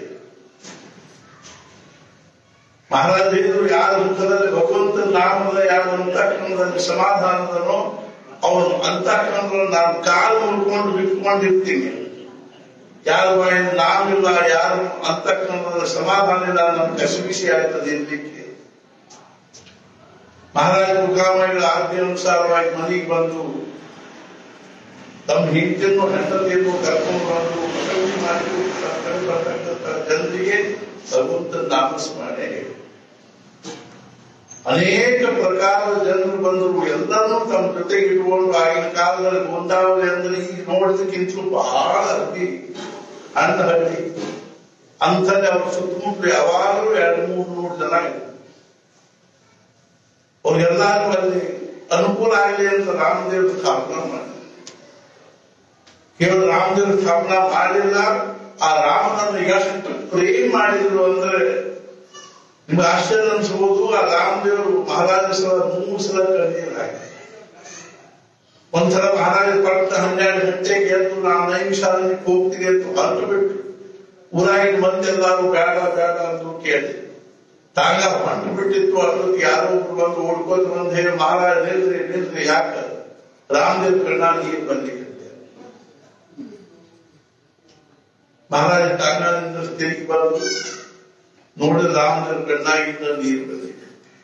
ಮಹಾರಾಜರು ಯಾರ ಮುಖದಲ್ಲಿ ಭಗವಂತ ನಾಮದ ಯಾರ ಅಂತಃಕರಣದಲ್ಲಿ ಸಮಾಧಾನದನೋ ಅವನು ಅಂತಃಕರಣದಲ್ಲಿ ನಾನು ಕಾಲು ಮುಡ್ಕೊಂಡು ಬಿಟ್ಕೊಂಡಿರ್ತೀನಿ ಯಾರ ಬಾಯಿಂದ ನಾವಿಲ್ಲ ಯಾರು ಅಂತಃಕರಣದ ಸಮಾಧಾನ ಇಲ್ಲ ನನ್ನ ಕಸಿಬಿಸಿ ಆಗ್ತದೆ ಇರ್ಲಿಕ್ಕೆ ಮಹಾರಾಜ ಮುಖಾಮಗಳ ಆಜ್ಞಾನುಸಾರವಾಗಿ ಮನೆಗೆ ಬಂದು ತಮ್ಮ ಹೆಂಡತಿಯನ್ನು ಹೆಂಡತಿಯನ್ನು ಕರ್ಕೊಂಡು ಬಂದು ಮಸೂರಿ ಮಾಡಿ ಕರ್ಕೊಂಡು ಬರ್ತಕ್ಕಂಥ ಜನರಿಗೆ ಭಗವಂತ ನಾಮಸ್ಮರಣೆ ಅನೇಕ ಪ್ರಕಾರದ ಜನರು ಬಂದರು ಎಲ್ಲರನ್ನೂ ತಮ್ಮ ಜೊತೆಗೆ ಇಟ್ಕೊಂಡು ಆಗಿನ ಕಾಲದಲ್ಲಿ ಗೊಂದಾವಳಿ ಅಂದ್ರೆ ಈಗ ನೋಡೋದಕ್ಕಿಂತಲೂ ಬಹಳ ಅತಿ ಅಣ್ಣ ಹಳ್ಳಿ ಅಂಥಲ್ಲಿ ಅವ್ರ ಸುತ್ತಮುತ್ತಲು ಯಾವಾಗಲೂ ಎರಡು ಮೂರು ನೂರು ಜನ ಇದ್ರು ಅವ್ರಿಗೆಲ್ಲರೂ ಅಲ್ಲಿ ಅನುಕೂಲ ಆಗಲಿ ಅಂತ ರಾಮದೇವ್ರ ಸ್ಥಾಪನಾ ಮಾಡಿ ಕೇವಲ ರಾಮದೇವ್ರ ಸ್ಥಾಪನಾ ಮಾಡಲಿಲ್ಲ ಆ ರಾಮನನ್ನು ಎಷ್ಟು ಪ್ರೇಮ್ ಮಾಡಿದ್ರು ಅಂದ್ರೆ ನಿಮ್ಗೆ ಆಶ್ಚರ್ಯ ಅನ್ಸ್ಬೋದು ಆ ರಾಮದೇವರು ಮಹಾರಾಜ ಸಲ ಮೂರು ಸಲ ಕಣ್ಣೀರು ಹಾಕಿ ಒಂದ್ಸಲ ಮಹಾರಾಜ ಪಟ್ಟ ಹನ್ನೆರಡು ಗಂಟೆಗೆ ಎದ್ದು ನಾನು ನೈಮಿಷಾರಣ್ಯಕ್ಕೆ ಹೋಗ್ತೀನಿ ಅಂತ ಹೊರಟು ಬಿಟ್ಟು ಊರಾಗಿನ ಮಂದಿ ಎಲ್ಲಾರು ಬೇಡ ಬೇಡ ಅಂತ ಕೇಳಿ ತಾಂಗ ಹೊಂಟು ಬಿಟ್ಟಿತ್ತು ಅಷ್ಟೊತ್ತಿಗೆ ಯಾರೋ ಒಬ್ರು ಬಂದು ಓಡ್ಕೊಂಡು ಬಂದು ಹೇಳಿ ಮಹಾರಾಜ ನಿಲ್ರಿ ನಿಲ್ರಿ ಯಾಕ ರಾಮದೇವ್ ಕಣ್ಣ ನೀರು ಬರ್ಲಿಕ್ಕೆ ಮಹಾರಾಜ ತಾಂಗಾದಿಂದ ತಿರುಗಿ ಬಂದು ನೋಡಿದ್ರೆ ರಾಮದೇವ್ ಕಣ್ಣಾಗಿಂದ ನೀರು ಬರ್ಲಿಕ್ಕೆ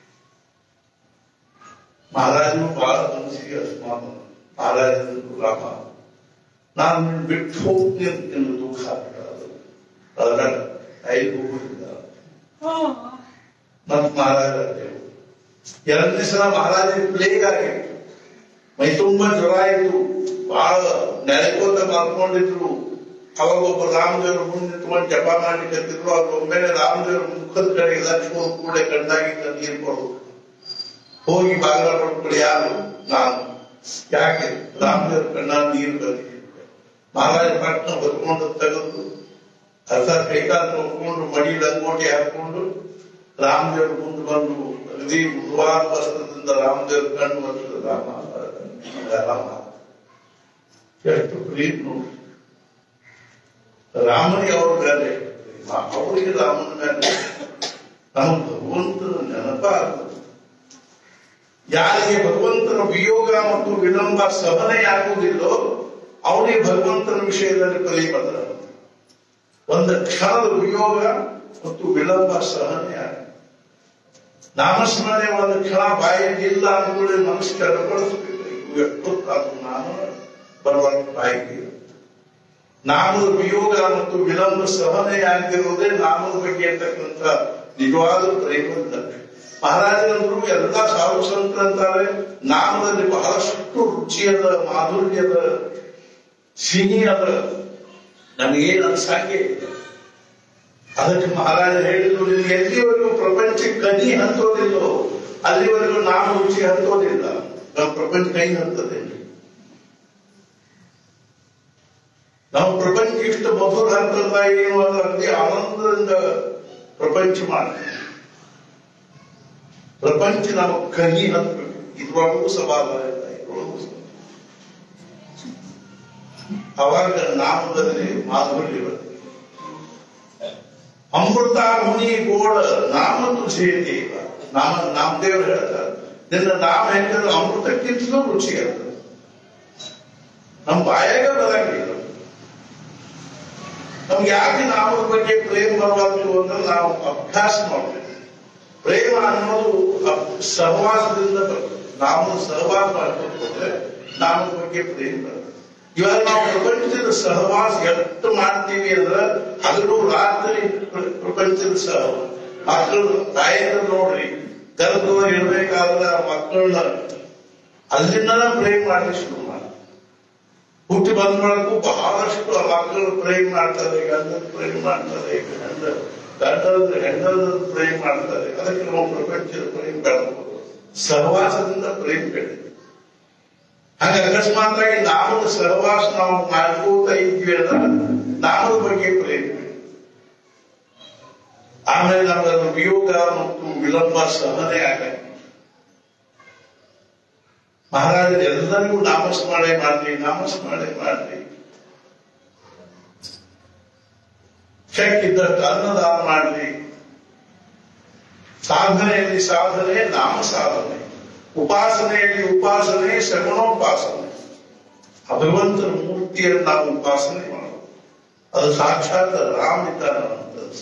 ಮಹಾರಾಜನು ಬಹಳ ಮನಸ್ಸಿಗೆ ಅಸಮಾನ ಮಹಾರಾಜನು ರಾಮ ನಾನು ನಿನ್ನ ಬಿಟ್ಟು ಹೋಗ್ತೀನಿ ಅಂತ ನಿನ್ನ ದುಃಖ ಆಗ್ತದೆ ಅದರ ಐದು ಹೋಗುದಿಲ್ಲ ಮತ್ ಮಹಾರಾಜ ಎರಡನೇ ಸಲ ಮಹಾರಾಜ ಪ್ಲೇಗ್ ಆಗಿತ್ತು ಮೈ ತುಂಬಾ ಜ್ವರ ಆಯ್ತು ಬಹಳ ನೆಲಕೋತ ಮಲ್ಕೊಂಡಿದ್ರು ಅವಾಗ ಒಬ್ಬ ರಾಮದೇವ್ರ ಮುಂದೆ ನಿಂತ್ಕೊಂಡು ಜಪ ಮಾಡ್ಲಿಕ್ಕತ್ತಿದ್ರು ಅವ್ರು ಒಮ್ಮೆಲೆ ರಾಮದೇವ್ರ ಮುಖದ ಕಡೆ ಲಕ್ಷ ಕೂಡ ಕಣ್ಣಾಗಿದ್ದ ನೀರು ಕೊಡೋದು ಹೋಗಿ ಬಾಗಿಲ ಪಡ್ಕೊಳ್ಳಿ ಯಾರು ನಾನು ಯಾಕೆ ರಾಮದೇವ್ರ ಕಣ್ಣ ನೀರು ಬಂದಿದೆ ಮಹಾರಾಜ ಪಟ್ನ ಹೊತ್ಕೊಂಡು ತೆಗೆದು ಅರ್ಥ ಬೇಕಾದ ಹೋಗ್ಕೊಂಡು ಮಡಿ ಲಂಗೋಟಿ ಹಾಕೊಂಡು ರಾಮದೇವ್ರ ಮುಂದೆ ಬಂದು ಅಗದಿ ಮೃದುವಾದ ವಸ್ತ್ರದಿಂದ ರಾಮದೇವ್ರ ಕಣ್ಣು ಬರ್ತದೆ ರಾಮ ರಾಮ ಎಷ್ಟು ಪ್ರೀತಿ ನೋಡಿ ರಾಮನಿಗೆ ಅವ್ರ ಮೇಲೆ ಪ್ರೇಮ, ಅವರಿಗೆ ರಾಮನ ಮೇಲೆ ನಮ್ಮ ಭಗವಂತನ ನೆನಪಾಗ್ತದೆ ಯಾರಿಗೆ ಭಗವಂತನ ವಿಯೋಗ ಮತ್ತು ವಿಳಂಬ ಸಹನೆಯಾಗುವುದಿಲ್ಲೋ ಅವನಿಗೆ ಭಗವಂತನ ವಿಷಯದಲ್ಲಿ ಕಲಿ ಬದಲ ಒಂದು ಕ್ಷಣದ ವಿಯೋಗ ಮತ್ತು ವಿಳಂಬ ಸಹನೆಯಾಗ ನಾಮಸ್ಮರಣೆ ಒಂದು ಕ್ಷಣ ಬಾಯಿಗೆ ಇಲ್ಲ ಅಂದ್ಕೊಳ್ಳಿ ಮನಸ್ಸು ಕೆಳಪಡಿಸ್ಬೇಕು ಎಷ್ಟೊತ್ತಾದ್ರು ನಾನು ಬರುವಂತ ಬಾಯಿಗೆ ನಾಮದ ವಿಯೋಗ ಮತ್ತು ವಿಳಂಬ ಸಹನೆಯಾಗಿರುವುದೇ ನಾಮದ ಬಗ್ಗೆ ಇರ್ತಕ್ಕಂಥ ನಿಜವಾದ ಪ್ರೇಮದ ಲಕ್ಷಣ ಮಹಾರಾಜರಂದ್ರು ಎಲ್ಲ ಸಾಧು ಸಂತರಂತಾರೆ ನಾಮದಲ್ಲಿ ಬಹಳಷ್ಟು ರುಚಿಯದ ಮಾಧುರ್ಯದ ಸಿಹಿ ಅದ ನಮಗೇನು ಅನ್ಸಂಗೆ ಇಲ್ಲ ಅದಕ್ಕೆ ಮಹಾರಾಜ ಹೇಳಿದ್ರು ನಿಮ್ಗೆ ಎಲ್ಲಿವರೆಗೂ ಪ್ರಪಂಚ ಕನಿ ಹಂತೋದಿಲ್ಲೋ ಅಲ್ಲಿವರೆಗೂ ನಾಮ ರುಚಿ ಹಂತೋದಿಲ್ಲ ನಮ್ಮ ಪ್ರಪಂಚ ಕೈ ಹಂತದೆ ನಾವು ಪ್ರಪಂಚ ಇಷ್ಟು ಮಧುರ ಹಂತದ ಏನು ಅದು ಅತಿ ಆನಂದದಿಂದ ಪ್ರಪಂಚ ಮಾಡ್ತೀವಿ ಪ್ರಪಂಚ ನಾವು ಕಹಿ ಹತ್ಬೇಕು ಇದ್ರೊಳಗೂ ಸವಾಲ ಇಲ್ಲ ಇದ್ರೊಳಗೂ ಸವಾಲ. ಅವಾಗ ನಾಮದಲ್ಲಿ ಮಾಧುರ್ಯ ಬರ್ತದೆ ಅಮೃತ ಮುನಿ ಗೋಳ ನಾಮ ತುझे ದೇವ ನಾಮ ನಾಮದೇವರು ಹೇಳ್ತಾರೆ ನಿನ್ನ ನಾಮ ಹೆಂಗಂದ್ರೆ ಅಮೃತಕ್ಕಿಂತಲೂ ರುಚಿ ಇರ್ತದೆ ನಮ್ಮ ಬಾಯಾಗ ಬರಂಗಿಲ್ಲ ನಮ್ಗೆ ಯಾಕೆ ನಾಮದ ಬಗ್ಗೆ ಪ್ರೇಮ ಬರಬಾರ್ದು ಅಂದ್ರೆ ನಾವು ಅಭ್ಯಾಸ ಮಾಡ್ಬೇಕು ಪ್ರೇಮ ಅನ್ನೋದು ಅಪ್- ಸಹವಾಸದಿಂದ ಬರ್ತದೆ ನಾವು ಸಹವಾಸ ಮಾಡ್ಕೊಂಡ್ರೆ ನಾಮದ ಬಗ್ಗೆ ಪ್ರೇಮ ಬರ್ತದೆ ಇವಾಗ ನಾವು ಪ್ರಪಂಚದ ಸಹವಾಸ ಎಷ್ಟು ಮಾಡ್ತೀವಿ ಅಂದ್ರೆ ಹಗಲು ರಾತ್ರಿ ಪ್ರ- ಪ್ರಪಂಚದ ಸಹವಾಸ ಮಕ್ಕಳು ತಾಯಿನ ನೋಡ್ರಿ ಗರ್ಭದಲ್ಲಿ ಇರ್ಬೇಕಾದ್ರೆ ಆ ಮಕ್ಕಳನ್ನ ಅಲ್ಲಿಂದ ಪ್ರೇಮ ಮಾಡ್ಲಿಕ್ಕೆ ಶುರು ಮಾಡಿ ಹುಟ್ಟಿ ಬಂದ ಬಳಕು ಬಹಳಷ್ಟು ಆ ಮಕ್ಕಳು ಪ್ರೇಮ್ ಮಾಡ್ತಾರೆ ಗಂಡದ ಪ್ರೇಮ್ ಮಾಡ್ತಾರೆ ಗಂಡ ಗಂಡದ ಹೆಂಡದ ಪ್ರೇಮ್ ಮಾಡ್ತಾರೆ ಅದಕ್ಕೆ ನಾವು ಪ್ರಪಂಚದ ಪ್ರೇಮ್ ಬೆಳೆದಬಹುದು ಸಹವಾಸದಿಂದ ಪ್ರೇಮ್ ಬೆಳೆದಿದೆ ಹಾಗೆ ಅಕಸ್ಮಾತ್ ಆಗಿ ನಾಮದ ಸಹವಾಸ ನಾವು ಮಾಡ್ಕೋತಾ ಇದ್ವಿ ಅಂದ್ರೆ ನಾಮದ ಬಗ್ಗೆ ಪ್ರೇಮ ಬೆಳೆದಿದೆ. ಆಮೇಲೆ ನಮಗೆ ವಿಯೋಗ ಮತ್ತು ವಿಳಂಬ ಸಹನೆ ಆಗತ್ತೆ ಮಹಾರಾಜರು ಎಲ್ಲರಿಗೂ ನಾಮಸ್ಮರಣೆ ಮಾಡ್ರಿ ನಾಮಸ್ಮರಣೆ ಮಾಡ್ರಿ ಶಕ್ತಿದ್ದಷ್ಟು ಅನ್ನದಾನ ಮಾಡ್ರಿ ಸಾಧನೆಯಲ್ಲಿ ಸಾಧನೆ ನಾಮ ಸಾಧನೆ ಉಪಾಸನೆಯಲ್ಲಿ ಉಪಾಸನೆ ಶ್ರವಣೋಪಾಸನೆ ಆ ಭಗವಂತನ ಮೂರ್ತಿಯನ್ನು ನಾವು ಉಪಾಸನೆ ಮಾಡೋದು ಅದು ಸಾಕ್ಷಾತ್ ರಾಮ ಇದ್ದಾನೆ ಅಂತ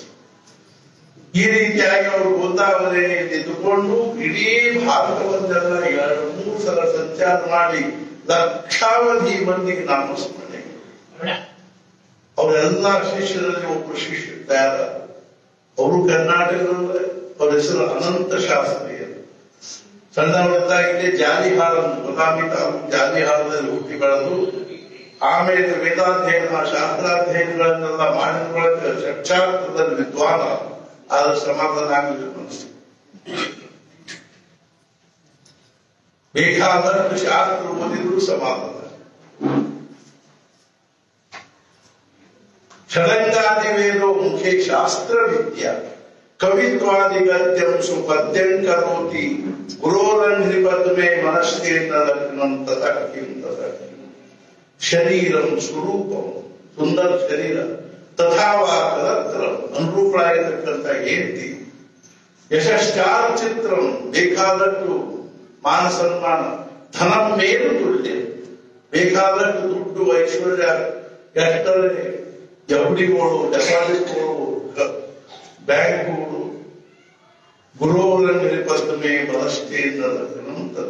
ಈ ರೀತಿಯಾಗಿ ಅವರು ಗೋದಾವರಿಯಲ್ಲಿ ಇದ್ದುಕೊಂಡು ಇಡೀ ಭಾರತವನ್ನೆಲ್ಲ ಎರಡು ಮೂರು ಸಲ ಸಂಚಾರ ಮಾಡಿ ಲಕ್ಷಾವಧಿ ಮಂದಿಗೆ ನಾಮಸ್ಮರಣೆ ಅವರೆಲ್ಲ ಶಿಷ್ಯರಲ್ಲಿ ಒಬ್ಬರು ಶಿಷ್ಯ ತಯಾರ ಅವರು ಕರ್ನಾಟಕದಲ್ಲೇ ಅವ್ರ ಹೆಸರು ಅನಂತ ಶಾಸ್ತ್ರೀಯರು ಸಣ್ಣವರಿದ್ದಾಗಲೇ ಜಾಲಿಹಾರ ಬದಾಮಿ ತಾಲೂಕು ಜಾಲಿಹಾರದಲ್ಲಿ ಹುಟ್ಟಿ ಬೆಳೆದು ಆಮೇಲೆ ವೇದಾಧ್ಯಯನ ಶಾಸ್ತ್ರಾಧ್ಯಯನಗಳನ್ನೆಲ್ಲ ಮಾಡಿದ ಬಳಿಕ ಸಾಕ್ಷಾತ್ದಲ್ಲಿ ವಿದ್ವಾನ ಆದ್ರೆ ಸಮಾಧಾನ ಆಗಲಿಲ್ಲ ಮನಸ್ಸು ಬೇಕಾದಷ್ಟು ಶಾಸ್ತ್ರ ಓದಿದ್ರು ಸಮಾಧಾನ ಷಡಂಗಾದಿ ವೇದೋ ಮುಖೇ ಶಾಸ್ತ್ರ ವಿದ್ಯಾ ಕವಿತ್ವಾದಿ ಗದ್ಯಂ ಸುಪದ್ಯಂ ಕರೋತಿ ಗುರೋರಂಧ್ರಿ ಪದ್ಮೆ ಮನಸ್ಸೇನ ಲಗ್ನಂ ತತಃ ಕಿಂ ತತಃ ಕಿಂ. ಶರೀರಂ ಸ್ವರೂಪಂ ಸುಂದರ ಶರೀರ ತಥಾವಾತರ ಅನುರೂಪಳಾಗಿರ್ತಕ್ಕಂಥ ಹೆಂಡತಿ ಯಶಶ್ಚಾಚಿತ್ರಂ ಬೇಕಾದಷ್ಟು ಮಾನ ಸನ್ಮಾನ ಧನ ಮೇಲು ತುಲ್ಯ ಬೇಕಾದಷ್ಟು ದುಡ್ಡು ಐಶ್ವರ್ಯ ಎಷ್ಟರೇ ಎಫ್ಡಿಗಳು ಡೆಪಾಸಿಟ್ಗಳು ಬ್ಯಾಂಕ್ಗಳು ಗುರುవులని పద్మే బలస్తే తత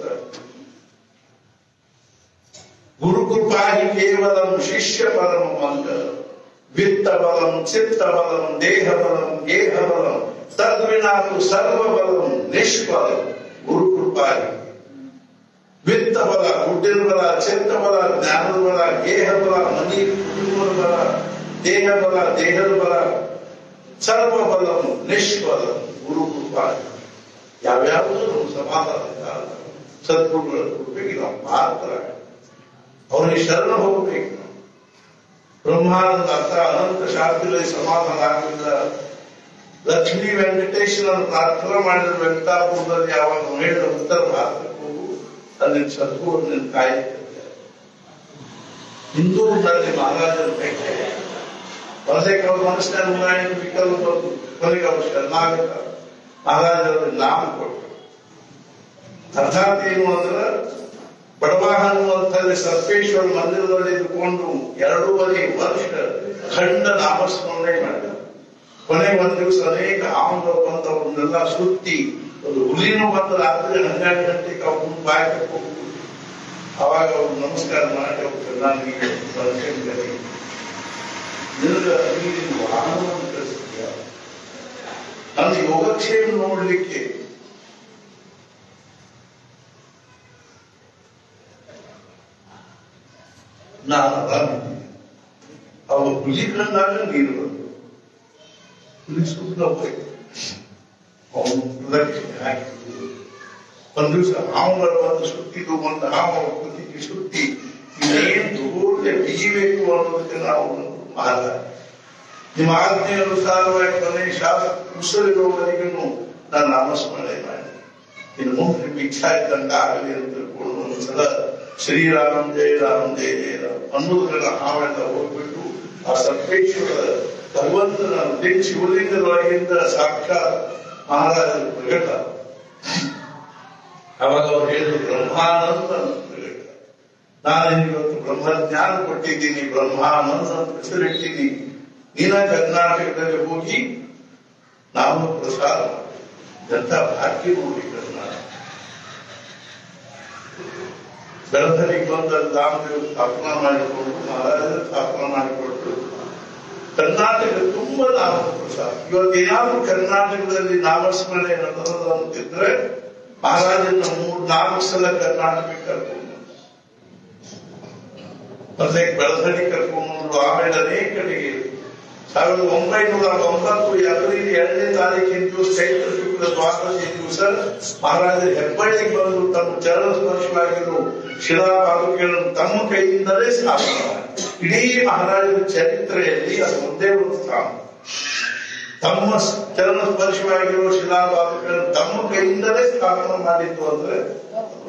గురు కృపాహి కేవలం శిష్య బలం మంగ విత్త బలం చిత్త బలం దేహ బలం గేహ బలం తద్వినాకు సర్వ బలం నిష్ఫలం గురు కృపాహి ವಿತ್ತ ಬಲ ದುಡ್ಡಿನ ಬಲ ಚಿತ್ತ ಬಲ ಜ್ಞಾನದ ಬಲ ಗೇಹ ಬಲ ಮನಿ ಕುಟುಂಬದ ಬಲ ದೇಹ ಬಲ ದೇಹದ ಬಲ ಸರ್ವ ಬಲ ನಿಷ್ಫಲ ಗುರು ಕೃಪಾ ಯಾವ್ಯಾವುದು ನಮ್ಮ ಸಮಾಧಾನ ಕಾಲ ಸದ್ಗುರುಗಳ ಕೃಪೆಗೆ ನಾವು ಮಾತ್ರ ಅವನಿಗೆ ಶರಣ ಹೋಗಬೇಕು ನಾವು. ಬ್ರಹ್ಮಾನಂದ ಅರ್ಥ ಅನಂತ ಶಾಸ್ತ್ರಗಳಲ್ಲಿ ಸಮಾಧಾನ ಆಗಲಿಲ್ಲ ಲಕ್ಷ್ಮೀ ವೆಂಕಟೇಶ್ವರನ ಪ್ರಾರ್ಥನೆ ಮಾಡಿದ ವೆಂಕಟಾಪುರದಲ್ಲಿ ಯಾವಾಗ ನಾವು ಹೇಳಿದ ಉತ್ತರ ಭಾರತಕ್ಕೆ ಹೋಗು ಅಲ್ಲಿ ಸದ್ಗುರು ನಿನ್ನ ಕಾಯುತ್ತಿದ್ದಾರೆ ಹಿಂದೂರಿನಲ್ಲಿ ಮಹಾರಾಜರು ಭೇಟಿ ವಲಸೆಗೆ ಅವ್ರ ಮನಸ್ಸಿನ ಉದಾಹರಣೆ ವಿಕಲ್ ಬಂದು ಕೊನೆಗೆ ಅವರು ಶರಣಾಗತ ಮಹಾರಾಜರಲ್ಲಿ ನಾಮ ಕೊಟ್ಟರು ಅರ್ಥಾತ್ ಏನು ಅಂದ್ರೆ ಬಡವಾಹ ಅನ್ನುವಂಥಲ್ಲಿ ಸರ್ಪೇಶ್ವರ ಮಂದಿರದಲ್ಲಿ ಇದ್ದುಕೊಂಡು ಎರಡೂವರೆ ವರ್ಷ ಖಂಡ ನಾಮಸ್ಮರಣೆ ಮಾಡಿದ ಕೊನೆ ಒಂದ್ ದಿವಸ ಅನೇಕ ಹಾವುಗಳು ಬಂದು ಅವ್ರನ್ನೆಲ್ಲ ಸುತ್ತಿ ಒಂದು ಹುಲಿನೂ ಬಂದು ರಾತ್ರಿ ಹನ್ನೆರಡು ಗಂಟೆಗೆ ಅವ್ರ ಬಾಯಿ ಕಟ್ಕೊಂಡು ಅವಾಗ ಅವ್ರು ನಮಸ್ಕಾರ ಮಾಡಿ ಅವ್ರು ನನಗೆ ಬರ್ಕೊಂಡ್ರಿ ನಿನಗ ನೀನು ವಾಹನವನ್ನು ಕಳಿಸ್ತೀಯ ನನ್ನ ಯೋಗಕ್ಷೇಮ ನೋಡ್ಲಿಕ್ಕೆ ನಾನು ಆರಾಮಿದ್ದೀನಿ ಅವ ಹುಲಿ ಕಂಡಾಗ ನೀರು ಬಂತು ಹುಲಿ ಸುತ್ತ ಹೋಯ್ತು ಅವನು ಪ್ರದಕ್ಷಿಣೆ ಹಾಕಿದ್ದು ಒಂದ್ ದಿವಸ ಹಾವುಗಳು ಬಂದು ಸುತ್ತಿದ್ದು ಒಂದು ಹಾವು ಕುತ್ತಿಗೆ ಸುತ್ತಿ ಇನ್ನೇನ್ ದೂರ ಬಿಗಿಬೇಕು ಅನ್ನೋದಕ್ಕೆ ನಾವು ಮಾರ್ಗ ನಿಮ್ಮ ಆಜ್ಞೆ ಅನುಸಾರವಾಗಿ ಕೊನೆ ಶಾಸ್ತ್ರ ಕುಶಲಿರುವವರೆಗೂ ನಾನು ನಾಮಸ್ಮರಣೆ ಮಾಡಿ ಇನ್ನು ಮುಂದೆ ನಿಮ್ಗೆ ಇಚ್ಛಾ ಇದ್ದಂಗೆ ಆಗಲಿ ಅಂತ ತಿಳ್ಕೊಂಡು ಒಂದ್ಸಲ ಶ್ರೀರಾಮ್ ಜಯ ರಾಮ್ ಜಯ ಜಯ ರಾಮ್ ಅನ್ನೋದನ್ನ ಹಾವೆಲ್ಲ ಹೋಗ್ಬಿಟ್ಟು ಆ ಸರ್ಪೇಶ್ವರ ಭಗವಂತನ ಲಿಂಗ ಶಿವಲಿಂಗದೊಳಗಿಂದ ಸಾಕ್ಷಾತ್ ಮಹಾರಾಜರು ಪ್ರಕಟ ಅವಾಗ ಅವ್ರು ಹೇಳಿದ್ರು ಬ್ರಹ್ಮಾನಂದ ಅಂತ ಪ್ರಕಟ ನಾನು ಇವತ್ತು ಬ್ರಹ್ಮಜ್ಞಾನ ಕೊಟ್ಟಿದ್ದೀನಿ ಬ್ರಹ್ಮಾನಂದ ಅಂತ ಹೆಸರಿಟ್ಟಿದ್ದೀನಿ ನೀನ ಕರ್ನಾಟಕದಲ್ಲಿ ಹೋಗಿ ನಾವು ಪ್ರಸಾರ ಮಾಡಿ. ಎಂಥ ಭಾಗ್ಯ ನೋಡಿ ಕರ್ನಾಟಕ ಬೆಳಧರಿಗೆ ಬಂದ ರಾಮದೇವ್ ಸ್ಥಾಪನಾ ಮಾಡಿಕೊಂಡು ಮಹಾರಾಜರ ಸ್ಥಾಪನಾ ಮಾಡಿಕೊಟ್ಟು ಕರ್ನಾಟಕ ತುಂಬಾ ನಾಮ ಪ್ರಸಾರ ಇವತ್ತೇನಾದ್ರೂ ಕರ್ನಾಟಕದಲ್ಲಿ ನಾಮಸ್ಮರಣೆ ನಡೆದದ ಅಂತಿದ್ರೆ ಮಹಾರಾಜನ ಮೂರ್ ನಾಲ್ಕು ಸಲ ಕರ್ನಾಟಕಕ್ಕೆ ಕರ್ಕೊಂಡು ಮತ್ತೆ ಬೆಳಧಡಿ ಕರ್ಕೊಂಡು ಆಮೇಲೆ ಅನೇಕ ಕಡೆಗೆ ಸಾವಿರದ ಒಂಬೈನೂರ ಒಂಬತ್ತು ಏಪ್ರಿಲ್ ಎರಡನೇ ತಾರೀಕಿನ ಚೈತ್ರ ಶುಕ್ಲ ದ್ವಾದಶಿ ದಿವಸ ಮಹಾರಾಜರು ಹೆಬ್ಬಳ್ಳಿಗೆ ಬಂದು ತಮ್ಮ ಚರಣ ಸ್ಪರ್ಶವಾಗಿರು ಶಿಲಾಪಾದುಕೆಗಳನ್ನು ತಮ್ಮ ಕೈಯಿಂದಲೇ ಸ್ಥಾಪನೆ ಮಾಡಿ ಇಡೀ ಮಹಾರಾಜರ ಚರಿತ್ರೆಯಲ್ಲಿ ಅದು ಒಂದೇ ಒಂದು ಸ್ಥಾನ ತಮ್ಮ ಚರಣ ಸ್ಪರ್ಶವಾಗಿರುವ ಶಿಲಾಪಾದುಕೆಗಳನ್ನು ತಮ್ಮ ಕೈಯಿಂದಲೇ ಸ್ಥಾಪನೆ ಮಾಡಿದ್ದು ಅಂದ್ರೆ ಅದು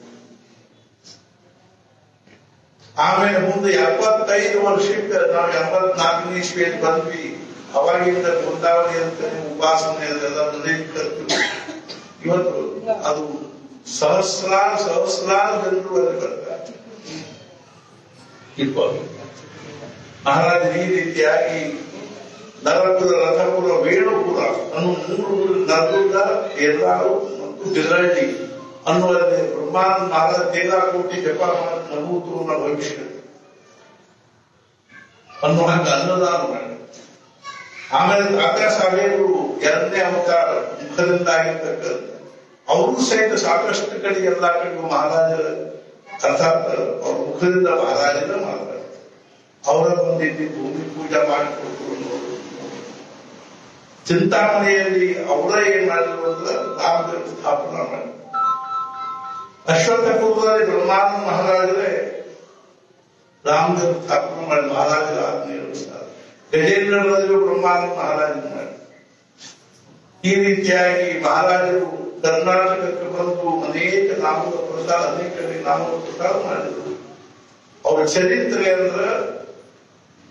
ಆಮೇಲೆ ಮುಂದೆ ಎಪ್ಪತ್ತೈದು ವರ್ಷಕ್ಕೆ ನಾವು ಎಪ್ಪತ್ನಾಲ್ಕನೇ ಇಸ್ವಿಯಲ್ಲಿ ಬಂದ್ವಿ ಅವಾಗಿಂದ ಬೃಂದಾವನಿ ಅಂತ ಉಪಾಸನೆ ಅದೆಲ್ಲ ನಡೆಯುತ್ತಿತ್ತು ಇವತ್ತು ಅದು ಸಹಸ್ರಾರು ಸಹಸ್ರಾರು ಜನರು ಅಲ್ಲಿ ಬರ್ತಾರೆ ಇಟ್ಕೊಂಡು ಮಹಾರಾಜರು ಈ ರೀತಿಯಾಗಿ ನರಪುರ ರಥಪುರ ವೇಣುಪುರ ಅನ್ನೋ ಮೂರು ಊರು ನರಗುಂದ ಎರ್ರಾಳು ಮತ್ತು ಬಿರಳ್ಳಿ ಅನ್ನುವಲ್ಲಿ ಬ್ರಹ್ಮಾನಂದ ಮಹಾರಾಜ ತೇಲಾಕೋಟಿ ಜಪ ಮಾಡಿ ನಮೂತು ನಮ್ಮ ಭವಿಷ್ಯ ಅನ್ನೋ ಹಂಗ ಅನ್ನದಾನ ಮಾಡಿ ಆಮೇಲೆ ತಾತ್ಯಾ ಸಾಹೇಬರು ಎರಡನೇ ಅವತಾರ ಮುಖದಿಂದ ಆಗಿರ್ತಕ್ಕಂಥ ಅವರು ಸಹಿತ ಸಾಕಷ್ಟು ಕಡೆ ಎಲ್ಲಾ ಕಡೆಗೂ ಮಹಾರಾಜರ ಅರ್ಥಾತ್ ಅವ್ರ ಮುಖದಿಂದ ಮಹಾರಾಜರ ಮಾತಾಡ್ತಾರೆ ಅವರ ಬಂದಿದ್ದು ಭೂಮಿ ಪೂಜಾ ಮಾಡಿಕೊಟ್ರು ಅನ್ನೋದು ಚಿಂತಾಮಣಿಯಲ್ಲಿ ಅವರೇ ಏನ್ ಮಾಡಿದ್ರು ಅಂದ್ರೆ ರಾಮದೇವ ಸ್ಥಾಪನಾ ಮಾಡಿ ಅಶ್ವತ್ಥಪುರದಲ್ಲಿ ಬ್ರಹ್ಮಾನಂದ ಮಹಾರಾಜರೇ ರಾಮದೇವ ಸ್ಥಾಪನೆ ಮಾಡಿ ಮಹಾರಾಜರ ಆಜ್ಞೆ ಇರುತ್ತಾರೆ ಗಜೇಂದ್ರರಲ್ಲಿಯೂ ಬ್ರಹ್ಮಾನಂದ ಮಹಾರಾಜರು ಮಾಡಿ ಈ ರೀತಿಯಾಗಿ ಮಹಾರಾಜರು ಕರ್ನಾಟಕಕ್ಕೆ ಬಂದು ಅನೇಕ ನಾಮದ ಪ್ರಸಾರ ಅನೇಕ ಕಡೆ ನಾಮದ ಪ್ರಸಾರ ಮಾಡಿದರು ಅವರ ಚರಿತ್ರೆ ಅಂದ್ರೆ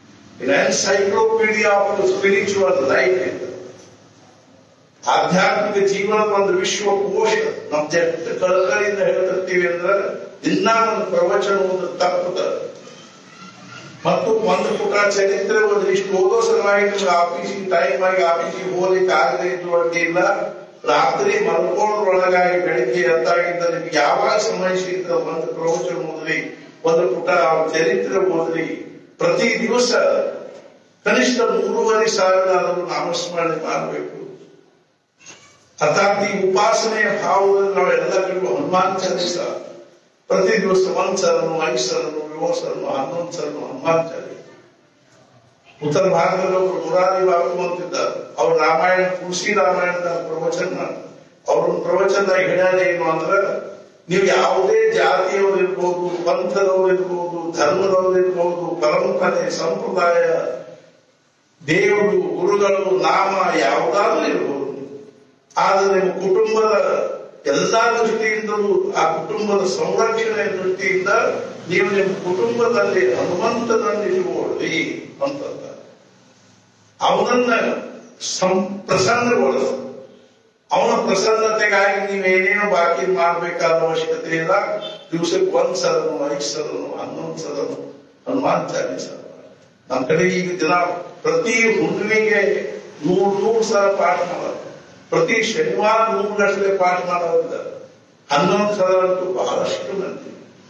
ಎನ್ಸೈಕ್ಲೋಪೀಡಿಯಾ ಆಫ್ ಸ್ಪಿರಿಚುವಲ್ ಲೈಫ್ ಇದೆ ಆಧ್ಯಾತ್ಮಿಕ ಜೀವನದ ಒಂದು ವಿಶ್ವಕೋಶ ನಮ್ ಎಷ್ಟು ಕಳಕಳಿಯಿಂದ ಹೇಳ್ತಿರ್ತೀವಿ ಅಂದ್ರೆ ದಿನ ಒಂದು ಪ್ರವಚನ ಒಂದು ತಪ್ಪುತ್ತ ಮತ್ತು ಒಂದು ಪುಟ ಚರಿತ್ರೆ ಒಂದು ಇಷ್ಟು ಓದೋ ಸಲುವಾಗಿ ನಿಮ್ಗೆ ಆಫೀಸಿಗೆ ಟೈಮ್ ಆಗಿ ಆಫೀಸಿಗೆ ಹೋಗ್ಲಿಕ್ಕೆ ಆಗದೆ ಇದ್ದು ಅಡ್ಡಿ ಇಲ್ಲ ರಾತ್ರಿ ಮಲ್ಕೊಂಡ್ರೊಳಗಾಗಿ ಬೆಳಿಗ್ಗೆ ಎದ್ದಾಗಿದ್ದ ನಿಮ್ಗೆ ಯಾವಾಗ ಸಮಯ ಸಿಗ್ತದೆ ಒಂದು ಪ್ರವಚನ ಓದ್ರಿ ಒಂದು ಪುಟ ಚರಿತ್ರೆ ಓದ್ರಿ ಪ್ರತಿ ದಿವಸ ಕನಿಷ್ಠ ಮೂರುವರೆ ಸಾವಿರ ಆದರೂ ನಾಮಸ್ಮರಣೆ ಮಾಡಬೇಕು ಅರ್ಥಾತ್ ಈ ಉಪಾಸನೆಯ ಭಾವದಲ್ಲಿ ನಾವೆಲ್ಲ ಕಡೆ ಹನುಮಾನ್ ಚಾಲಿಸ ಪ್ರತಿ ದಿವಸ ಒಂದ್ ಸಲನು ಐದು ಸಲನು ಏಳು ಸಲನು ಹನ್ನೊಂದು ಸಲನು ಹನುಮಾನ್ ಚಾಲಿಸ ಉತ್ತರ ಭಾರತದಲ್ಲಿ ಒಬ್ರು ಮುರಾರಿ ಬಾಬು ಅಂತಿದ್ದಾರೆ ಅವ್ರು ರಾಮಾಯಣ ತುಳಸಿ ರಾಮಾಯಣದ ಪ್ರವಚನ ಅವ್ರ ಪ್ರವಚನದಾಗ ಹೇಳ್ಯಾರ ಏನು ಅಂದ್ರೆ ನೀವು ಯಾವುದೇ ಜಾತಿಯವರು ಇರ್ಬೋದು ಪಂಥದವ್ರು ಇರ್ಬೋದು ಧರ್ಮದವ್ರು ಇರ್ಬೋದು ಪರಂಪರೆ ಸಂಪ್ರದಾಯ ದೇವರು ಗುರುಗಳು ನಾಮ ಯಾವುದಾದ್ರೂ ಇರ್ಬೋದು ಆದ್ರೆ ನಿಮ್ಮ ಕುಟುಂಬದ ಎಲ್ಲಾ ದೃಷ್ಟಿಯಿಂದಲೂ ಆ ಕುಟುಂಬದ ಸಂರಕ್ಷಣೆಯ ದೃಷ್ಟಿಯಿಂದ ನೀವು ನಿಮ್ಮ ಕುಟುಂಬದಲ್ಲಿ ಹನುಮಂತನನ್ನು ಇಟ್ಕೊಳ್ಳಿ ಅಂತಂದ ಅವನನ್ನ ಸಂ ಪ್ರಸನ್ನಗೊಳಿಸ ಅವನ ಪ್ರಸನ್ನತೆಗಾಗಿ ನೀವೇನೇನು ಬಾಕಿ ಮಾಡಬೇಕಾದ ಅವಶ್ಯಕತೆ ಇಲ್ಲ ದಿವಸಕ್ಕೆ ಒಂದ್ ಸಲನು ಐದು ಸಲನು ಹನ್ನೊಂದು ಸಲನು ಹನುಮಾನ್ ಚಾಲೀಸ ನಮ್ಮ ಕಡೆ ಈಗ ದಿನ ಪ್ರತಿ ಹುಣ್ಣಿಮೆಗೆ ನೂರ್ ನೂರು ಸಲ ಪಾಠ ಮಾಡೋದು ಪ್ರತಿ ಶನಿವಾರ ನೂರು ಗಂಟೆ ಪಾಠ ಮಾಡೋದಿಲ್ಲ ಹನ್ನೊಂದು ಸಲ ಅಂತೂ ಬಹಳಷ್ಟು ಮಂದಿ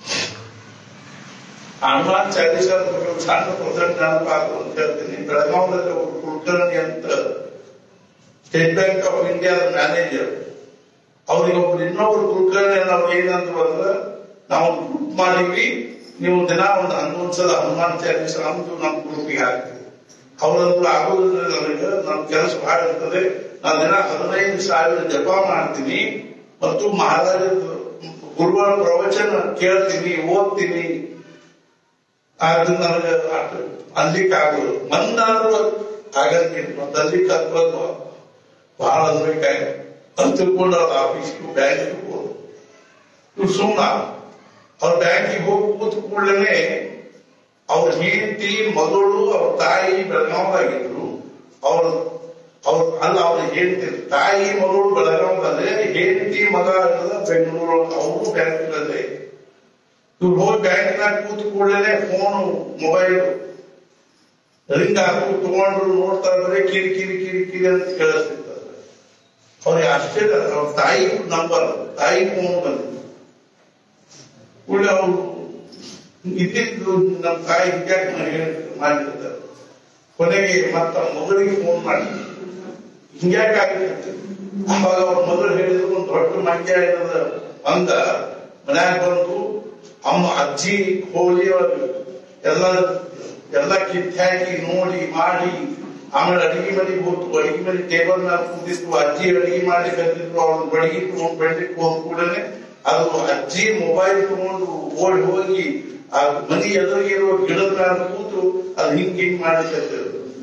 ಹನುಮಾನ್ ಚಾಲೀಸ ಬಗ್ಗೆ ಒಂದು ಸಣ್ಣ ಪ್ರಸಂಗ ನೆನಪಾಗ ಅಂತ ಹೇಳ್ತೀನಿ ಬೆಳಗಾವದಲ್ಲಿ ಒಬ್ಬರು ಕುಲಕರ್ಣಿ ಅಂತ ಸ್ಟೇಟ್ ಬ್ಯಾಂಕ್ ಆಫ್ ಇಂಡಿಯಾದ ಮ್ಯಾನೇಜರ್ ಅವ್ರಿಗೆ ಒಬ್ರು ಇನ್ನೊಬ್ರು ಕುಲಕರ್ಣಿ ನಾವು ಏನಂದ್ರು ಅಂದ್ರೆ ನಾವು ಗ್ರೂಪ್ ಮಾಡಿವಿ ನೀವು ದಿನ ಒಂದು ಹನ್ನೊಂದು ಸಲ ಹನುಮಾನ್ ಚಾಲೀಸ ನಮ್ದು ನಮ್ಮ ಗ್ರೂಪಿಗೆ ಹಾಕ್ತೀವಿ ಅವ್ರಂದ್ರು ಆಗೋದಿಲ್ಲ ನನಗೆ ನನ್ನ ಕೆಲಸ ಬಹಳ ಇರ್ತದೆ ನಾನು ದಿನ ಹದಿನೈದು ಸಾವಿರ ಜಪ ಮಾಡ್ತೀನಿ ಮತ್ತು ಮಹಾರಾಜ ಗುರುಗಳ ಪ್ರವಚನ ಕೇಳ್ತೀನಿ ಓದ್ತೀನಿ ಅದು ನನಗೆ ಅಷ್ಟು ಅಲ್ಲಿಕ್ಕೆ ಆಗೋದು ಮಂದಾದ್ರೂ ಆಗಂಗಿಲ್ಲ ಮತ್ತೆ ಅಲ್ಲಿಕ್ಕೆ ಹತ್ಬೋದು ಬಹಳ ಅನ್ಬೇಕಾಗಿ ಅಂತ ತಿಳ್ಕೊಂಡು ಅವ್ರ ಆಫೀಸ್ಗೆ ಬ್ಯಾಂಕಿಗೆ ಹೋದ್ರು ಇವ್ರು ಸುಮ್ಮನ ಅವ್ರ ಬ್ಯಾಂಕಿಗೆ ಹೋಗಿ ಕೂತ್ ಕೂಡಲೇ ಅವ್ರ ಹೆಂಡತಿ ಮಗಳು ಅವ್ರ ತಾಯಿ ಬೆಳಗಾವದಾಗಿದ್ರು ಅವ್ರ ಅವ್ರ ಅಲ್ಲ ಅವ್ರ ಹೆಂಡತಿ ತಾಯಿ ಮಗಳು ಬೆಳಗಾವದಲ್ಲಿ ಹೆಂಡತಿ ಮಗ ಇರೋದು ಬೆಂಗಳೂರು ಅವರು ಬ್ಯಾಂಕಿನಲ್ಲಿ ಇವ್ರು ಹೋಗಿ ಬ್ಯಾಂಕಿನಾಗ ಕೂತ್ ಕೂಡಲೇ ಫೋನ್ ಮೊಬೈಲ್ ರಿಂಗ್ ಹಾಕು ತಗೊಂಡ್ರು ನೋಡ್ತಾ ಬರೀ ಕಿರಿ ಕಿರಿ ಕಿರಿ ಕಿರಿ ಅಂತ ಕೇಳಿಸ್ತಿರ್ತದೆ ಅವ್ರಿಗೆ ಆಶ್ಚರ್ಯ ಅವ್ರ ತಾಯಿ ನಂಬರ್ ತಾಯಿ ಫೋನ್ ಬಂದಿತ್ತು ಕೂಡಲೇ ಅವ್ರು ಇದ್ದಿದ್ದು ನಮ್ಮ ತಾಯಿ ಹಿಂಗ್ಯಾಕೆ ನನಗೆ ಮಾಡಿರ್ತಾರೆ ಕೊನೆಗೆ ಮತ್ತ ಮಗಳಿಗೆ ಫೋನ್ ಮಾಡಿ ಹಿಂಗ್ಯಾಕೆ ಆಗಿರುತ್ತೆ ಅವಾಗ ಅವ್ರ ಮಗಳು ಹೇಳಿದ್ರು ಒಂದು ದೊಡ್ಡ ಮಂಡ್ಯ ಏನದ ಅಂದ ಮನ್ಯಾಗ ಬಂದು ಅಮ್ಮ ಅಜ್ಜಿ ಹೋಳಿ ಎಲ್ಲ ಎಲ್ಲ ಕಿತ್ ಹಾಕಿ ನೋಡಿ ಮಾಡಿ ಆಮೇಲೆ ಅಡಿಗೆ ಮನೆಗೆ ಹೋಗ್ತು ಅಡಿಗೆ ಮನೆ ಟೇಬಲ್ ಮೇಲೆ ಕೂತಿತ್ತು ಅಜ್ಜಿ ಅಡಿಗೆ ಮಾಡಿ ಬಂದಿದ್ರು ಅವ್ರನ್ನ ಬಡಿಗೆ ತಗೊಂಡು ಬೆಳ್ಳಿಗೆ ಹೋದ ಕೂಡಲೇ ಅದು ಅಜ್ಜಿ ಮೊಬೈಲ್ ತಗೊಂಡು ಓಡಿ ಹೋಗಿ ಆ ಮನಿ ಎದುರಿಗಿರೋ ಗಿಡದ ಮೇಲೆ ಕೂತು ಅದು ಹಿಂಗ್ ಹಿಂಗ್ ಮಾಡಿರ್ತದೆ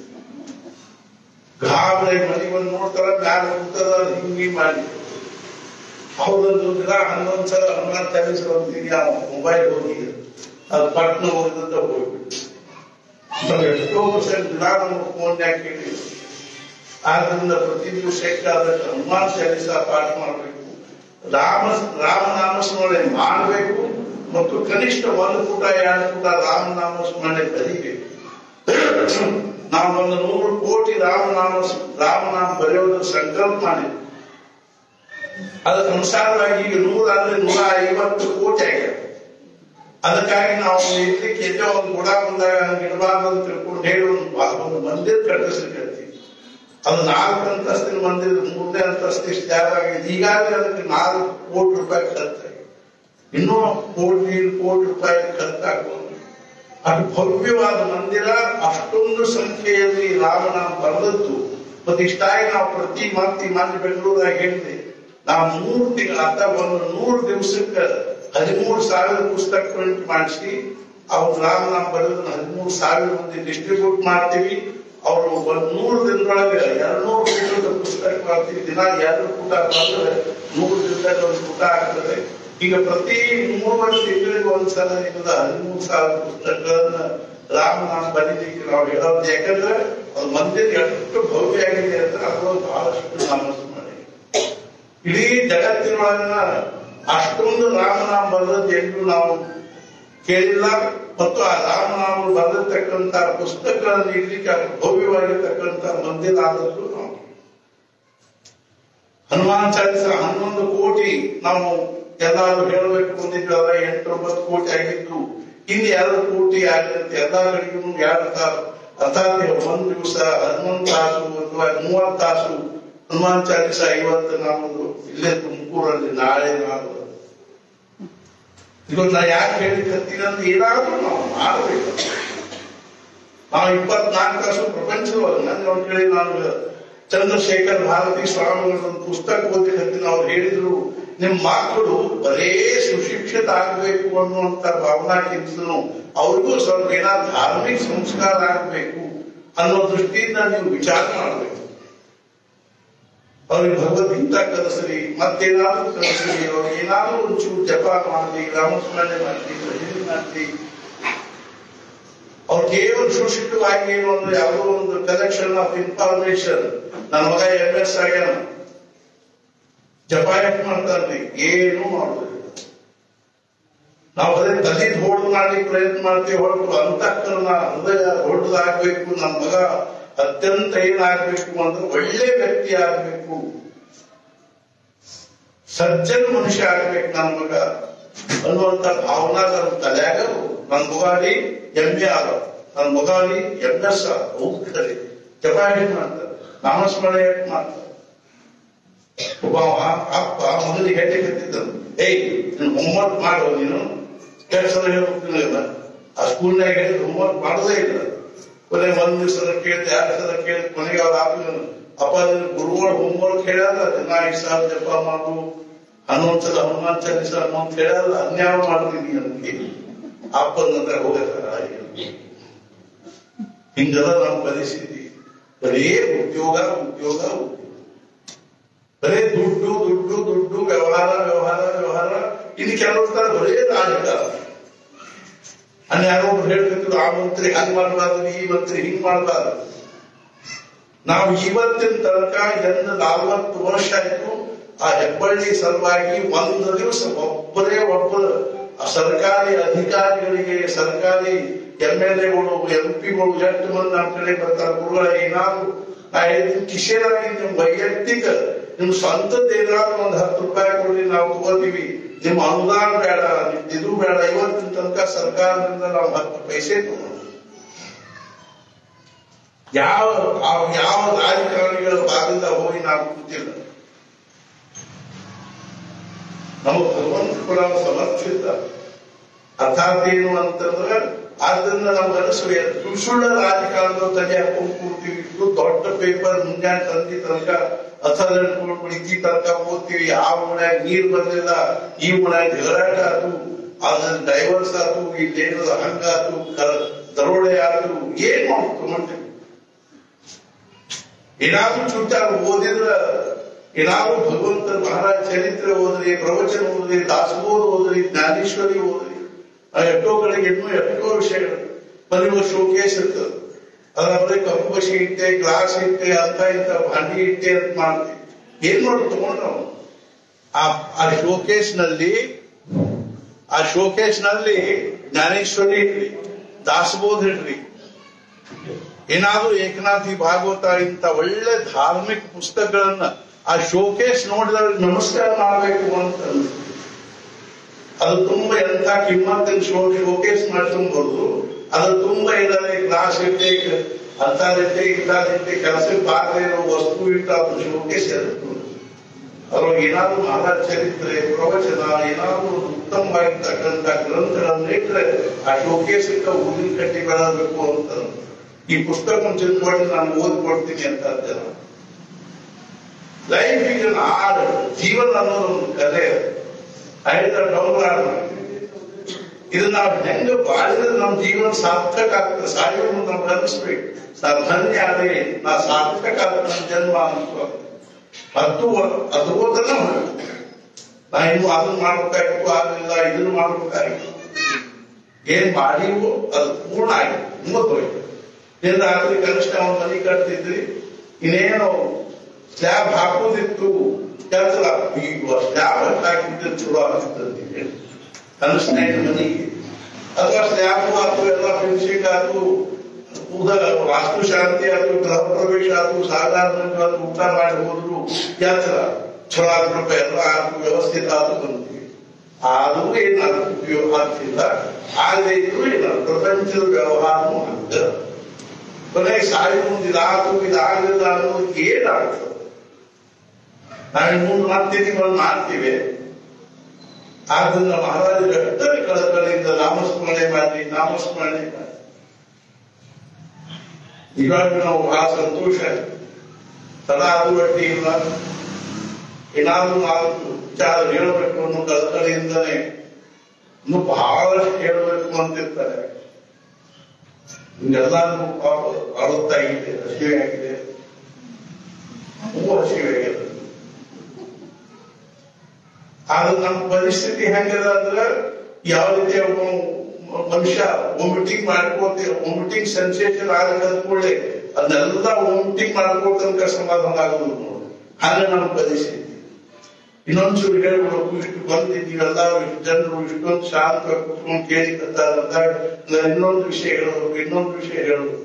ಗಾಬರಿ ಮನಿ ಬಂದು ನೋಡ್ತಾರ ಮ್ಯಾಲ ಕೂತದ ಅದು ಹಿಂಗ್ ಹಿಂಗ್ ಮಾಡಿ ಅವ್ರದ್ದು ದಿನ ಹನ್ನೊಂದ್ ಸಲ ಹನುಮಾನ್ ಚಾಲೀಸ್ ಅಂತೀನಿ ಆ ಮೊಬೈಲ್ ಹೋಗಿ ಅದು ಪಟ್ನ ಹೋಗಿದಂತ ಹೋಗ್ಬಿಟ್ಟು ನಾವು ಎಷ್ಟೋ ಪರ್ಸೆಂಟ್ ದಿನ ನಮ್ಮ ಫೋನ್ ಯಾಕೆ ಆದ್ರಿಂದ ಪ್ರತಿ ದಿವಸಕ್ಕೆ ಅದಕ್ಕೆ ಹನುಮಾನ್ ಚಾಲೀಸ ಪಾಠ ಮಾಡಬೇಕು ರಾಮ ರಾಮನಾಮ ಸ್ಮರಣೆ ಮಾಡಬೇಕು ಮತ್ತು ಕನಿಷ್ಠ ಒಂದು ಪುಟ ಎರಡು ಪುಟ ರಾಮನಾಮ ಸ್ಮರಣೆ ಬರೀಬೇಕು ನಾವು ಒಂದು ನೂರು ಕೋಟಿ ರಾಮನಾಮ ರಾಮನಾಮ ಬರೆಯೋದು ಸಂಕಲ್ಪ ಮಾಡಿದ್ವಿ ಅದಕ್ಕೆ ಅನುಸಾರವಾಗಿ ಈಗ ನೂರಾದ್ರೆ ನೂರ ಐವತ್ತು ಕೋಟಿ ಆಗ್ಯಾವ ಅದಕ್ಕಾಗಿ ನಾವು ಇರ್ಲಿಕ್ಕೆ ಎಲ್ಲೋ ಒಂದು ಗುಡ ಬಂದಾಗ ಹಂಗೆ ಇಡಬಾರ್ದು ಅಂತ ತಿಳ್ಕೊಂಡು ಹೇಳಿ ಒಂದು ಬಾ- ಒಂದು ಮಂದಿರ ಕಟ್ಟಿಸ್ಲಿಕ್ಕೆ ಅದು ನಾಲ್ಕು ಅಂತಸ್ತಿನ ಮಂದಿರ ಮೂರನೇ ಅಂತಸ್ತು ಇಷ್ಟು ಜಾಗ ಆಗಿದೆ ಈಗಾಗಲೇ ಅದಕ್ಕೆ ನಾಲ್ಕು ಕೋಟಿ ರೂಪಾಯಿ ಖರ್ಚಾಗಿದೆ ಇನ್ನೂ ಕೋಟಿ ಕೋಟಿ ರೂಪಾಯಿ ಖರ್ಚಾಗ್ಬೋದು ಅದು ಭವ್ಯವಾದ ಮಂದಿರ ಅಷ್ಟೊಂದು ಸಂಖ್ಯೆಯಲ್ಲಿ ರಾಮನಾಮ ಬರೆದದ್ದು ಮತ್ತೆ ಇಷ್ಟಾಗಿ ನಾವು ಪ್ರತಿ ಮಂತ್ ಈ ಮಂದಿ ಬೆಂಗಳೂರಾಗ ಹೇಳಿದೆ ನಾವು ಮೂರು ತಿಂಗಳ ಅರ್ಧ ಒಂದು ನೂರು ದಿವಸಕ್ಕೆ ಹದಿಮೂರು ಸಾವಿರ ಪುಸ್ತಕ ಪ್ರಿಂಟ್ ಮಾಡಿಸಿ ಅವ್ರು ರಾಮನಾಮ ಬರೆದು ಹದಿಮೂರು ಸಾವಿರ ಮಂದಿ ಡಿಸ್ಟ್ರಿಬ್ಯೂಟ್ ಮಾಡ್ತೀವಿ ಅವರು ಒಂದ್ ನೂರು ದಿನದೊಳಗೆ ಎರಡು ನೂರು ಪುಟದ ಪುಸ್ತಕ ಮಾಡ್ತೀವಿ ದಿನ ಎರಡು ಪುಟ ಬಂದ್ರೆ ನೂರು ದಿನದಲ್ಲಿ ಒಂದು ಪುಟ ಆಗ್ತದೆ ಈಗ ಪ್ರತಿ ಮೂರುವರೆ ತಿಂಗಳಿಗೆ ಒಂದ್ಸಲ ಇಲ್ಲದ ಹದಿಮೂರು ಸಾವಿರ ಪುಸ್ತಕಗಳನ್ನ ರಾಮನಾಮ ಬರೀಲಿಕ್ಕೆ ನಾವು ಹೇಳೋದು ಯಾಕಂದ್ರೆ ಅದು ಮಂದಿರ ಎಷ್ಟು ಭವ್ಯ ಆಗಿದೆ ಅಂದ್ರೆ ಅದು ಬಹಳಷ್ಟು ನಾಮಸ್ಮರಣೆ ಇಡೀ ಜಗತ್ತಿನೊಳಗಿನ ಅಷ್ಟೊಂದು ರಾಮನಾಮ ಬರೆದದ್ದು ಎಂದು ನಾವು ಕೇಳಿಲ್ಲ ಮತ್ತು ಆ ರಾಮನಾಮ ಬರೆದಿರ್ತಕ್ಕಂಥ ಪುಸ್ತಕಗಳನ್ನು ಇಡ್ಲಿಕ್ಕೆ ಅಷ್ಟು ಭವ್ಯವಾಗಿರ್ತಕ್ಕಂಥ ಮಂದಿರ ಆದದ್ದು ನಾವು ಹನುಮಾನ್ ಚಾಲಿಸ ಹನ್ನೊಂದು ಕೋಟಿ ನಾವು ಎಲ್ಲಾರು ಹೇಳಬೇಕು ಅಂದಿದ್ವಲ್ಲ ಎಂಟೊಂಬತ್ತು ಕೋಟಿ ಆಗಿದ್ದು ಇನ್ನು ಎರಡು ಕೋಟಿ ಆಗಿರುತ್ತೆ ಎಲ್ಲಾ ಕಡೆಗೂ ಎರಡು ತಾಸು ಅರ್ಥಾತ್ ಒಂದು ದಿವಸ ಹನ್ನೊಂದು ತಾಸು ಅಥವಾ ಮೂವತ್ತು ತಾಸು ಹನುಮಾನ್ ಚಾಲಿಸ ಇವತ್ತು ನಾವು ಇಲ್ಲೇ ತುಮಕೂರಲ್ಲಿ ನಾಳೆ ನಾವು ಇದು ನಾ ಯಾಕೆ ಹೇಳಿಕತ್ತೀನಿ ಅಂದ್ರೆ ಏನಾದ್ರೂ ನಾವು ಮಾಡಬೇಕು ನಾವು ಇಪ್ಪತ್ನಾಲ್ಕು ತಾಸು ಪ್ರಪಂಚದೊಳಗೆ ನನ್ನ ಒಂದು ಕೇಳಿ ನಾನು ಚಂದ್ರಶೇಖರ್ ಭಾರತಿ ಸ್ವಾಮಿಗಳ ಒಂದು ಪುಸ್ತಕ ಓದಿಕತ್ತೀನಿ ಅವ್ರು ಹೇಳಿದ್ರು ನಿಮ್ ಮಕ್ಕಳು ಬರೇ ಸುಶಿಕ್ಷಿತ ಆಗಬೇಕು ಅನ್ನುವಂತ ಭಾವನಾಕ್ಕಿಂತಲೂ ಅವ್ರಿಗೂ ಸ್ವಲ್ಪ ಏನಾದ್ರು ಧಾರ್ಮಿಕ ಸಂಸ್ಕಾರ ಆಗಬೇಕು ಅನ್ನೋ ದೃಷ್ಟಿಯಿಂದ ನೀವು ವಿಚಾರ ಮಾಡಬೇಕು ಅವ್ರಿಗೆ ಭಗವದ್ಗೀತಾ ಕಲಿಸ್ರಿ ಮತ್ತೇನಾದ್ರೂ ಕಲಿಸ್ರಿ ಅವ್ರಿಗೆ ಏನಾದ್ರೂ ಒಂಚೂರು ಜಪ ಮಾಡಲಿ ರಾಮಸ್ಮರಣೆ ಮಾಡಲಿ ಭಜನೆ ಮಾಡಲಿ ಅವ್ರು ಕೇವಲ ಸುಶಿಷ್ಟವಾಗಿ ಏನು ಅಂದ್ರೆ ಯಾವುದೋ ಒಂದು ಕಲೆಕ್ಷನ್ ಆಫ್ ಇನ್ಫಾರ್ಮೇಶನ್ ನನ್ನ ಮಗ ಎಂ ಎಸ್ ಆಗ್ಯಾನ ಜಪ ಯಾಕೆ ಮಾಡ್ತಾರ್ರಿ ಏನು ಮಾಡುದಿಲ್ಲ ನಾವು ಅದೇ ತಲೆ ಹೋಡ್ ಮಾಡ್ಲಿಕ್ಕೆ ಪ್ರಯತ್ನ ಮಾಡ್ತೀವಿ ಹೊರತು ಅಂತಃಕರಣ ಹೃದಯ ದೊಡ್ಡದಾಗಬೇಕು ನನ್ನ ಮಗ ಅತ್ಯಂತ ಏನಾಗಬೇಕು ಅಂದ್ರೆ ಒಳ್ಳೆ ವ್ಯಕ್ತಿ ಆಗಬೇಕು ಸಜ್ಜನ ಮನುಷ್ಯ ಆಗ್ಬೇಕು ನನ್ನ ಮಗ ಅನ್ನುವಂತ ಭಾವನಾ ನನ್ನ ತಲೆಯಾಗ ನನ್ನ ಮುಗಾಲಿ ಎಮ್ಮೆ ಆದ ನನ್ನ ಮುಗಾಲಿ ಎಂ ಎಸ್ ಹೌದು ಖರೆ ಜಪ ಹೇಗೆ ಮಾಡ್ತಾರೆ ನಾಮಸ್ಮರಣೆ ಹೇಗೆ ಮಾಡ್ತಾರೆ ಒಬ್ಬ ಅಪ್ಪ ಮಗನಿಗೆ ಹೆಂಡೆ ಕತ್ತಿದ್ದನು ಏಯ್ ನೀನು ಹೋಮ್ವರ್ಕ್ ಮಾಡೋ ನೀನು ಕೆಲಸ ಹೇಳ್ಬೇಕಿಲ್ಲ ಆ ಸ್ಕೂಲ್ನಾಗ ಹೇಳಿದ್ರೆ ಹೋಮ್ವರ್ಕ್ ಮಾಡೋದೇ ಇಲ್ಲ ಕೊನೆ ಒಂದ್ ದಿವಸ ಕೇಳ್ತೆ ಎರಡು ಸಲ ಕೇಳ್ತೆ ಕೊನೆಗೆ ಅವ್ರ ಆಪಿದನು ಅಪ್ಪ ನಿನ್ನ ಗುರುಗಳು ಹೋಮ್ವರ್ಕ್ ಹೇಳ್ಯಾರ ದಿನ ಐದು ಸಾವಿರ ಜಪ ಮಾಡು ಹನ್ನೊಂದು ಸಲ ಹನುಮಾನ್ ಚಾಲಿಸ ಅಂತ ಹೇಳ್ಯಾರ ಅನ್ಯಾಯ ಮಾಡ್ತೀನಿ ನನಗೆ ಅಪ್ಪನಂತ ಹೋಗತ್ತಾರ ಹಿಂಗೆಲ್ಲ ನಾವು ಪರಿಸ್ಥಿತಿ ಬರೇ ಉದ್ಯೋಗ ಉದ್ಯೋಗ ಉದ್ಯೋಗ ಬರೇ ದುಡ್ಡು ದುಡ್ಡು ದುಡ್ಡು ವ್ಯವಹಾರ ವ್ಯವಹಾರ ವ್ಯವಹಾರ ಇನ್ನು ಕೆಲವರು ತರ ಬರೇ ರಾಜಕಾರಣ ಅಲ್ಲಿ ಯಾರೋ ಒಬ್ರು ಹೇಳ್ತಿದ್ರು ಆ ಮಂತ್ರಿ ಹಂಗ್ ಮಾಡಬಾರ್ದು ಈ ಮಂತ್ರಿ ಹಿಂಗ್ ಮಾಡಬಾರ್ದು ನಾವು ಇವತ್ತಿನ ತನಕ ಎಂದು ನಲವತ್ತು ವರ್ಷ ಆಯ್ತು ಆ ಹೆಬ್ಬಳ್ಳಿ ಸಲುವಾಗಿ ಒಂದು ದಿವಸ ಒಬ್ಬರೇ ಒಬ್ಬರು ಆ ಸರ್ಕಾರಿ ಅಧಿಕಾರಿಗಳಿಗೆ ಸರ್ಕಾರಿ ಎಂ ಎಲ್ ಎಗಳು ಎಂ ಪಿಗಳು ಎಷ್ಟು ಮಂದಿ ನಮ್ಮ ಕಡೆ ಬರ್ತಾರೆ ಗುರುಗಳ ಏನಾದ್ರು ನಾ ಹೇಳಿದ ಕಿಶೇನಾಗಿ ನಿಮ್ ವೈಯಕ್ತಿಕ ನಿಮ್ ಸ್ವಂತದ ಏನಾದ್ರು ಒಂದು ಹತ್ತು ರೂಪಾಯಿ ಕೊಡ್ರಿ ನಾವು ತಗೋತೀವಿ ನಿಮ್ಮ ಅನುದಾನ ಬೇಡ ನಿಮ್ದು ಇದು ಬೇಡ ಇವತ್ತಿನ ತನಕ ಸರ್ಕಾರದಿಂದ ನಾವು ಹತ್ತು ಪೈಸೆ ತಗೊಂಡು ಯಾವ ಆ- ಯಾವ ರಾಜಕಾರಣಿಗಳ ಭಾಗದಿಂದ ಹೋಗಿ ನಾವು ಕೂತಿಲ್ಲ ನಮಗೆ ಭಗವಂತ ಕೂಡ ಸಮರ್ಥಿತ ಅರ್ಥಾತ್ ಏನು ಅಂತಂದ್ರೆ ಆದ್ರಿಂದ ನಮ್ಗೆ ಅನಿಸುವ ಸುಳ್ಳು ಸುಳ್ಳ ರಾಜಕಾರಣದ ತಲೆ ಹಾಕೊಂಡು ಕೂಡ್ತೀವಿ ಇಷ್ಟು ದೊಡ್ಡ ಪೇಪರ್ ಮುಂಜಾನೆ ತಂದಿ ತನಕ ಹಸಲ್ ಹಿಡ್ಕೊಂಡು ಬೆಳಿಗ್ಗೆ ತನಕ ಓದ್ತೀವಿ ಆ ಮನ್ಯಾಗ ನೀರ್ ಬರ್ಲಿಲ್ಲ ಈ ಮನ್ಯಾಗ ಜಗಳಾಟ ಆತು ಅದ್ರ ಡೈವರ್ಸ್ ಆತು ಇಲ್ಲೇನದ ಹಂಗಾತು ಕ- ದರೋಡೆ ಆತು ಏನ್ ಮಾಡ್ಕೊಂಡ್ರಿ ಏನಾದ್ರೂ ಚುಟ್ಟಾರ ಓದಿದ್ರ ಏನಾದ್ರೂ ಭಗವಂತ ಮಹಾರಾಜ ಚರಿತ್ರೆ ಓದ್ರಿ ಪ್ರವಚನ ಓದ್ರಿ ದಾಸಬೋಧ ಓದ್ರಿ ಜ್ಞಾನೇಶ್ವರಿ ಓದ್ರಿ ಆ ಎಷ್ಟೋ ಕಡೆಗೆ ಇನ್ನೂ ಎಷ್ಟೋ ವಿಷಯಗಳು ಮನೆಗೆ ಶೋಕೇಸ್ ಇರ್ತದೆ ಅದರ ಬರೀ ಕಪ್ಪು ಬಸಿ ಇಟ್ಟೆ ಗ್ಲಾಸ್ ಇಟ್ಟೆ ಅಂತ ಇಂತ ಭಾಂಡಿ ಇಟ್ಟೆ ಅಂತ ಮಾಡ್ತೀವಿ ಏನ್ ಮಾಡಿ ತಗೊಂಡ್ ನಾವು ಆ ಆ ಶೋಕೇಸ್ ನಲ್ಲಿ ಆ ಶೋಕೇಸ್ ನಲ್ಲಿ ಜ್ಞಾನೇಶ್ವರಿ ಇಡ್ರಿ ದಾಸಬೋಧ ಇಡ್ರಿ ಏನಾದ್ರೂ ಏಕನಾಥಿ ಭಾಗವತ ಇಂತ ಒಳ್ಳೆ ಧಾರ್ಮಿಕ ಪುಸ್ತಕಗಳನ್ನ ಆ ಶೋಕೇಸ್ ನೋಡಿದವ್ರಿಗೆ ನಮಸ್ಕಾರ ಮಾಡಬೇಕು ಅಂತ ಅನ್ಸುತ್ತೆ. ಅದು ತುಂಬಾ ಎಂಥ ಕಿಮ್ಮತ್ತಿನ ಶೋ ಶೋಕೇಸ್ ಮಾಡ್ಕೊಂಡ್ಬಾರ್ದು ಅದು ತುಂಬಾ ಇದ್ದಾರೆ ಗ್ಲಾಸ್ ಇಟ್ಟೆ ಅಂತಾದಿಟ್ಟೆ ಇಂತಾದಿಟ್ಟೆ ಕೆಲಸಕ್ಕೆ ಬಾರದೆ ಇರೋ ವಸ್ತು ಇಟ್ಟು ಅದು ಶೋಕೇಸ್ ಇರುತ್ತೆ ಅದ್ರೊಳಗೆ ಏನಾದ್ರೂ ಮಹಾರಾಜ ಚರಿತ್ರೆ ಪ್ರವಚನ ಏನಾದ್ರೂ ಒಂದು ಉತ್ತಮವಾಗಿರ್ತಕ್ಕಂಥ ಗ್ರಂಥಗಳನ್ನ ಇಟ್ರೆ ಆ ಶೋಕೇಸಕ್ಕೆ ಊದಿನ ಕಟ್ಟಿ ಬೆಳಬೇಕು ಅಂತ ಈ ಪುಸ್ತಕ ತಿಳ್ಕೊಂಡು ನಾನು ಓದ್ಕೊಡ್ತೀನಿ ಅಂತ ಜನ ಲೈಫ್ ಈಗ ಆಡ್ ಜೀವನ ಅನ್ನೋದು ಒಂದು ಕಲೆ ಆಯ್ತಾ ಡೌನ್ಲಾಡ್ ಇದು ನಾವು ಹೆಂಗ ಬಾಳಿದ್ರೆ ನಮ್ಮ ಜೀವನ ಸಾರ್ಥಕ ಆಗ್ತದೆ ಸಾಯುವ ಮುಂದೆ ನಮ್ಗೆ ಅನಿಸ್ಬೇಕು ನಾ ಧನ್ಯ ಆದ್ರೆ ನಾ ಸಾರ್ಥಕ ಆದ ನನ್ನ ಜನ್ಮ ಅನ್ಕೋ ಅದು ಅದು ಹೋದನ ನಾ ಇನ್ನು ಅದನ್ನ ಮಾಡ್ಬೇಕಾಗಿತ್ತು ಆಗಲಿಲ್ಲ ಇದನ್ನ ಮಾಡ್ಬೇಕಾಗಿತ್ತು ಏನ್ ಮಾಡಿವೋ ಅದು ಪೂರ್ಣ ಆಗಿದೆ ಮುಗಿದೋಯ್ತು ಏನ್ ರಾತ್ರಿ ಕನಿಷ್ಠ ಒಂದು ಮನೆ ಕಟ್ತಿದ್ರಿ ಇನ್ನೇನು ಸ್ಲ್ಯಾಬ್ ಹಾಕೋದಿತ್ತು ಕೆಲಸ ಈಗ ಸ್ಲ್ಯಾಬ್ ಹಾಕಿದ್ರೆ ಚಲೋ ಆಗ್ತದೆ ಕನಿಷ್ಠ ಏನು ಮನೆಗೆ ಅಥವಾ ಸ್ಲ್ಯಾಬ್ ಆತು ಎಲ್ಲ ಫಿನಿಶಿಂಗ್ ಆತು ಉದ ವಾಸ್ತು ಶಾಂತಿ ಆತು ಗೃಹ ಪ್ರವೇಶ ಆತು ಸಾಧಾರಣ ಊಟ ಮಾಡಿ ಹೋದ್ರು ಯಾತ್ರ ಚಲೋ ಆಗ್ಬೇಕು ಎಲ್ಲ ಆತು ವ್ಯವಸ್ಥಿತ ಆತು ಬಂದ್ವಿ ಆದ್ರೂ ಏನಾದ್ರು ಉಪಯೋಗ ಆಗ್ತಿಲ್ಲ ಆಗದೆ ಇದ್ರು ಇಲ್ಲ ಪ್ರಪಂಚದ ವ್ಯವಹಾರನೂ ಹಂಗ ಕೊನೆಗೆ ಸಾಯಿ ಮುಂದೆ ಇದಾತು ಇದಾಗಲಿಲ್ಲ ಅನ್ನೋದು ಏನಾಗ್ತದೆ ನಾವು ಮುಂದೆ ಮಾಡ್ತೀವಿ ಮಾಡ್ತೀವಿ ಆದ್ರಿಂದ ಮಹಾರಾಜರ ಎಷ್ಟೇ ಕಳಕಳಿಯಿಂದ ನಾಮಸ್ಮರಣೆ ಮಾಡಿ ನಾಮಸ್ಮರಣೆ ಮಾಡಿ ಇವಾಗ ನಾವು ಬಹಳ ಸಂತೋಷ ಸದಾ ಅದು ಅಡ್ಡಿ ಇಲ್ಲ ಏನಾದ್ರೂ ನಾಲ್ಕು ವಿಚಾರ ಹೇಳಬೇಕು ಅನ್ನೋ ಕಳಕಳಿಯಿಂದನೇ ಇನ್ನು ಬಹಳಷ್ಟು ಹೇಳಬೇಕು ಅಂತಿರ್ತಾರೆ ಎಲ್ಲರಿಗೂ ಪಾಪ ಅಳುತ್ತಾಗಿದೆ ಹಸಿವೆ ಆಗಿದೆ ಹೂ ಹಸಿವೆ ಆಗಿದೆ ಆದ್ರೆ ನಮ್ಮ ಪರಿಸ್ಥಿತಿ ಹೆಂಗದ ಅಂದ್ರೆ ಯಾವ ರೀತಿ ಒಬ್ಬ ಮನುಷ್ಯ ವಾಮಿಟಿಂಗ್ ಮಾಡ್ಕೋತ ವಾಮಿಟಿಂಗ್ ಸೆನ್ಸೇಷನ್ ಆದ ಕೂಡಲೇ ಅದನ್ನೆಲ್ಲ ವಾಮಿಟಿಂಗ್ ಮಾಡ್ಕೋತನಕ ಸಮಾಧಾನ ಆಗುದು ನೋಡು ಹಾಗೆ ನಮ್ಮ ಪರಿಸ್ಥಿತಿ ಇನ್ನೊಂದ್ಸೂರು ಹೇಳ್ಬಿಡಬೇಕು ಇಷ್ಟು ಬಂದಿದ್ದೀವಲ್ಲ ಇಷ್ಟು ಜನರು ಇಷ್ಟೊಂದು ಶಾಂತ ಕುತ್ಕೊಂಡು ಕೇಳಿಕತ್ತಾರಂತ ಇನ್ನೊಂದು ವಿಷಯ ಹೇಳಬೇಕು ಇನ್ನೊಂದು ವಿಷಯ ಹೇಳಬೇಕು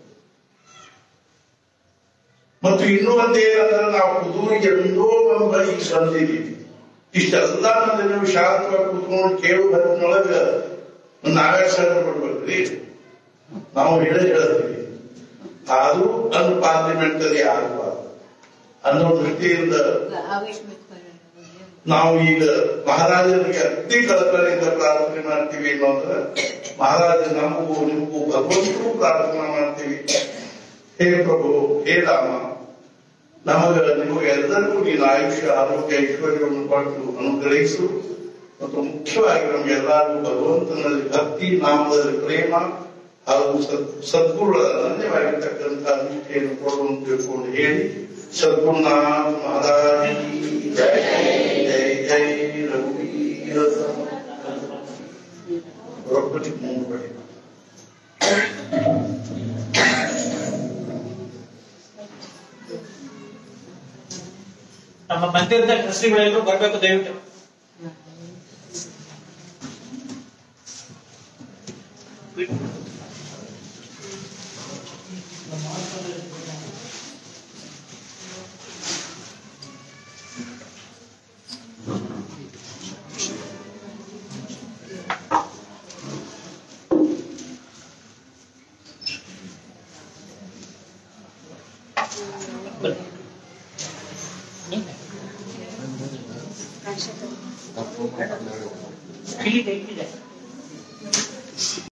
ಮತ್ತು ಇನ್ನೂ ಒಂದೇನಂದ್ರೆ ನಾವು ಕುದೂರಿಗೆ ಎಂದೋ ನಮ್ಮ ಈಗ ಬಂದಿದ್ದೀವಿ ಇಷ್ಟೆಲ್ಲ ಮಂದಿ ನೀವು ಶಾಂತವಾಗಿ ಕುತ್ಕೊಂಡು ಕೇಳು ಹೊತ್ತಿನೊಳಗ ನಾವೇ ಸಣ್ಣ ಬಿಡ್ಬೇಕ್ರಿ ನಾವು ಹೇಳೇ ಹೇಳ್ತೀವಿ ಆದ್ರೂ ಅನ್ ಪಾರ್ಲಿಮೆಂಟರಿ ಆಗಬಾರ್ದು ಅನ್ನೋ ದೃಷ್ಟಿಯಿಂದ ಆವೇಶ ನಾವು ಈಗ ಮಹಾರಾಜರಿಗೆ ಅತಿ ಕಳಕಳಿಯಿಂದ ಪ್ರಾರ್ಥನೆ ಮಾಡ್ತೀವಿ ಅನ್ನೋದ್ರ ಮಹಾರಾಜ ನಮಗೂ ನಿಮಗೂ ಭಗವಂತಗೂ ಪ್ರಾರ್ಥನೆ ಮಾಡ್ತೀವಿ ಹೇ ಪ್ರಭು ಹೇ ರಾಮ ನಮಗ ನಿಮಗೆ ಎಲ್ಲರಿಗೂ ನೀನು ಆಯುಷ್ಯ ಆರೋಗ್ಯ ಐಶ್ವರ್ಯವನ್ನು ಕೊಟ್ಟು ಅನುಗ್ರಹಿಸು ಮತ್ತು ಮುಖ್ಯವಾಗಿ ನಮಗೆಲ್ಲರಿಗೂ ಭಗವಂತನಲ್ಲಿ ಭಕ್ತಿ ನಾಮದಲ್ಲಿ ಪ್ರೇಮ ಹಾಗೂ ಸದ್ ಸದ್ಗುರುಗಳ ಅನನ್ಯವಾಗಿರ್ತಕ್ಕಂಥ ನಿಷ್ಠೆಯನ್ನು ಕೊಡುವಂತ ತಿಳ್ಕೊಂಡು ಹೇಳಿ ಸದ್ಗುರುನಾಥ ಮಹಾರಾಜ ಜೈ ಜೈ ಜೈ ರಘುವೀರ ರೊಬ್ಬಟಿ ಮೂರು ನಮ್ಮ ಮಂದಿರದ ಟ್ರಸ್ಟಿಗಳೆಲ್ಲರೂ ಬರ್ಬೇಕು ದಯವಿಟ್ಟು ಇಲ್ಲಿ ಇದೆ, ಇಲ್ಲಿದೆ.